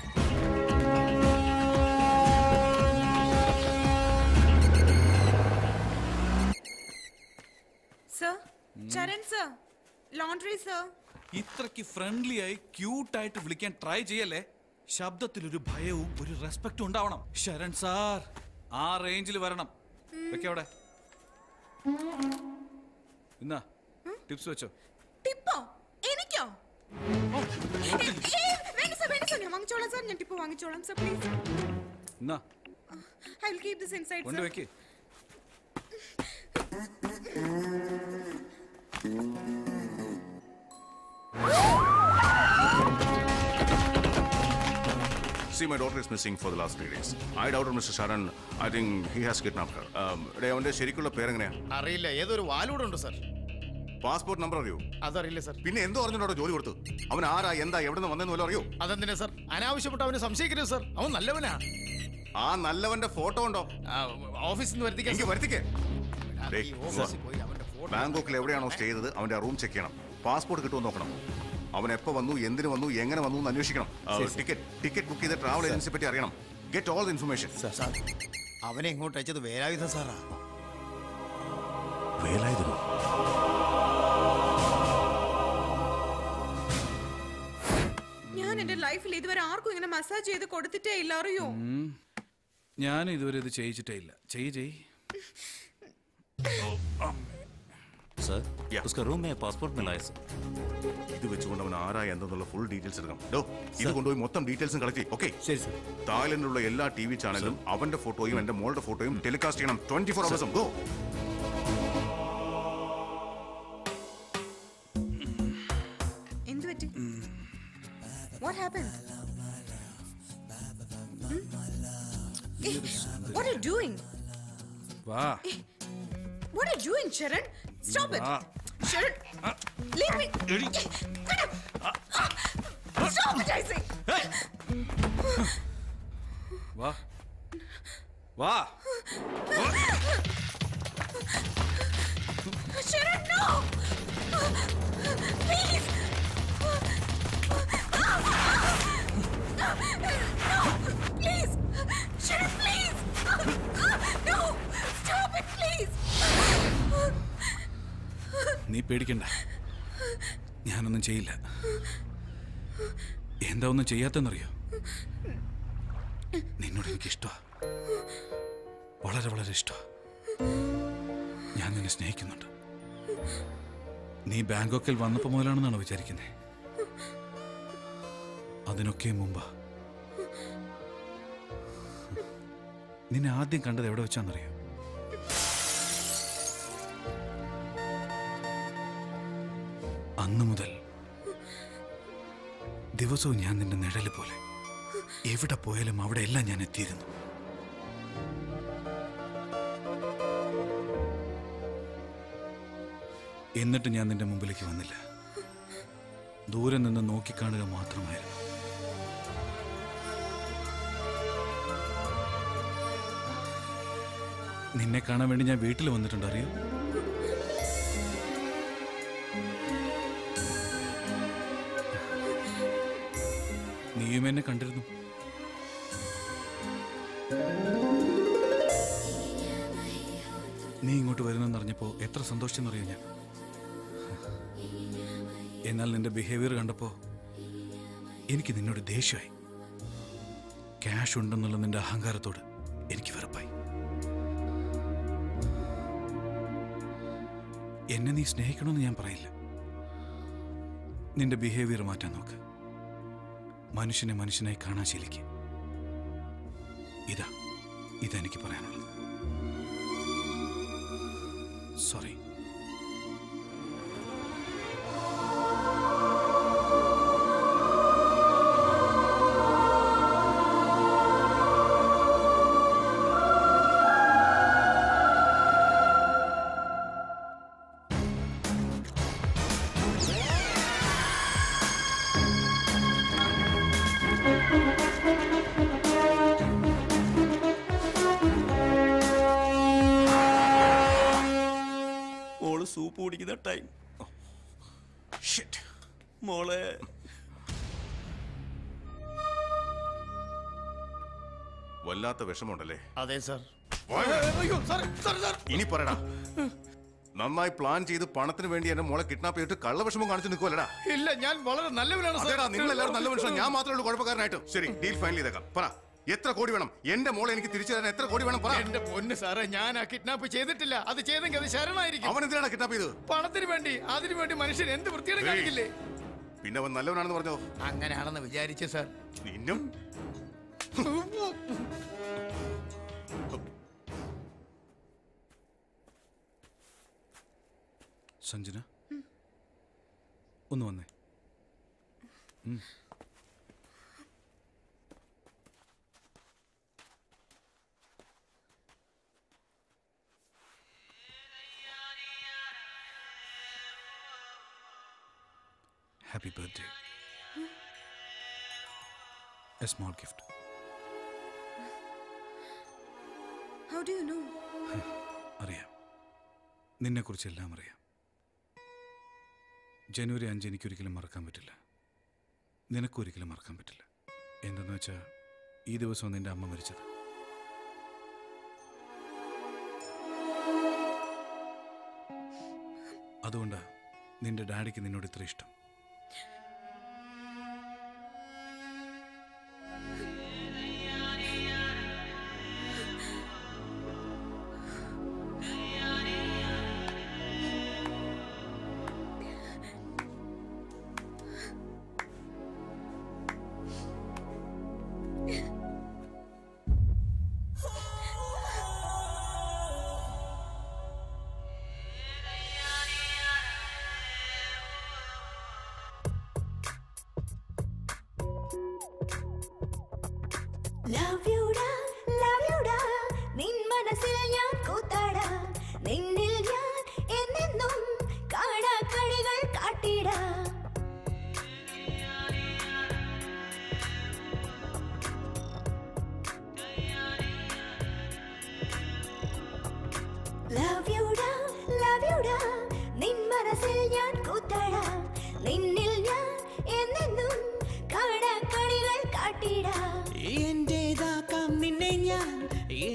Sir? Charan, sir? Laundry, sir?
ഇത്രയ്ക്ക് ഫ്രണ്ട്ലി ആയി ക്യൂട്ടായിട്ട് വിളിക്കാൻ ട്രൈ ചെയ്യല്ലേ ശബ്ദത്തിൽ ഒരു ഭയവും ഒരു റെസ്പെക്റ്റും ഉണ്ടാവണം ശരൺ സാർ ആ റേഞ്ചിൽ വരണം വെക്കേ അവിടെ ഇന്നാ ടിപ്സ് വെച്ചോ
ടിപ്പോ എനിക്കോ ഏയ്, ഏയ്, വേണ്ട സർ വേണ്ട സർ ഞാൻ വാങ്ങിച്ചോളാം സർ ഞാൻ ടിപ്പ് വാങ്ങിച്ചോളാം സർ പ്ലീസ്
ഇന്നാ
I will keep this inside
കൊണ്ട്
സർ
വെക്കേ
See, my daughter is missing for the last three days. I doubted Mr. Sharan. I think he has kidnapped her. Um, ഡേ, അവന്റെ ശരിക്കുള്ള പേരെങ്ങനെയാ
അറിയില്ല ഏതൊരു വാലൂടുണ്ട് സർ
പാസ്പോർട്ട് നമ്പർ അറിയോ
അതറിയില്ല സർ
പിന്നെ എന്തോ അറിഞ്ഞോട്ടോ ജോലി കൊടുത്തു അവൻ ആരാ എന്താ എവിടെ നിന്ന് വന്നെന്ന് വല്ലതും അറിയോ
അതെന്തിനാ സർ അനാവശ്യപ്പെട്ട് അവനെ സംശയിക്കരുത് സർ അവൻ നല്ലവനാ
ആ നല്ലവന്റെ ഫോട്ടോ ഉണ്ടോ
ഓഫീസിൽ നിന്ന് വരുത്തിക്കാൻ
എനിക്ക് വരുത്തിക്കേ ഡേ,
ഈ ഓഫീസിൽ പോയി അവന്റെ ഫോട്ടോ
ബാങ്കോക്കിൽ എവിടെയാണോ സ്റ്റേ ചെയ്തത് അവന്റെ റൂം ചെക്ക് ചെയ്യണം പാസ്പോർട്ട് കിട്ടുമോ നോക്കണം അവൻ എപ്പോ വന്നു എന്തിനു വന്നു എങ്ങനെ വന്നു എന്ന് അന്വേഷിക്കണം ടിക്കറ്റ് ടിക്കറ്റ് ബുക്ക് ചെയ്ത ട്രാവൽ ഏജൻസിയെ പറ്റി അറിയണം ഗെറ്റ് ഓൾ ഇൻഫർമേഷൻ
സാർ അവനെ ഇങ്ങോട്ട് അയച്ചത് വേലായുധ സാറാ
വേലായുധനോ
ഞാൻ എന്റെ ലൈഫിൽ ഇതുവരെ ആർക്കും ഇങ്ങനെ മസാജ് ചെയ്ത് കൊടുത്തിട്ടേ ഇല്ല അറിയോ
ഞാനും ഇതുവരെ ഇത് ചെയ്യിച്ചിട്ടേ ഇല്ല ചെയ്യ് ചെയ്
सर उसका रूम में पासपोर्ट मिला है सर
ഇത് വെച്ചുകൊണ്ട് അവൻ ആരാ എന്തെന്നുള്ള ഫുൾ ഡീറ്റെയിൽസ് എടുക്കണം ഡോ ഇത് കൊണ്ടുപോയി മൊത്തം ഡീറ്റെയിൽസും കളക്ട് ചെയ്യും ഓക്കെ
ശരി സർ
തായ്ലൻഡിലുള്ള എല്ലാ ടി വി ചാനലും അവന്റെ ഫോട്ടോയും എന്റെ മോളുടെ ഫോട്ടോയും ടെലികാസ്റ്റ് ചെയ്യണം ട്വന്റി ഫോർ അവേഴ്സും ഗോ
എന്ത് പറ്റി what happen What are you doing?
വാ
What are you doing, Sharan? Stop it.
വാ
Sharan. Leave me. Get up. Stop it, I say.
വാ വാ
Sharon, no. Please. No, please. Sharon, please. No, stop it, please.
നീ പേടിക്കണ്ട ഞാനൊന്നും ചെയ്യില്ല എന്താ ഒന്നും ചെയ്യാത്തെന്നറിയോ നിന്നോട് എനിക്ക് ഇഷ്ടമാ വളരെ വളരെ ഇഷ്ടമാ ഞാൻ നിന്നെ സ്നേഹിക്കുന്നുണ്ട് നീ ബാങ്കോക്കിൽ വന്നപ്പോൾ മുതലാണെന്നാണ് വിചാരിക്കുന്നത് അതിനൊക്കെ മുമ്പാ നിന്നെ ആദ്യം കണ്ടത് എവിടെ വെച്ചാന്നറിയോ അന്നു മുതൽ ദിവസവും ഞാൻ നിന്റെ നിഴല് പോലെ എവിടെ പോയാലും അവിടെ എല്ലാം ഞാൻ എത്തിയിരുന്നു എന്നിട്ട് ഞാൻ നിന്റെ മുമ്പിലേക്ക് വന്നില്ല ദൂരെ നിന്ന് നോക്കിക്കാണുക മാത്രമായിരുന്നു നിന്നെ കാണാൻ വേണ്ടി ഞാൻ വീട്ടിൽ വന്നിട്ടുണ്ട് അറിയോ നീയും എന്നെ കണ്ടിരുന്നു നീ ഇങ്ങോട്ട് വരുന്നെന്ന് അറിഞ്ഞപ്പോ എത്ര സന്തോഷിച്ചെന്നറിയോ ഞാൻ എന്നാൽ നിന്റെ ബിഹേവിയർ കണ്ടപ്പോ എനിക്ക് നിന്നോട് ദേഷ്യമായി ക്യാഷ് ഉണ്ടെന്നുള്ള നിന്റെ അഹങ്കാരത്തോട് എനിക്ക് വെറുപ്പായി എന്നെ നീ സ്നേഹിക്കണമെന്ന് ഞാൻ പറയില്ല നിന്റെ ബിഹേവിയർ മാറ്റാൻ നോക്ക് മനുഷ്യനെ മനുഷ്യനായി കാണാൻ ശീലിക്ക് ഇതാ ഇതാ എനിക്ക് പറയാനുള്ളത് സോറി
മോള് സൂപ്പ് കുടിക്കുന്ന ടൈം മോളെ
വല്ലാത്ത വിഷമമുണ്ടല്ലേ
അതെ സാർ
അയ്യോ സാർ സാർ സാർ ഇനി പറയടാ നന്നായി പ്ലാൻ ചെയ്ത് പണത്തിന് വേണ്ടി എന്നെ മോളെ കിഡ്നാപ്പ് ചെയ്തിട്ട് കള്ളവിഷമം കാണിച്ചു നിൽക്കുമല്ലടാ
ഇല്ല ഞാൻ വളരെ നല്ലവനാണ്
അതേടാ നിങ്ങൾ എല്ലാവരും നല്ല മനുഷ്യൻ ഞാൻ മാത്രമേ ഉള്ളൂ കുഴപ്പക്കാരനായിട്ട് ശരി ഡീൽ ഫൈനൽ ചെയ്തേക്കാം പറ എത്ര കോടി വേണം എന്റെ മോളെ എനിക്ക് തിരിച്ചു തരാൻ എത്ര കോടി വേണം പറ
എന്റെ പൊന്ന് സാറേ ഞാൻ ആ കിഡ്നാപ്പ് ചെയ്തിട്ടില്ല അത് ചെയ്തെങ്കിൽ അത് ശരണായിരിക്കും
അവൻ എന്തിനാണ് കിഡ്നാപ്പ് ചെയ്തത്
പണത്തിന് വേണ്ടി അതിനു വേണ്ടി മനുഷ്യൻ എന്ത് വൃത്തിയുടെ
ഏയ്.
കാണിക്കില്ലേ
പിന്നെ അവൻ നല്ലവനാണെന്ന് പറഞ്ഞോ
അങ്ങനെയാണെന്ന് വിചാരിച്ചു സാർ
നിന്നും
സഞ്ജന ഒന്ന് വന്നേ ഉം. Happy birthday a small gift
How do you know?
അറിയാം നിന്നെക്കുറിച്ച് എല്ലാം അറിയാം ജനുവരി അഞ്ച് എനിക്കൊരിക്കലും മറക്കാൻ പറ്റില്ല നിനക്കൊരിക്കലും മറക്കാൻ പറ്റില്ല എന്തെന്ന് വെച്ചാൽ ഈ ദിവസമാണ് നിന്റെ അമ്മ മരിച്ചത് അതുകൊണ്ടാ നിന്റെ ഡാഡിക്ക് നിന്നോട് ഇത്ര ഇഷ്ടം
Love you ഡാ, love you ഡാ, നിൻ മനസ്സിൽ ഞാൻ കൂത്താടാ നിന്നിൽ ഞാൻ എന്നെന്നും കാണാ കളികൾ കാട്ടി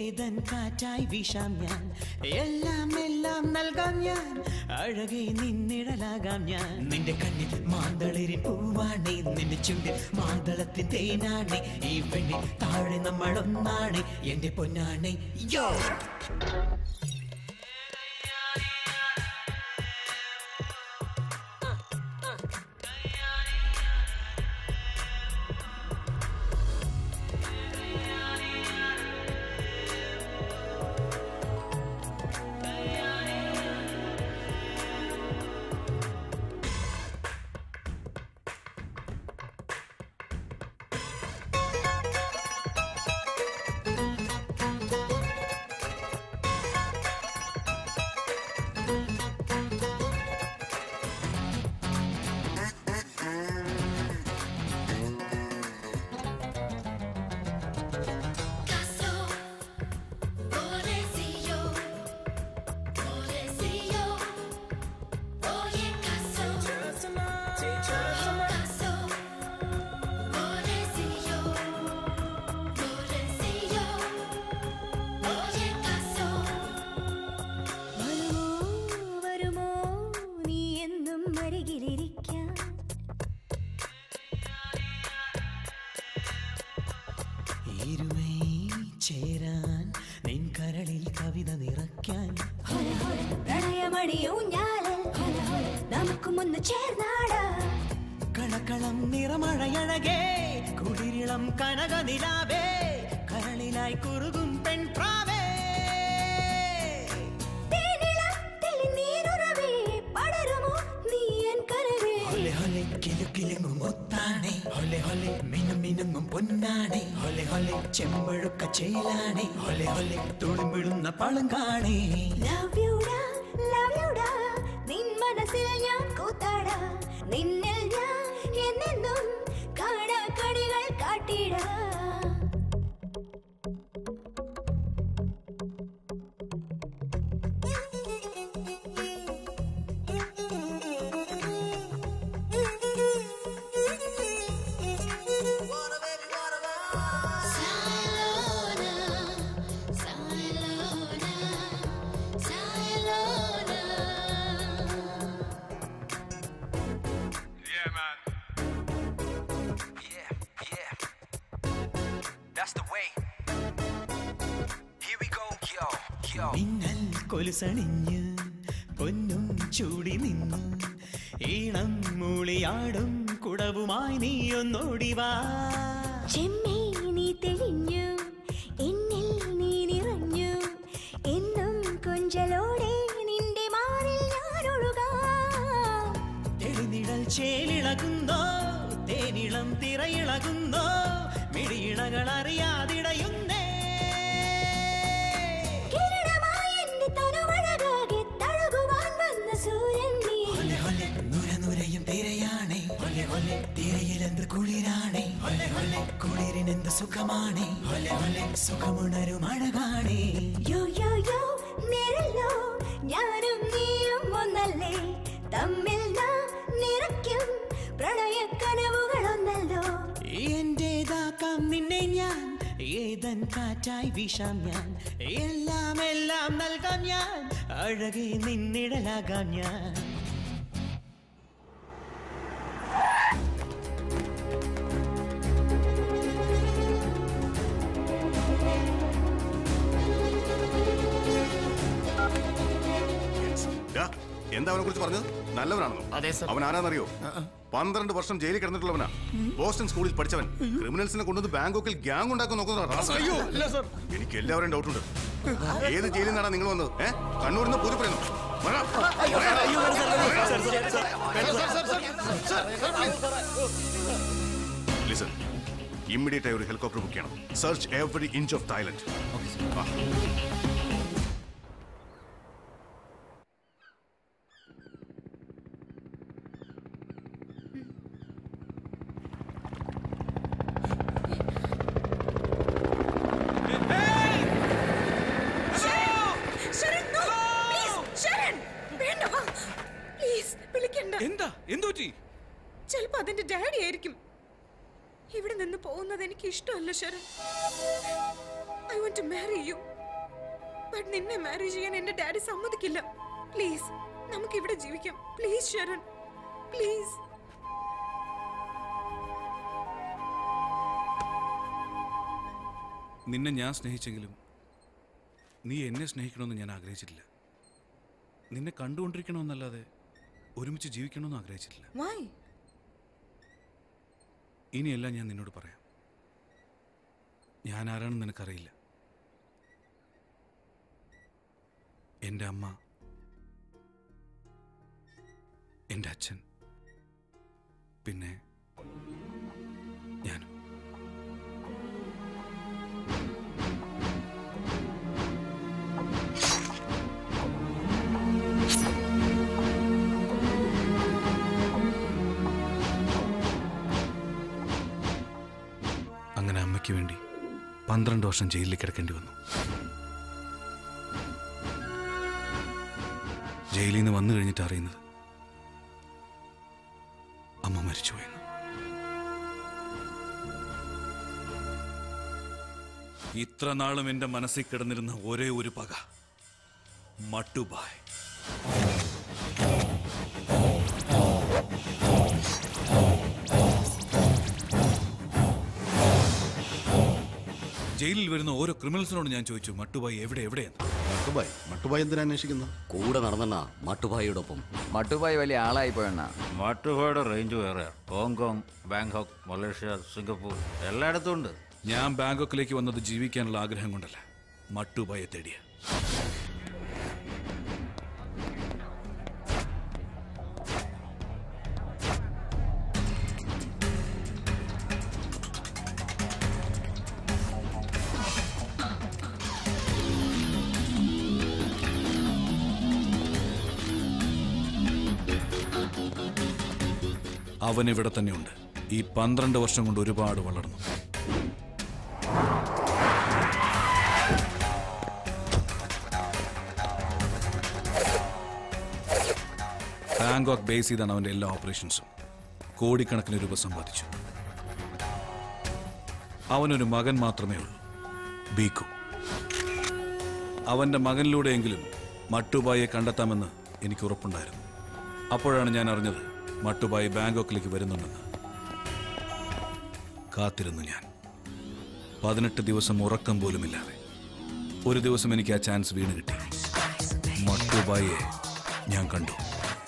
ഏതൻ കാറ്റായി വീശാം ഞാൻ എല്ലാം എല്ലാം നൽകാം ഞാൻ അഴകെ നിന്നിഴലാകാം ഞാൻ നിന്റെ കണ്ണിൽ മാന്തളിരി പൂവാണേ നിന്റെ ചുണ്ടിൽ മാതളത്തിൻ തേനാണേ ഈ പെണ്ണിൽ താഴെ നമ്മളൊന്നാണേ എന്റെ പൊന്നാണേ യോ
Pobrecillo, pobrecillo, oye caso, caso, pobrecillo, pobrecillo, oye caso.
വരുമോ വരുമോ നീ എന്നും അരികിലിരിക്കാൻ
ഇരുമേ ചേരാൻ നിൻ കരളിൽ കവിത നിറയ്ക്കാൻ
പ്രണയമണിയൂഞ്ഞാല് നമുക്കുമൊന്ന് ചേർന്നാടാ
കളക്കളം നിറമഴയഴകേ കുളിരിളം കനക നിലാവേ കരളിലായി കുറുകും പെൺപ്രാവേ
തേനിളം തെളിനീരുറവേ പടരുമോ നീ എൻ കനവേ
ഹൊലെ ഹൊലെ കിലുക്കിലുങ്ങും ഒത്താണേ ഹൊലെ ഹൊലെ മിനും മിനുങ്ങും പൊന്നാണേ ഹൊലെ ഹൊലെ ചെമ്പഴുക്ക ചേലാണേ ഹൊലെ ഹൊലെ തുളുമ്പിടുന്ന പളുങ്കാണേ
ലവ് യുടാ ലവ് യുടാ നിൻ മനസ്സിൽ ഞാൻ കൂത്താടാ നിന്നിൽ ഞാൻ എന്നെന്നും കാണാ കണികൾ കാട്ടിടാ
That's the way. Here we go, yo, yo. മിന്നൽ കൊലുസണിഞ്ഞ് പൊന്നും ചൂടി നിന്നു ഈണം മൂളിയാടും കുടവുമായി നീ ഒന്നോടിവാ
ചെമ്മേ നീ തെളിഞ്ഞു എന്നിൽ നീ നിറഞ്ഞു എന്നും കൊഞ്ചലോടെ നിന്റെ മാറിൽ ഞാൻ ഒഴുകാം
തെളിനിഴൽ ചേലിളകുന്നോ തേനിളം തിറയിളകുന്നോ മിഴിയിണകൾ അറിയാതിടയുന്നേ
കിരണമായി എന്റെ തനുവഴകാകെ തഴുകുവാൻ വന്ന സൂര്യൻ നീ
ഹൊലെ ഹൊലെ നുര നുരയും തിരയാണേ ഹൊലെ ഹൊലെ തിരയിലെന്ത് കുളിരാണേ ഹൊലെ ഹൊലെ കുളിരിനെന്ത് സുഖമാണേ ഹൊലെ ഹൊലെ സുഖമുണരും അഴകാണേ
യോ യോ യോ നിഴലോ ഞാനും നീയും ഒന്നല്ലേ തമ്മിൽ നാം നിറയ്ക്കും പ്രണയ കനവുകളൊന്നല്ലോ
എന്റേതാക്കാം നിന്നെ ഞാൻ ഏതൻ കാറ്റായി വീശാം ഞാൻ എല്ലാം എല്ലാം നൽകാം ഞാൻ അഴകെ നിന്നിടലാകാം ഞാൻ
ഡാ, എന്താ അവനെ കുറിച്ച് പറഞ്ഞത് നല്ലവനാണെന്നോ
അതെ സർ
അവൻ ആരാന്നറിയോ പന്ത്രണ്ട് വർഷം ജയിലിൽ കിടന്നിട്ടുള്ളവനാ ബോസ്റ്റൺ സ്കൂളിൽ പഠിച്ചവൻ ക്രിമിനൽസിനെ കൊണ്ടുവന്ന് ബാങ്കോക്കിൽ ഗ്യാങ് ഉണ്ടാക്കാൻ നോക്കുന്നതാണ്
അയ്യോ, ഇല്ല സർ.
എനിക്ക് എല്ലാവരും ഡൗട്ട് ഉണ്ട് ഏത് ജയിലിൽ നിന്നാണ് നിങ്ങൾ വന്നത് ഏ കണ്ണൂരിൽ നിന്ന് പൂരി പറയുന്നു ലിസൺ ഇമ്മീഡിയറ്റ് ആയി ഒരു ഹെലികോപ്റ്റർ ബുക്ക് ചെയ്യണം search every inch of Thailand
Sharan, no! Please, Sharan, വേണ്ട വാ. Please, വിളിക്കണ്ട.
എന്താ എന്തുപറ്റി
ചിലപ്പോ അതെന്റെ ഡാഡി ആയിരിക്കും ഇവിടെ നിന്ന് പോകുന്നത് എനിക്ക് ഇഷ്ടമല്ല Sharan I want to marry you but നിന്നെ മാരേജ് ചെയ്യാൻ എന്റെ ഡാഡി സമ്മതിക്കില്ല പ്ലീസ് നമുക്ക് ഇവിടെ ജീവിക്കാം പ്ലീസ് ശരൺ പ്ലീസ്
നിന്നെ ഞാൻ സ്നേഹിച്ചെങ്കിലും നീ എന്നെ സ്നേഹിക്കണമെന്ന് ഞാൻ ആഗ്രഹിച്ചിട്ടില്ല നിന്നെ കണ്ടുകൊണ്ടിരിക്കണമെന്നല്ലാതെ ഒരുമിച്ച് ജീവിക്കണമെന്ന് ആഗ്രഹിച്ചിട്ടില്ല
വൈ
ഇനിയെല്ലാം ഞാൻ നിന്നോട് പറയാം ഞാൻ ആരാണെന്ന് നിനക്കറിയില്ല എൻ്റെ അമ്മ എൻ്റെ അച്ഛൻ പിന്നെ ഞാനും അങ്ങനെ അമ്മയ്ക്ക് വേണ്ടി പന്ത്രണ്ട് വർഷം ജയിലിൽ കിടക്കേണ്ടി വന്നു ജയിലിൽ നിന്ന് വന്നു കഴിഞ്ഞിട്ട് അറിയുന്നത് അമ്മ മരിച്ചുപോയെന്ന് ഇത്ര നാളും എന്റെ മനസ്സിൽ കിടന്നിരുന്ന ഒരേ ഒരു പക മട്ടുബായ് ജയിലിൽ വരുന്ന ഓരോ ക്രിമിനൽസിനോട് ഞാൻ ചോദിച്ചു മട്ടുബായി എവിടെ എവിടെയെന്ന്
മട്ടുബായ് മട്ടുബായ് എന്തിനാ അന്വേഷിക്കുന്നത്
കൂടെ നടന്നെണ്ണ മട്ടുബായിയോടൊപ്പം
മട്ടുബായി വലിയ ആളായി പോയെണ്ണ
മട്ടുബായുടെ റേഞ്ച് വേറെ ഹോങ്കോങ് ബാങ്കോക്ക് മലേഷ്യ സിംഗപ്പൂർ എല്ലായിടത്തും ഉണ്ട്
ഞാൻ ബാങ്കോക്കിലേക്ക് വന്നത് ജീവിക്കാനുള്ള ആഗ്രഹം കൊണ്ടല്ല മട്ടുബായെ തേടിയ അവൻ ഇവിടെ തന്നെയുണ്ട് ഈ പന്ത്രണ്ട് വർഷം കൊണ്ട് ഒരുപാട് വളർന്നു ബാങ്കോക്ക് ബേസ് ചെയ്താണ് അവന്റെ എല്ലാ ഓപ്പറേഷൻസും കോടിക്കണക്കിന് രൂപ സമ്പാദിച്ചു അവനൊരു മകൻ മാത്രമേ ഉള്ളൂ ബീക്കു അവന്റെ മകനിലൂടെയെങ്കിലും മട്ടുബായെ കണ്ടെത്താമെന്ന് എനിക്ക് ഉറപ്പുണ്ടായിരുന്നു അപ്പോഴാണ് ഞാൻ അറിഞ്ഞത് മട്ടുബായി ബാങ്കോക്കിലേക്ക് വരുന്നുണ്ടെന്ന് കാത്തിരുന്നു ഞാൻ പതിനെട്ട് ദിവസം ഉറക്കം പോലുമില്ലാതെ ഒരു ദിവസം എനിക്ക് ആ ചാൻസ് വീണ് കിട്ടി മട്ടുബായിയെ ഞാൻ കണ്ടു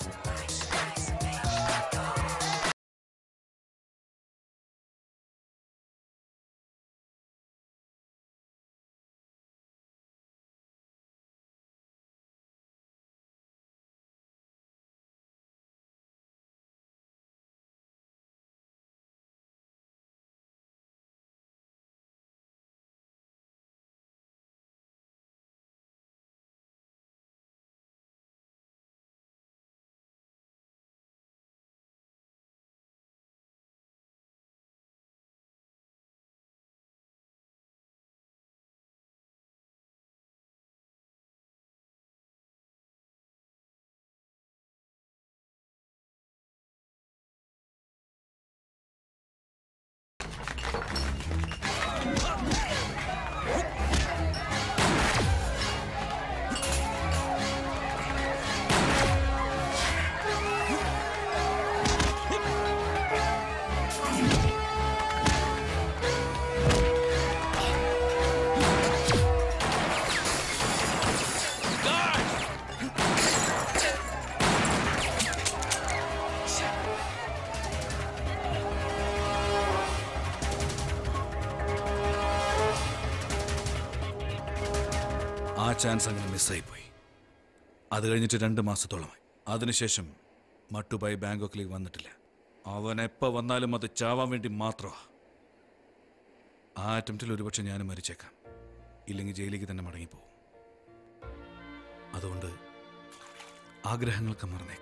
ആ ചാൻസ് അങ്ങനെ മിസ്സായിപ്പോയി അത് കഴിഞ്ഞിട്ട് രണ്ട് മാസത്തോളമായി അതിനുശേഷം മട്ടുബായി ബാങ്കോക്കിലേക്ക് വന്നിട്ടില്ല അവൻ എപ്പോൾ വന്നാലും അത് ചാവാൻ വേണ്ടി മാത്രമാ ആ അറ്റംപ്റ്റിൽ ഒരുപക്ഷെ ഞാനും മരിച്ചേക്കാം ഇല്ലെങ്കിൽ ജയിലിലേക്ക് തന്നെ മടങ്ങിപ്പോവും അതുകൊണ്ട് ആഗ്രഹങ്ങൾക്ക് മറന്നേക്ക്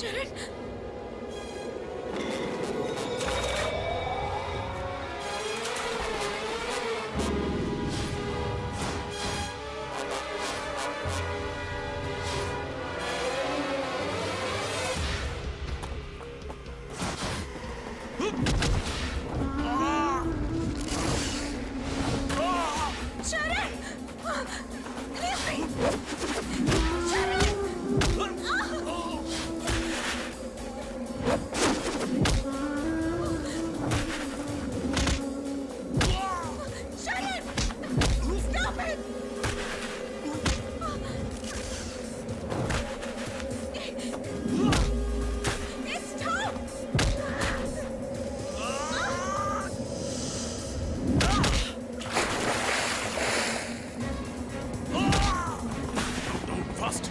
Sharan Sharan Leave me! Sharon! Stop it! Hey, Stop!
Fast!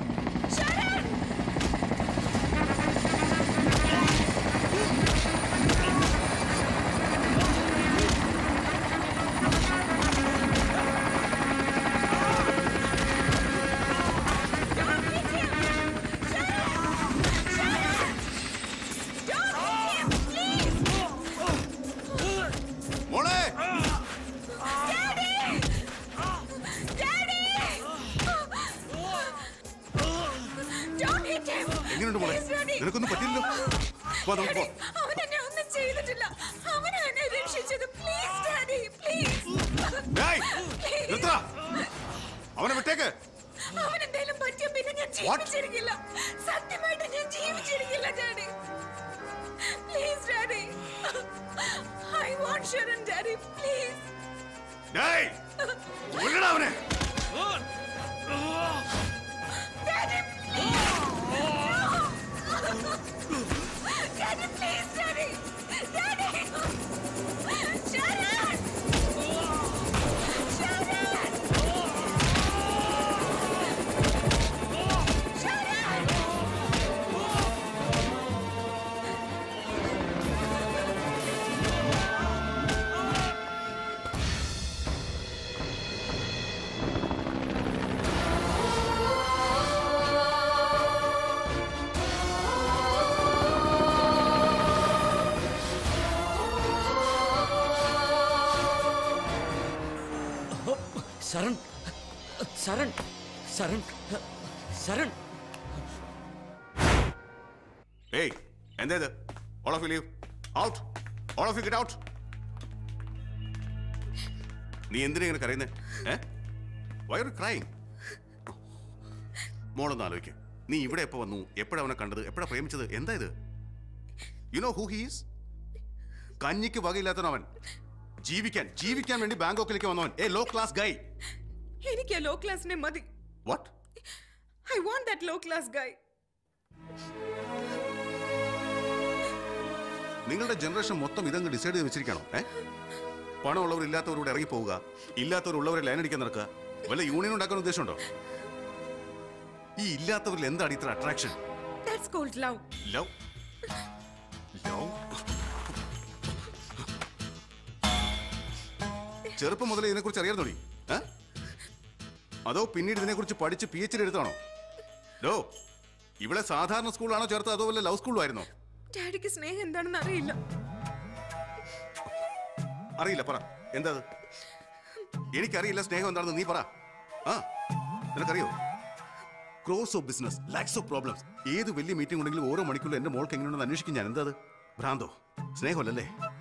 മോളെ
Don't hit him!
എങ്ങനെയുണ്ട് മോളെ
Please, Daddy.
നിനക്കൊന്നും പറ്റില്ലല്ലോ വാ നമുക്ക്
Daddy,
പോ
അവൻ എന്നെ ഒന്നും ചെയ്തിട്ടില്ല അവനാ എന്നെ രക്ഷിച്ചത് പ്ലീസ് ഡാഡി പ്ലീസ്
ഡേയ്, നിർത്തടാ. അവനെ വിട്ടേക്ക്
അവൻ എന്തെങ്കിലും പറ്റിയ പിന്നെ ഞാൻ ജീവിച്ചിരിക്കില്ല സത്യമായിട്ട് ഞാൻ ജീവിച്ചിരിക്കില്ല daddy please daddy I want Sharon daddy please
ഡേയ് വിടടാ അവനെ
daddy daddy please daddy daddy Sharon
Sharan Sharan Sharan Sharan
ഏയ് എന്താ ഇത് all of you leave out all of you get out നീ എന്തിനാ ഇങ്ങനെ കരയുന്നേ ഏ വൈ ആർ ക്രൈങ് മോളൊന്ന് ആലോചിക്ക് നീ ഇവിടെ എപ്പോ വന്നു എപ്പോഴാ അവനെ കണ്ടത് എപ്പോഴാ പ്രേമിച്ചത് എന്താ ഇത് യു നോ ഹൂ ഹീസ് കഞ്ഞിക്ക് വകയില്ലാത്തവൻ ജീവിക്കാൻ ജീവിക്കാൻ വേണ്ടി ബാങ്കോക്കിലേക്ക് വന്നവൻ എ ലോ ക്ലാസ് ഗൈ
എനിക്ക് ആ ലോ ക്ലാസിനെ മതി
what
I want that low class guy
നിങ്ങളുടെ ജനറേഷൻ മൊത്തം ഇതങ്ങ് ഡിസൈഡ് ചെയ്ത് വെച്ചിരിക്കണോ ഏ പണമുള്ളവർ ഇല്ലാത്തവരോട് ഇറങ്ങി പോവുക ഇല്ലാത്തവരുള്ളവരെ ലൈൻ അടിക്കാൻ നടക്കുക വല്ല യൂണിയൻ ഉണ്ടാക്കാൻ ഉദ്ദേശമുണ്ടോ ഈ ഇല്ലാത്തവരിൽ എന്താണ് ഇത്ര attraction
that's called love
love love ചെറുപ്പം മുതലേ ഇതിനെക്കുറിച്ച് അറിയാറുണ്ടോ ഏ അതോ പിന്നീട് ഇതിനെക്കുറിച്ച് പഠിച്ച് പി എച്ച് ഡി എടുത്താണോ ഡോ ഇവിടെ സാധാരണ സ്കൂളാണോ ചേർത്തത് അതോ വല്ല ലവ് സ്കൂളും ആയിരുന്നോ
ഡാഡിക്ക് സ്നേഹം എന്താണെന്ന് അറിയില്ല
അറിയില്ല പറ എന്താ അത് എനിക്കറിയില്ല സ്നേഹം എന്താണെന്ന് നീ പറ ആ നിനക്കറിയോ cross of business lacks of problems ഏത് വലിയ മീറ്റിംഗ് ഉണ്ടെങ്കിലും ഓരോ മണിക്കൂറിൽ എന്റെ മോൾക്ക് എങ്ങനെയുണ്ടെന്ന് അന്വേഷിക്കും ഞാൻ എന്താ അത് ഭ്രാന്തോ സ്നേഹമല്ലല്ലേ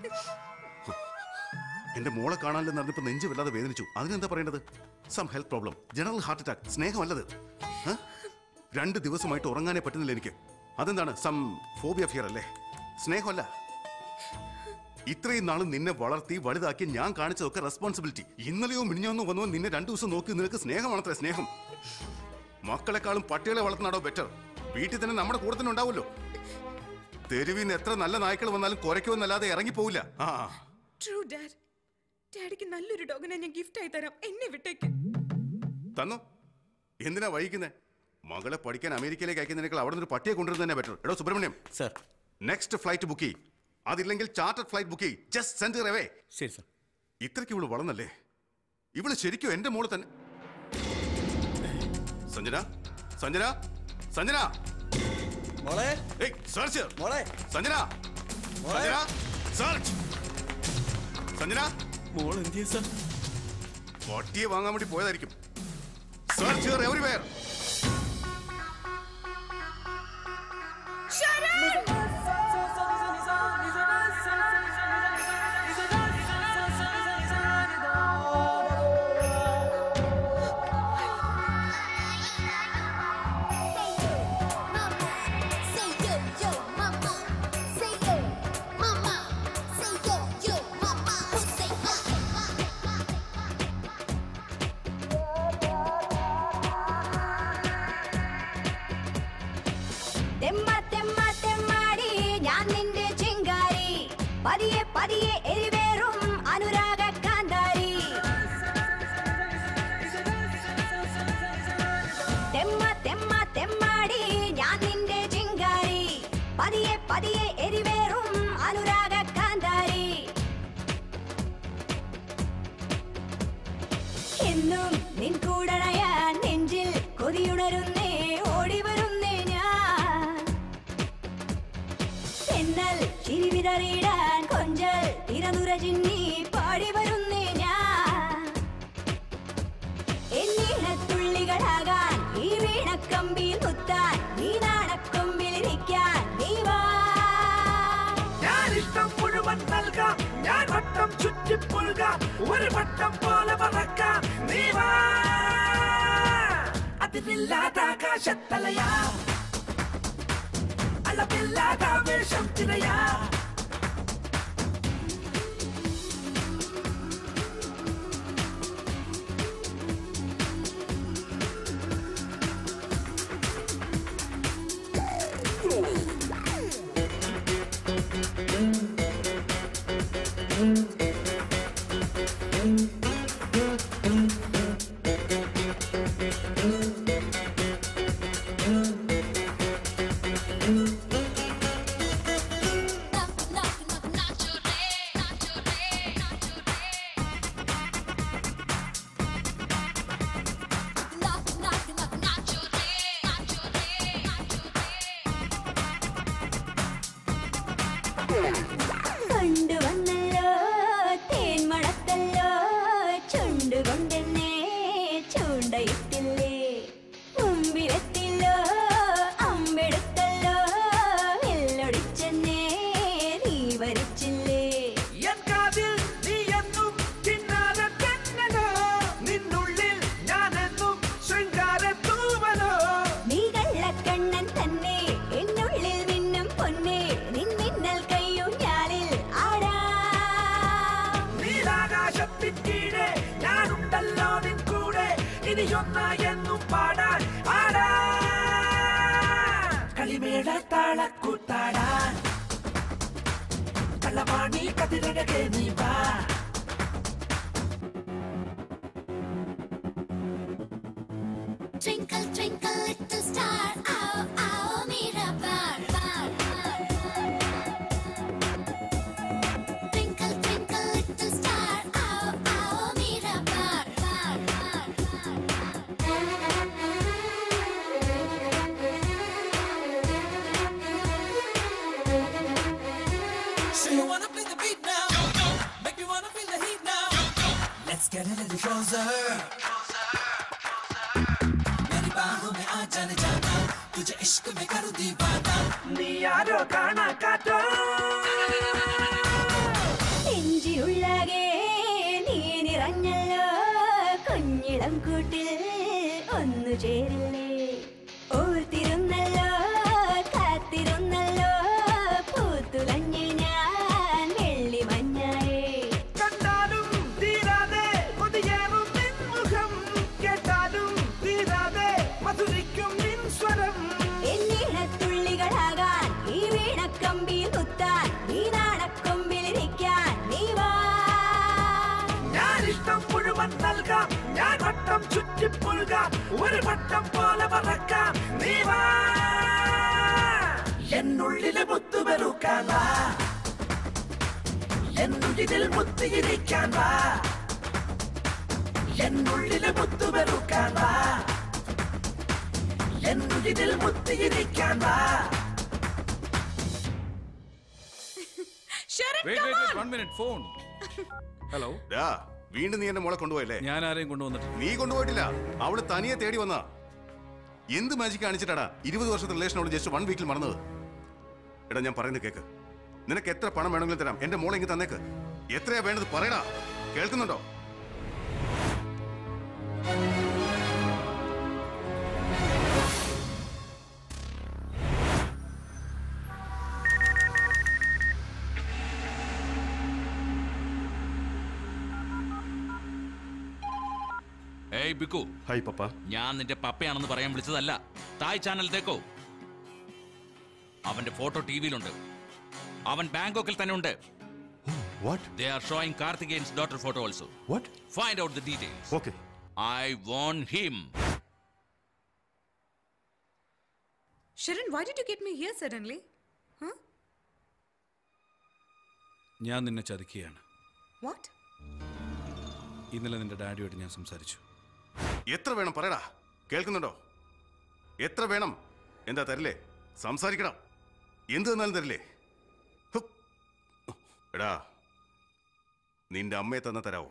എന്റെ മോളെ കാണാനില്ലെന്ന് അറിഞ്ഞപ്പോ നെഞ്ച് വല്ലാതെ വേദനിച്ചു അതിനെന്താ പറയേണ്ടത് some health problem general heart attack സ്നേഹമല്ലത് ആ? രണ്ട് ദിവസമായിട്ട് ഉറങ്ങാനേ പറ്റുന്നില്ല എനിക്ക് അതെന്താണ് സം ഫോബിയ ഫിയർ അല്ലേ സ്നേഹമല്ല ഇത്രയും നാളും നിന്നെ വളർത്തി വലുതാക്കി ഞാൻ കാണിച്ചതൊക്കെ റെസ്പോൺസിബിലിറ്റി ഇന്നലെയോ മിനിഞ്ഞോന്നോ വന്നോ നിന്നെ രണ്ടു ദിവസം നോക്കി നിനക്ക് സ്നേഹമാണത്രേ സ്നേഹം മക്കളെക്കാളും പട്ടികളെ വളർത്തുന്നാടോ ബെറ്റർ വീട്ടിൽ തന്നെ നമ്മുടെ കൂടെ തന്നെ ഉണ്ടാവുമല്ലോ തെരുവിൽ നിന്ന് എത്ര നല്ല നായ്ക്കൾ വന്നാലും കുരയ്ക്കുമെന്നല്ലാതെ ഇറങ്ങിപ്പോവില്ല ആ
ട്രൂ ഡാഡ് ഡാഡിക്ക് നല്ലൊരു ഡോഗിനെ ഞാൻ ഗിഫ്റ്റ് ആയി തരാം എന്നെ വിട്ടേക്ക്
തന്നോ എന്തിനാ വൈകുന്നേ മകളെ പഠിക്കാൻ അമേരിക്കയിലേക്ക് അയക്കുന്നതിനേക്കാൾ അവിടെ നിന്ന് ഒരു പട്ടിയെ കൊണ്ടുവരുന്നത് തന്നെ ബെറ്റർ എടോ Subramaniam
sir
next flight book ചെയ്യും അതില്ലെങ്കിൽ ചാർട്ടർ ഫ്ലൈറ്റ് ബുക്ക് ചെയ്യും ജസ്റ്റ് സെൻഡ് അവേ
ശരി സർ
ഇത്രയ്ക്ക് ഇവള് വളർന്നല്ലേ ഇവള് ശരിക്കും എന്റെ മോള് തന്നെ സഞ്ജന സഞ്ജന സഞ്ജന
മോളെ
ഏയ് സെർച്ച്
മോളെ
സഞ്ജന
മോളെ.
സഞ്ജന സെർച്ച് സഞ്ജന
മോൾ എന്തിയ സാർ
പട്ടിയെ വാങ്ങാൻ വേണ്ടി പോയതായിരിക്കും search everywhere
Say yo yo mama, say yo mama, say yo yo mama, say
തെമ്മ തെമ്മ തെമ്മാടി ഞാൻ നിന്റെ ചിങ്കാരി പതിയെ പതിയെ എരിവേറും അനുരാഗ കാന്താരി തെമ്മ തെമ്മ തെമ്മാടി ഞാൻ നിന്റെ ചിങ്കാരി പതിയെ പതിയെ എരിവേറും അനുരാഗ കാന്താരി എന്നും നിൻ കൂടണയാൻ നെഞ്ചിൽ കൊതിയുണരുന്നേ ഓടി വരുന്നേ ഞാൻ എന്നൽ ചിരിവിതറിയിടാൻ കൊഞ്ചൽ തിരനുര ചിന്നി പാടി വരുന്നേ ഞാൻ എന്നീണത്തുള്ളികളാകാൻ ഈ വീണക്കമ്പിൽ മുത്താൻ നീ നാണക്കൊമ്പിലിരിക്കാൻ നീ വാ
ഞാൻ ഇഷ്ടം മുഴുവൻ നൽകാം ഞാൻ വട്ടം ചുറ്റിപ്പുൽകാം ഒരു വട്ടം പോലെ പറക്കാം നീ വാ അതിരില്ലാത്ത ആകാശത്തലയാ അളവില്ലാത്ത ആവേശം തിരയാ
കൊണ്ടുവന്നല്ലോ തേൻമണത്തല്ലോ ചുണ്ടുകൊണ്ടെന്നെ ചൂണ്ടയിട്ടില്ലേ മുമ്പിലെത്തില്ലോ അമ്പെടുത്തല്ലോ വെല്ലൊടിച്ചെന്നെ നീ വരിച്ചില്ലേ
എൻ കാതിൽ നീ എന്നും കിന്നാര തെന്നലോ നിന്നുള്ളിൽ ഞാനെന്നും ശൃംഗാര തൂവലോ
നീ കള്ളക്കണ്ണൻ തന്നെ എന്നുള്ളിൽ മിന്നും പൊന്നെ നിൻ മിന്നൽ കയ്യും ഞാനിൽ ആടാ
നീലാകാശത്തിൻ കീഴെ ഞാനുണ്ടല്ലോ നിൻ കൂടെ ഇനിയൊന്നായെന്നും പാടാൻ ആടാ കളിമേള താളക്കൂത്താടാൻ കള്ളമാണി കതിരഴകെ നീ വാ
Twinkle, twinkle, little star, ow, ow, Mirabar, bar, bar, Twinkle, twinkle, little star, ow, ow, Mirabar, bar, bar,
So you wanna play the beat now? Make me wanna feel the heat now. Let's get a little closer. मेरी बाहों में आ जाने जाना तुझे इश्क में करूँ दीवाना നീ ആരോ കാണാ കാറ്റോ
നെഞ്ചിയുള്ളകെ നീ നിറഞ്ഞല്ലോ കുഞ്ഞിളം കൂട്ടിൽ ഒന്നു ചേരില്ലേ ഓർത്തിരുന്നല്ലോ കാത്തിരുന്നല്ലോ പൂത്തുലഞ്ഞ് ഞാൻ വെള്ളി മഞ്ഞായേ
കണ്ടാലും തീരാതെ കൊതിയേറും നിൻ മുഖം കേട്ടാലും തീരാതെ മധുരിക്കും നിൻ സ്വരം
എന്നീണത്തുള്ളികളാകാൻ ഈ വീണക്കമ്പിൽ മുത്താൻ നീ നാണക്കൊമ്പിലിരിക്കാൻ നീ വാ
ഞാൻ ഇഷ്ടം മുഴുവൻ നൽകാം ഞാൻ വട്ടം ചുറ്റിപ്പുൽകാം ഒരു വട്ടം പോലെ പറക്കാം നീ വാ എന്നുള്ളിലെ മുത്തുവരുക്കാൻ വാ എന്നുള്ളിൽ മുത്തിയിരിക്കാൻ വാ എന്നുള്ളിലെ മുത്തുവരുക്കാൻ വാ എന്നുള്ളിൽ മുത്തിയിരിക്കാൻ വാ
വൺ മിനിറ്റ് ഫോൺ ഹലോ
ഡാ വീണ്ടും നീ എന്റെ മോളെ കൊണ്ടുപോയല്ലേ
ഞാൻ ആരെയും കൊണ്ടുവന്നിട്ടില്ല
നീ കൊണ്ടുപോയിട്ടില്ല അവള് തനിയെ തേടി വന്നാ എന്ത് മാജിക് കാണിച്ചിട്ടാടാ ഇരുപത് വർഷത്തെ റിലേഷനോട് ജസ്റ്റ് വൺ വീക്കിൽ മറന്നത് എടാ ഞാൻ പറയുന്നത് കേക്ക് നിനക്ക് എത്ര പണം വേണമെങ്കിലും തരാം എന്റെ മോളെ ഇങ്ങ് തന്നേക്ക് എത്രയാ വേണ്ടത് പറയടാ കേൾക്കുന്നുണ്ടോ
ഏയ് ബിക്കു
ഹായ് പപ്പ
ഞാൻ നിന്റെ പപ്പയാണെന്ന് പറയാൻ വിളിച്ചതല്ല തായ് ചാനലത്തേക്കോ അവന്റെ ഫോട്ടോ ടി വിയിലുണ്ട് അവൻ ബാങ്കോക്കിൽ തന്നെ ഉണ്ട്
What?
They are showing Karthikeyan's daughter photo also.
What?
Find out the details.
Okay.
I want him.
Sharon, why did you get me here suddenly? Huh?
ഞാൻ നിന്നെ ചതിക്കുകയാണ്
What?
ഇന്നലെ നിന്റെ ഡാഡിയോട് ഞാൻ സംസാരിച്ചു
എത്ര വേണം പറയടാ കേൾക്കുന്നുണ്ടോ എത്ര വേണം എന്താ തരില്ലേ സംസാരിക്കണം എന്ത് തന്നാലും തരില്ലേ ഹും. എടാ നിന്റെ അമ്മയെ തന്ന തരാവോ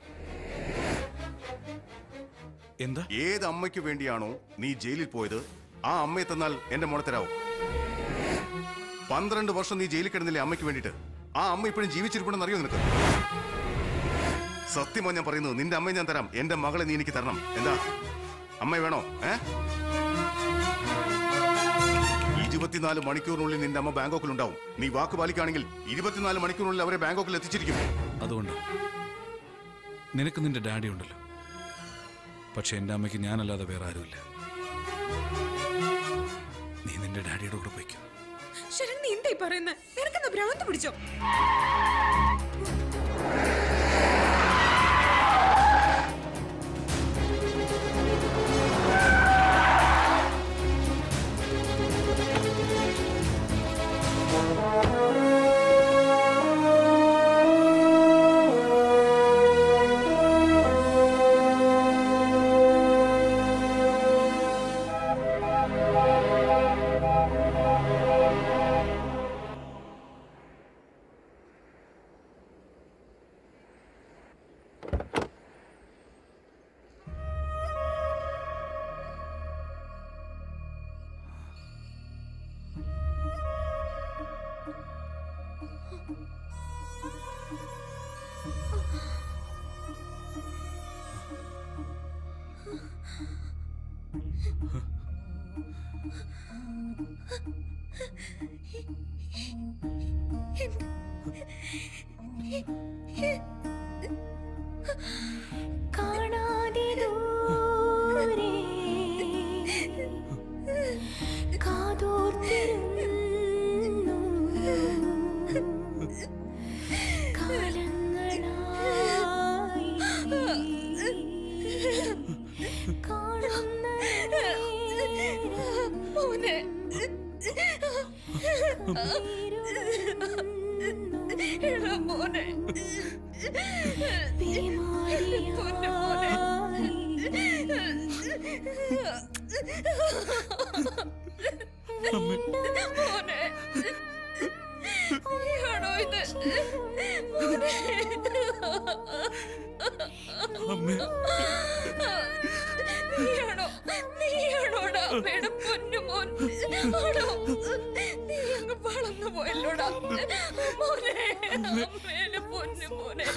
എന്താ
ഏത് അമ്മയ്ക്ക് വേണ്ടിയാണോ നീ ജയിലിൽ പോയത് ആ അമ്മയെ തന്നാൽ എന്റെ മോളെ തരാവോ പന്ത്രണ്ട് വർഷം നീ ജയിലിൽ കിടന്നില്ലേ അമ്മയ്ക്ക് വേണ്ടിയിട്ട് ആ അമ്മ ഇപ്പോഴും ജീവിച്ചിരിപ്പുണ്ടെന്ന് അറിയോ നിനക്ക് സത്യമാ ഞാൻ പറയുന്നത് നിന്റെ അമ്മയെ ഞാൻ തരാം എന്റെ മകളെ നീ എനിക്ക് തരണം എന്താ അമ്മ വേണോ ഏ ഇരുപത്തിനാല് മണിക്കൂറിനുള്ളിൽ നിന്റെ അമ്മ ബാങ്കോക്കിൽ ഉണ്ടാവും നീ വാക്ക് പാലിക്കുകയാണെങ്കിൽ ഇരുപത്തിനാല് മണിക്കൂറിനുള്ളിൽ അവരെ ബാങ്കോക്കിൽ എത്തിച്ചിരിക്കും
അതുകൊണ്ട് നിനക്ക് നിന്റെ ഡാഡി ഉണ്ടല്ലോ പക്ഷെ എൻ്റെ അമ്മയ്ക്ക് ഞാനല്ലാതെ വേറെ ആരുമില്ല നീ നിന്റെ ഡാഡിയുടെ കൂടെ പോയിക്കോ
ശരൺ നീ എന്തായി പറയുന്നത് നിനക്കെന്താ ഭ്രാന്ത് പിടിച്ചോ
കാണാതെ ദൂരെ കാതോർത്തിരുന്നു കാലങ്ങളായി കാണുന്ന
മോനെ എടാ മോനെ പൊന്നു മോനെ മോനെ ആണോ ഇത് മോനെ നീയാണോ നീയാണോടാ അമ്മയുടെ പൊന്നു മോൻ ആണോ നീ അങ്ങ് വളർന്നു പോയല്ലോടാ മോനെ അമ്മേനെ പൊന്നു മോനെ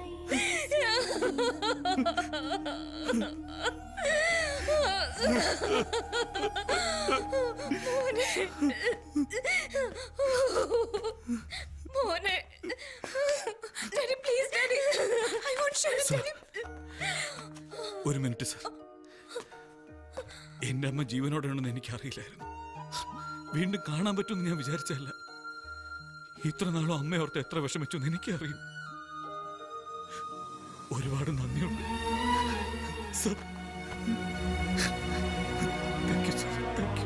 മോനെ മോനെ daddy please daddy I want share daddy
ഒരു മിനിറ്റ് സർ എൻ്റെ അമ്മ ജീവനോടെയാണെന്ന് എനിക്കറിയില്ലായിരുന്നു വീണ്ടും കാണാൻ പറ്റുമെന്ന് ഞാൻ വിചാരിച്ചല്ല ഇത്ര നാളും അമ്മ ഓർത്ത് എത്ര വിഷമിച്ചു എന്ന് എനിക്കറിയും ഒരുപാട് നന്ദിയുണ്ട് sir Thank you, sir. Thank you.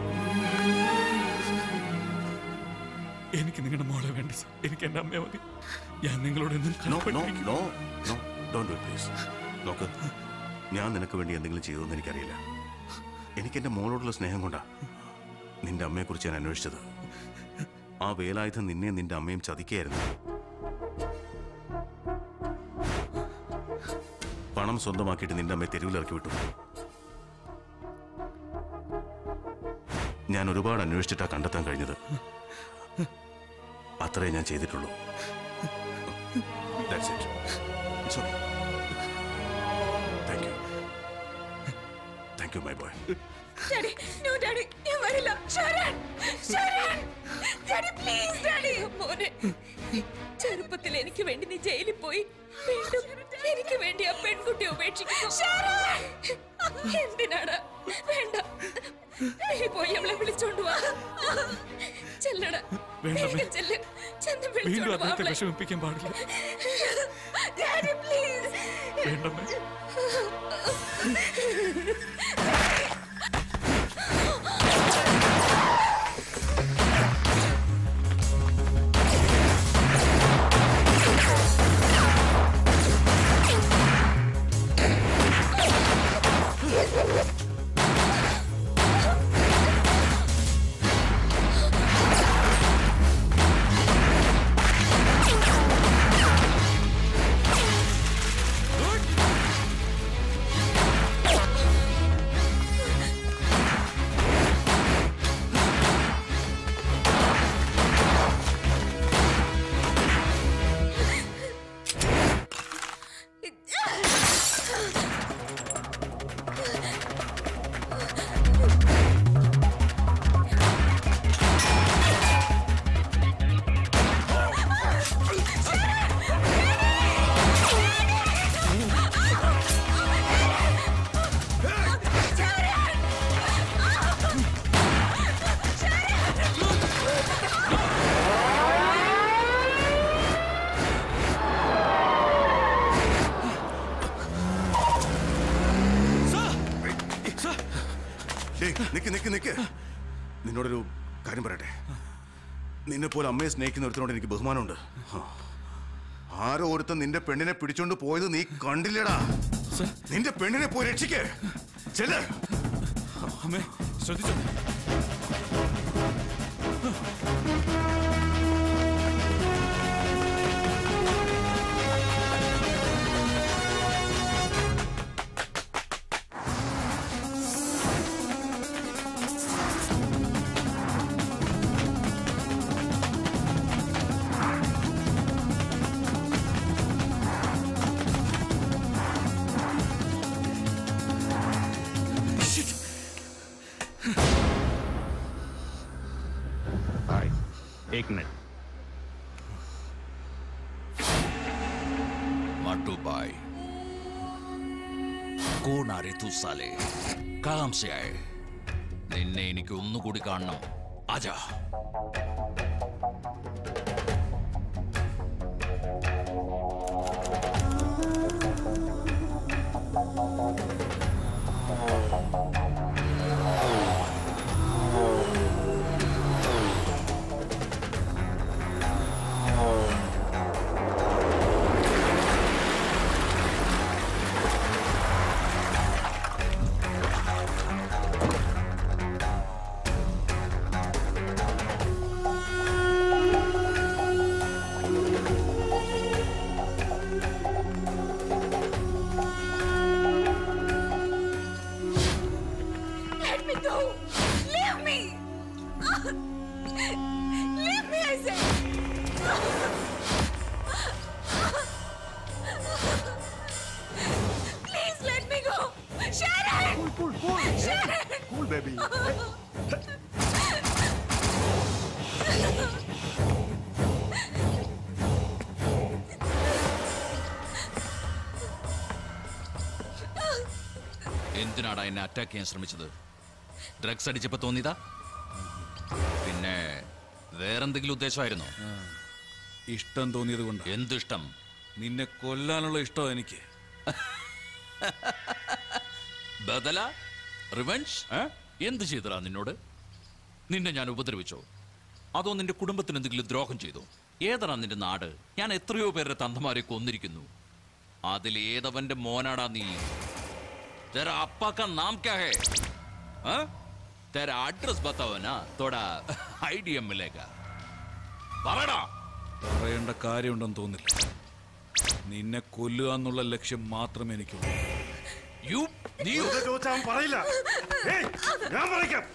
എനിക്ക് നിങ്ങളുടെ മോളെ വേണ്ട സർ എനിക്ക് എൻ്റെ അമ്മയെ മതി ഞാൻ നിങ്ങളോട് എന്നും
നോ നോ
കടപ്പെട്ടിരിക്കുന്നു.
No no don't do please നോക്ക് ഞാൻ നിനക്ക് വേണ്ടി എന്തെങ്കിലും ചെയ്തതെന്ന് എനിക്കറിയില്ല എനിക്ക് എൻ്റെ മോളോടുള്ള സ്നേഹം കൊണ്ടാ നിന്റെ അമ്മയെക്കുറിച്ച് ഞാൻ അന്വേഷിച്ചത് ആ വേലായുധം നിന്നെ നിന്റെ അമ്മയും ചതിക്കുകയായിരുന്നു പണം സ്വന്തമാക്കിയിട്ട് നിന്റെ അമ്മയെ തെരുവിലിറക്കി വിട്ടു ഞാൻ ഒരുപാട് അന്വേഷിച്ചിട്ടാ കണ്ടെത്താൻ കഴിഞ്ഞത് അത്രേ ഞാൻ ചെയ്തിട്ടുള്ളൂ That's it. It's okay. Thank you. Thank you, my boy.
Daddy no daddy ഞാൻ വരില്ല Sharan Sharan daddy please daddy മോനെ ചെറുപ്പത്തിൽ എനിക്ക് വേണ്ടി നീ ജയിലിൽ പോയി വീണ്ടും എനിക്ക് വേണ്ടി ആ പെൺകുട്ടിയെ ഉപേക്ഷിക്കുന്നു എന്തിനാണ് വേണ്ട നീ പോയി അവളെ വിളിച്ചോണ്ട് വാ ചെല്ലട
വേണ്ട,
വേഗം ചെല്ല് ചെന്ന്
വീണ്ടും
വിളിച്ചോണ്ട് വാ
അദ്ദേഹത്തെ
അവളെ
വിഷമിപ്പിക്കാൻ പാടില്ല
ഡാഡി പ്ലീസ്
വേണ്ടമ്മേ
ഡേയ്, നിക്ക് നിക്ക് നിക്ക് നിന്നോടൊരു കാര്യം പറയട്ടെ നിന്നെ പോലെ അമ്മയെ സ്നേഹിക്കുന്ന ഒരുത്തനോട് എനിക്ക് ബഹുമാനമുണ്ട് ആ. ആരോ ഒരുത്തൻ നിന്റെ പെണ്ണിനെ പിടിച്ചോണ്ട് പോയത് നീ കണ്ടില്ലടാ നിന്റെ പെണ്ണിനെ പോയി രക്ഷിക്കേ ചെല്ല്
അമ്മേ ശ്രദ്ധിച്ചോ
हाय एक मिनट
मट्टू भाई कौन आ रहे तू साले कहां से आए നിന്നെ എനിക്ക് ഒന്നുകൂടി കാണണം ആജാ
Let me go! Leave me! Leave me, I say! Please let me go! Sharon! Cool, cool, cool! Sharon!
Cool, baby.
എന്തിനാടാ എന്നെ അറ്റാക്ക് ചെയ്യാൻ ശ്രമിച്ചത് ഡ്രഗ്സ് അടിച്ചപ്പോ തോന്നിയതാ പിന്നെ വേറെന്തെങ്കിലും ഉദ്ദേശമായിരുന്നോ
ഇഷ്ടം തോന്നിയത് കൊണ്ട്
എന്തിഷ്ടം
നിന്നെ കൊല്ലാനുള്ള ഇഷ്ടം എനിക്ക്
ബദല റിവെഞ്ച് എന്ത് ചെയ്തടാ നിന്നോട് നിന്നെ ഞാൻ ഉപദ്രവിച്ചോ അതോ നിന്റെ കുടുംബത്തിന് എന്തെങ്കിലും ദ്രോഹം ചെയ്തോ ഏതാ നിന്റെ നാട് ഞാൻ എത്രയോ പേരുടെ തന്തമാരെ കൊന്നിരിക്കുന്നു അതിൽ ഏതവന്റെ മോനാടാ നീ तेरा अप्पा का नाम क्या है हाँ? तेरा एड्रेस बताओ ना थोड़ा आइडिया मिलेगा പറയടാ
പറയേണ്ട കാര്യമുണ്ടെന്ന് തോന്നില്ല നിന്നെ കൊല്ലുക എന്നുള്ള ലക്ഷ്യം മാത്രമേ എനിക്കുള്ളൂ
യു നീ
ചോദിച്ചാൽ അവൻ പറയില്ല ഏയ്, ഞാൻ പറയിക്കാം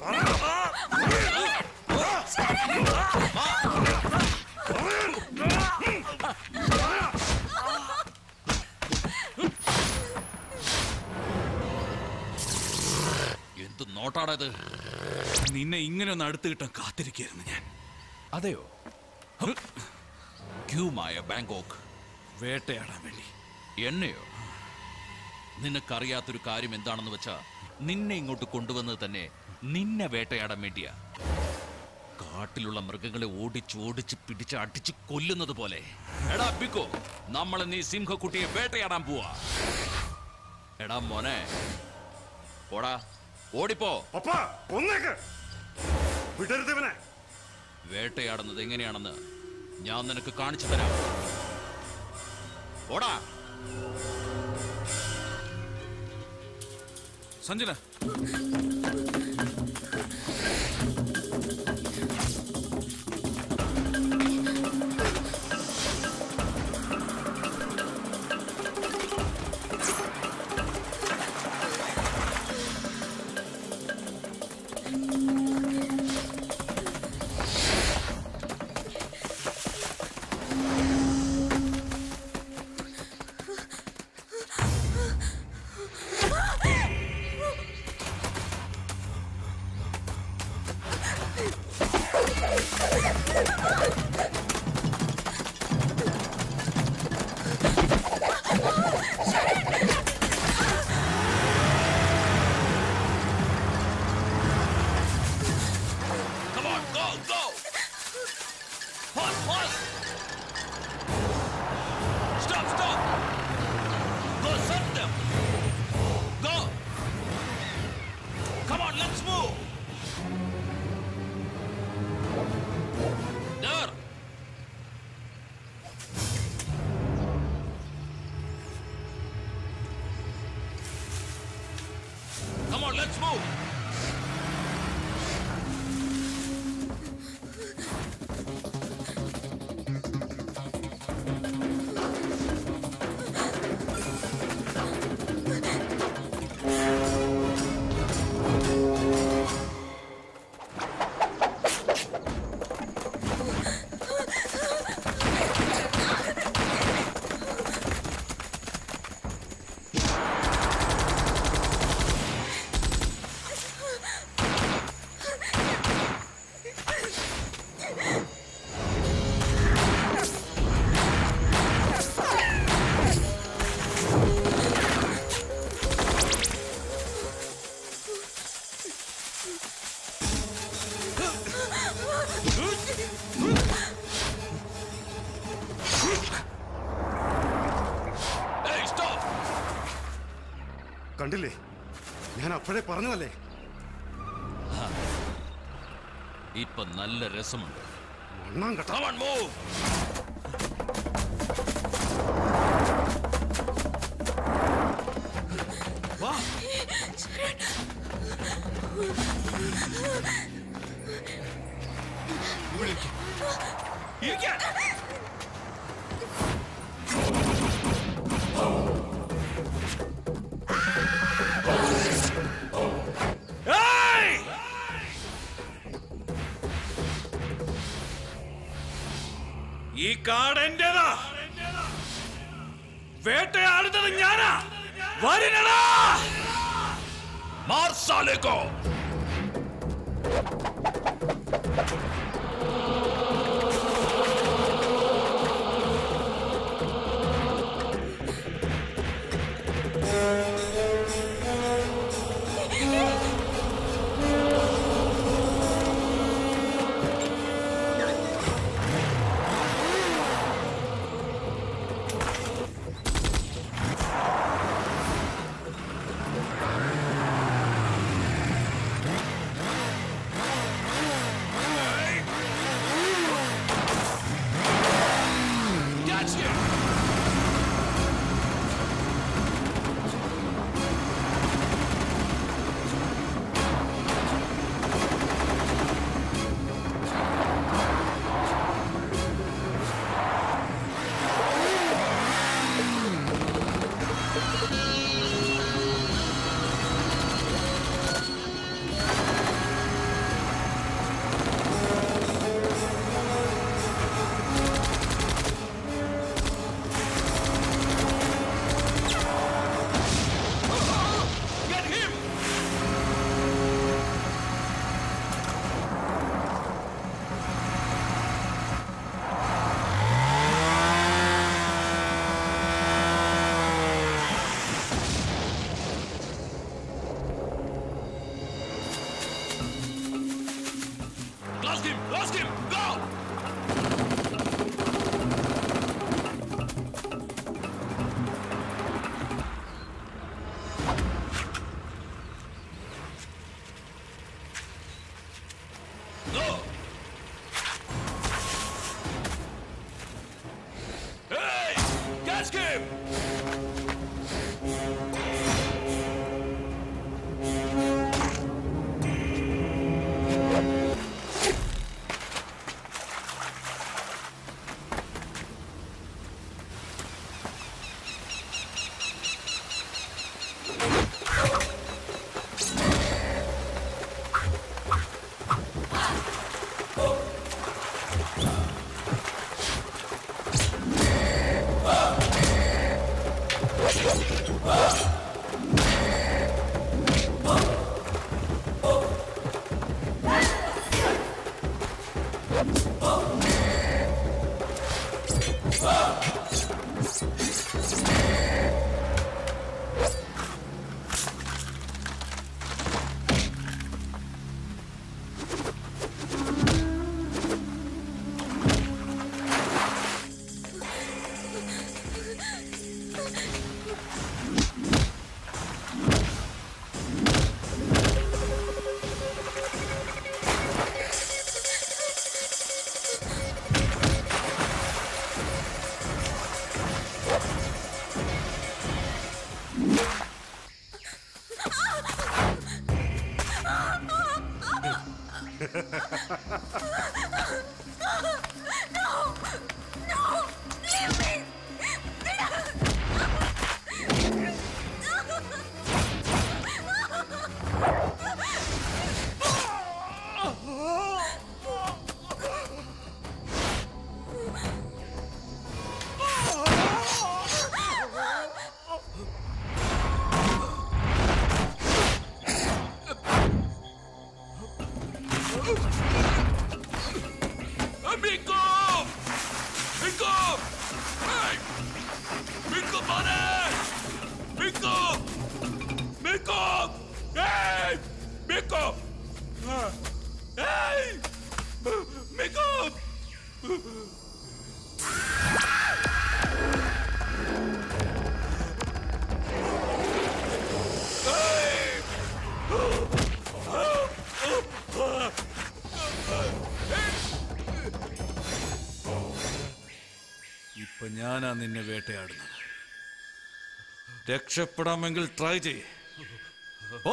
എന്ത് നോട്ടാടത്
നിന്നെ ഇങ്ങനെ ഒന്ന് അടുത്ത് കിട്ടാൻ കാത്തിരിക്കായിരുന്നു ഞാൻ
അതെയോ ക്യൂമായ ബാങ്കോക്ക്
വേട്ടയാടാൻ വേണ്ടി
എന്നെയോ നിനക്കറിയാത്തൊരു കാര്യം എന്താണെന്ന് വെച്ചാ നിന്നെ ഇങ്ങോട്ട് കൊണ്ടുവന്നത് തന്നെ നിന്നെ വേട്ടയാടാൻ വേണ്ടിയാ കാട്ടിലുള്ള മൃഗങ്ങളെ ഓടിച്ച് ഓടിച്ച് പിടിച്ച് അടിച്ച് കൊല്ലുന്നത് പോലെ എടാ ബിക്കോ നമ്മളെ നീ സിംഹക്കുട്ടിയെ വേട്ടയാടാൻ പോവാ എടാ മോനെ ഓടാ ഓടിപ്പോ
ഒന്നേക്ക് വിടരുത് ഇവനെ
വേട്ടയാടുന്നത് എങ്ങനെയാണെന്ന് ഞാൻ നിനക്ക് കാണിച്ചു തരാം ഓടാ
Sanjana
Come on, go, go! Pause, pause! Stop, stop! Go serve them! Go! Come on, let's move! There! Come on, let's move! Hey, stop!
കണ്ടില്ലേ ഞാൻ അപ്പോഴേ പറഞ്ഞതല്ലേ
ഇപ്പൊ നല്ല രസമുണ്ട്
മണ്ണാങ്കട്ട
Come on, move!
വാ
ഇരിക്കാൻ
ഏയ്! ഈ കാട് എന്റേതാ വേട്ടയാടുന്നത് ഞാനാ വരണടാ
മാർസാലേക്കോ
ഏയ്!
Ask him! Ask him! Go! Go! Hey! Catch him!
No! No! Leave me!
Miko! Miko! Hey! Miko mana? Miko! Miko! Hey! Miko! Hey! Miko!
ഇപ്പൊ ഞാനാ നിന്നെ വേട്ടയാടുന്നത് രക്ഷപ്പെടാമെങ്കിൽ ട്രൈ ചെയ്യ് ഓ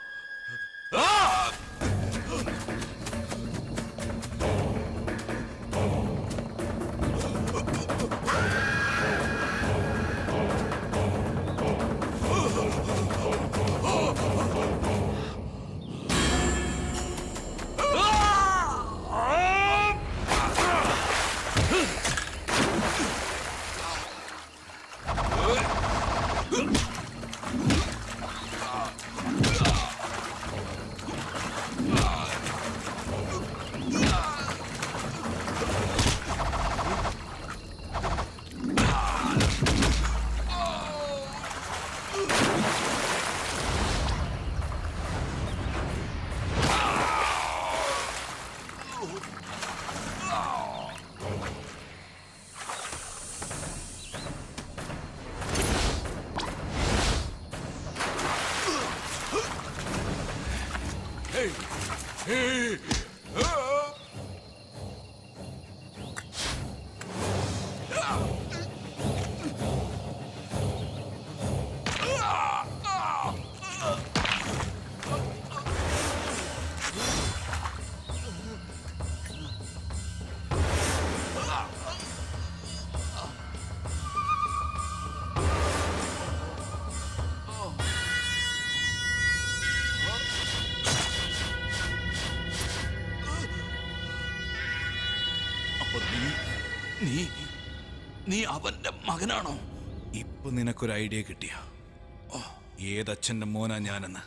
Hey! Hey! Ah! അപ്പൊ നീ നീ നീ അവന്റെ മകനാണോ
ഇപ്പൊ നിനക്കൊരു ഐഡിയ കിട്ടിയ ഏതച്ഛന്റെ മോനാ ഞാനെന്ന്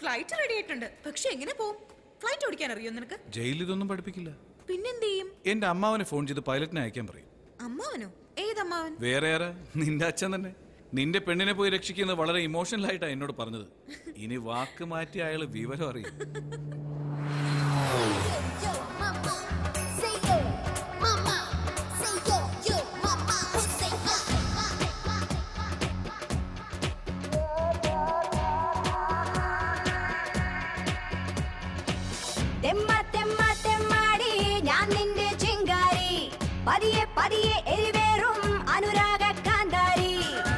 ഫ്ലൈറ്റ് റെഡി ആയിട്ടുണ്ട് പക്ഷെ എങ്ങനെ പോവും ഫ്ലൈറ്റ് ഓടിക്കാൻ അറിയോ നിനക്ക്
ജയിലിൽ ഇതൊന്നും പഠിപ്പിക്കില്ല
പിന്നെന്ത് ചെയ്യും
എന്റെ അമ്മാവനെ ഫോൺ ചെയ്ത് പൈലറ്റിനെ അയക്കാൻ പറയും
അമ്മാവനോ ഏതമ്മാവൻ
വേറെ ആരാ നിന്റെ അച്ഛൻ തന്നെ നിന്റെ പെണ്ണിനെ പോയി രക്ഷിക്കുന്നത് വളരെ ഇമോഷണൽ ആയിട്ടാണ് എന്നോട് പറഞ്ഞത് ഇനി വാക്ക് മാറ്റി അയാൾ വിവരം അറിയും
Say yo, mama. Say yo, yo, mama. Say yo.
തെമ്മ തെമ്മ തെമ്മാടി ഞാൻ നിന്റെ ചിങ്കാരി പതിയെ പതിയെ എരിവേറും അനുരാഗ കാന്താരി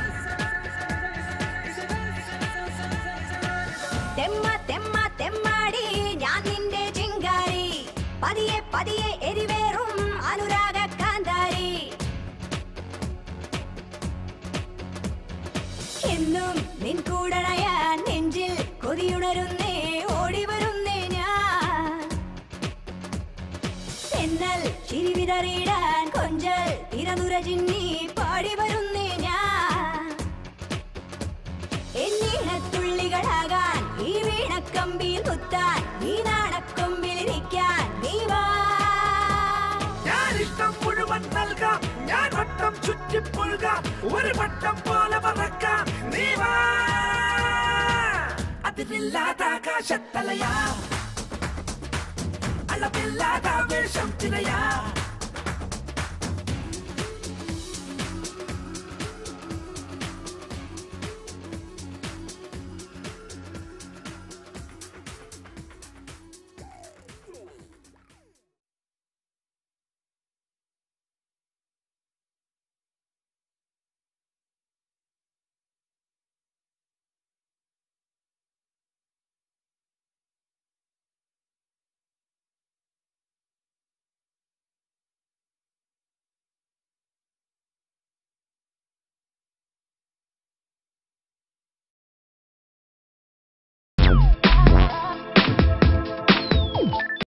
തെമ്മ തെമ്മ തെമ്മാടി ഞാൻ നിന്റെ ചിങ്കാരി പതിയെ പതിയെ എരിവേറും അനുരാഗ കാന്താരി എന്നും നിൻ കൂടണയാൻ നെഞ്ചിൽ കൊതിയുണരുന്നേ ഓടി വരുന്നേ ഞാൻ എന്നൽ ചിരിവിതറിയിടാൻ കൊഞ്ചൽ തിരനുര ചിന്നി പാടി വരുന്നേ ഞാൻ എന്നീണത്തുള്ളികളാകാൻ ഈ വീണക്കമ്പിയിൽ കുത്താൻ ഈ നാണക്കൊമ്പിലിരിക്കാൻ നീ വാ
ഞാനിഷ്ടം മുഴുവൻ നൽകാം ഞാൻ വട്ടം ചുറ്റിപ്പുഴുകാം ഒരു വട്ടം പോലെ മറക്കാം നീ വാ അതിരില്ലാത്ത ആകാശത്തലയാ അളവില്ലാത്ത വേഷം തിരയാ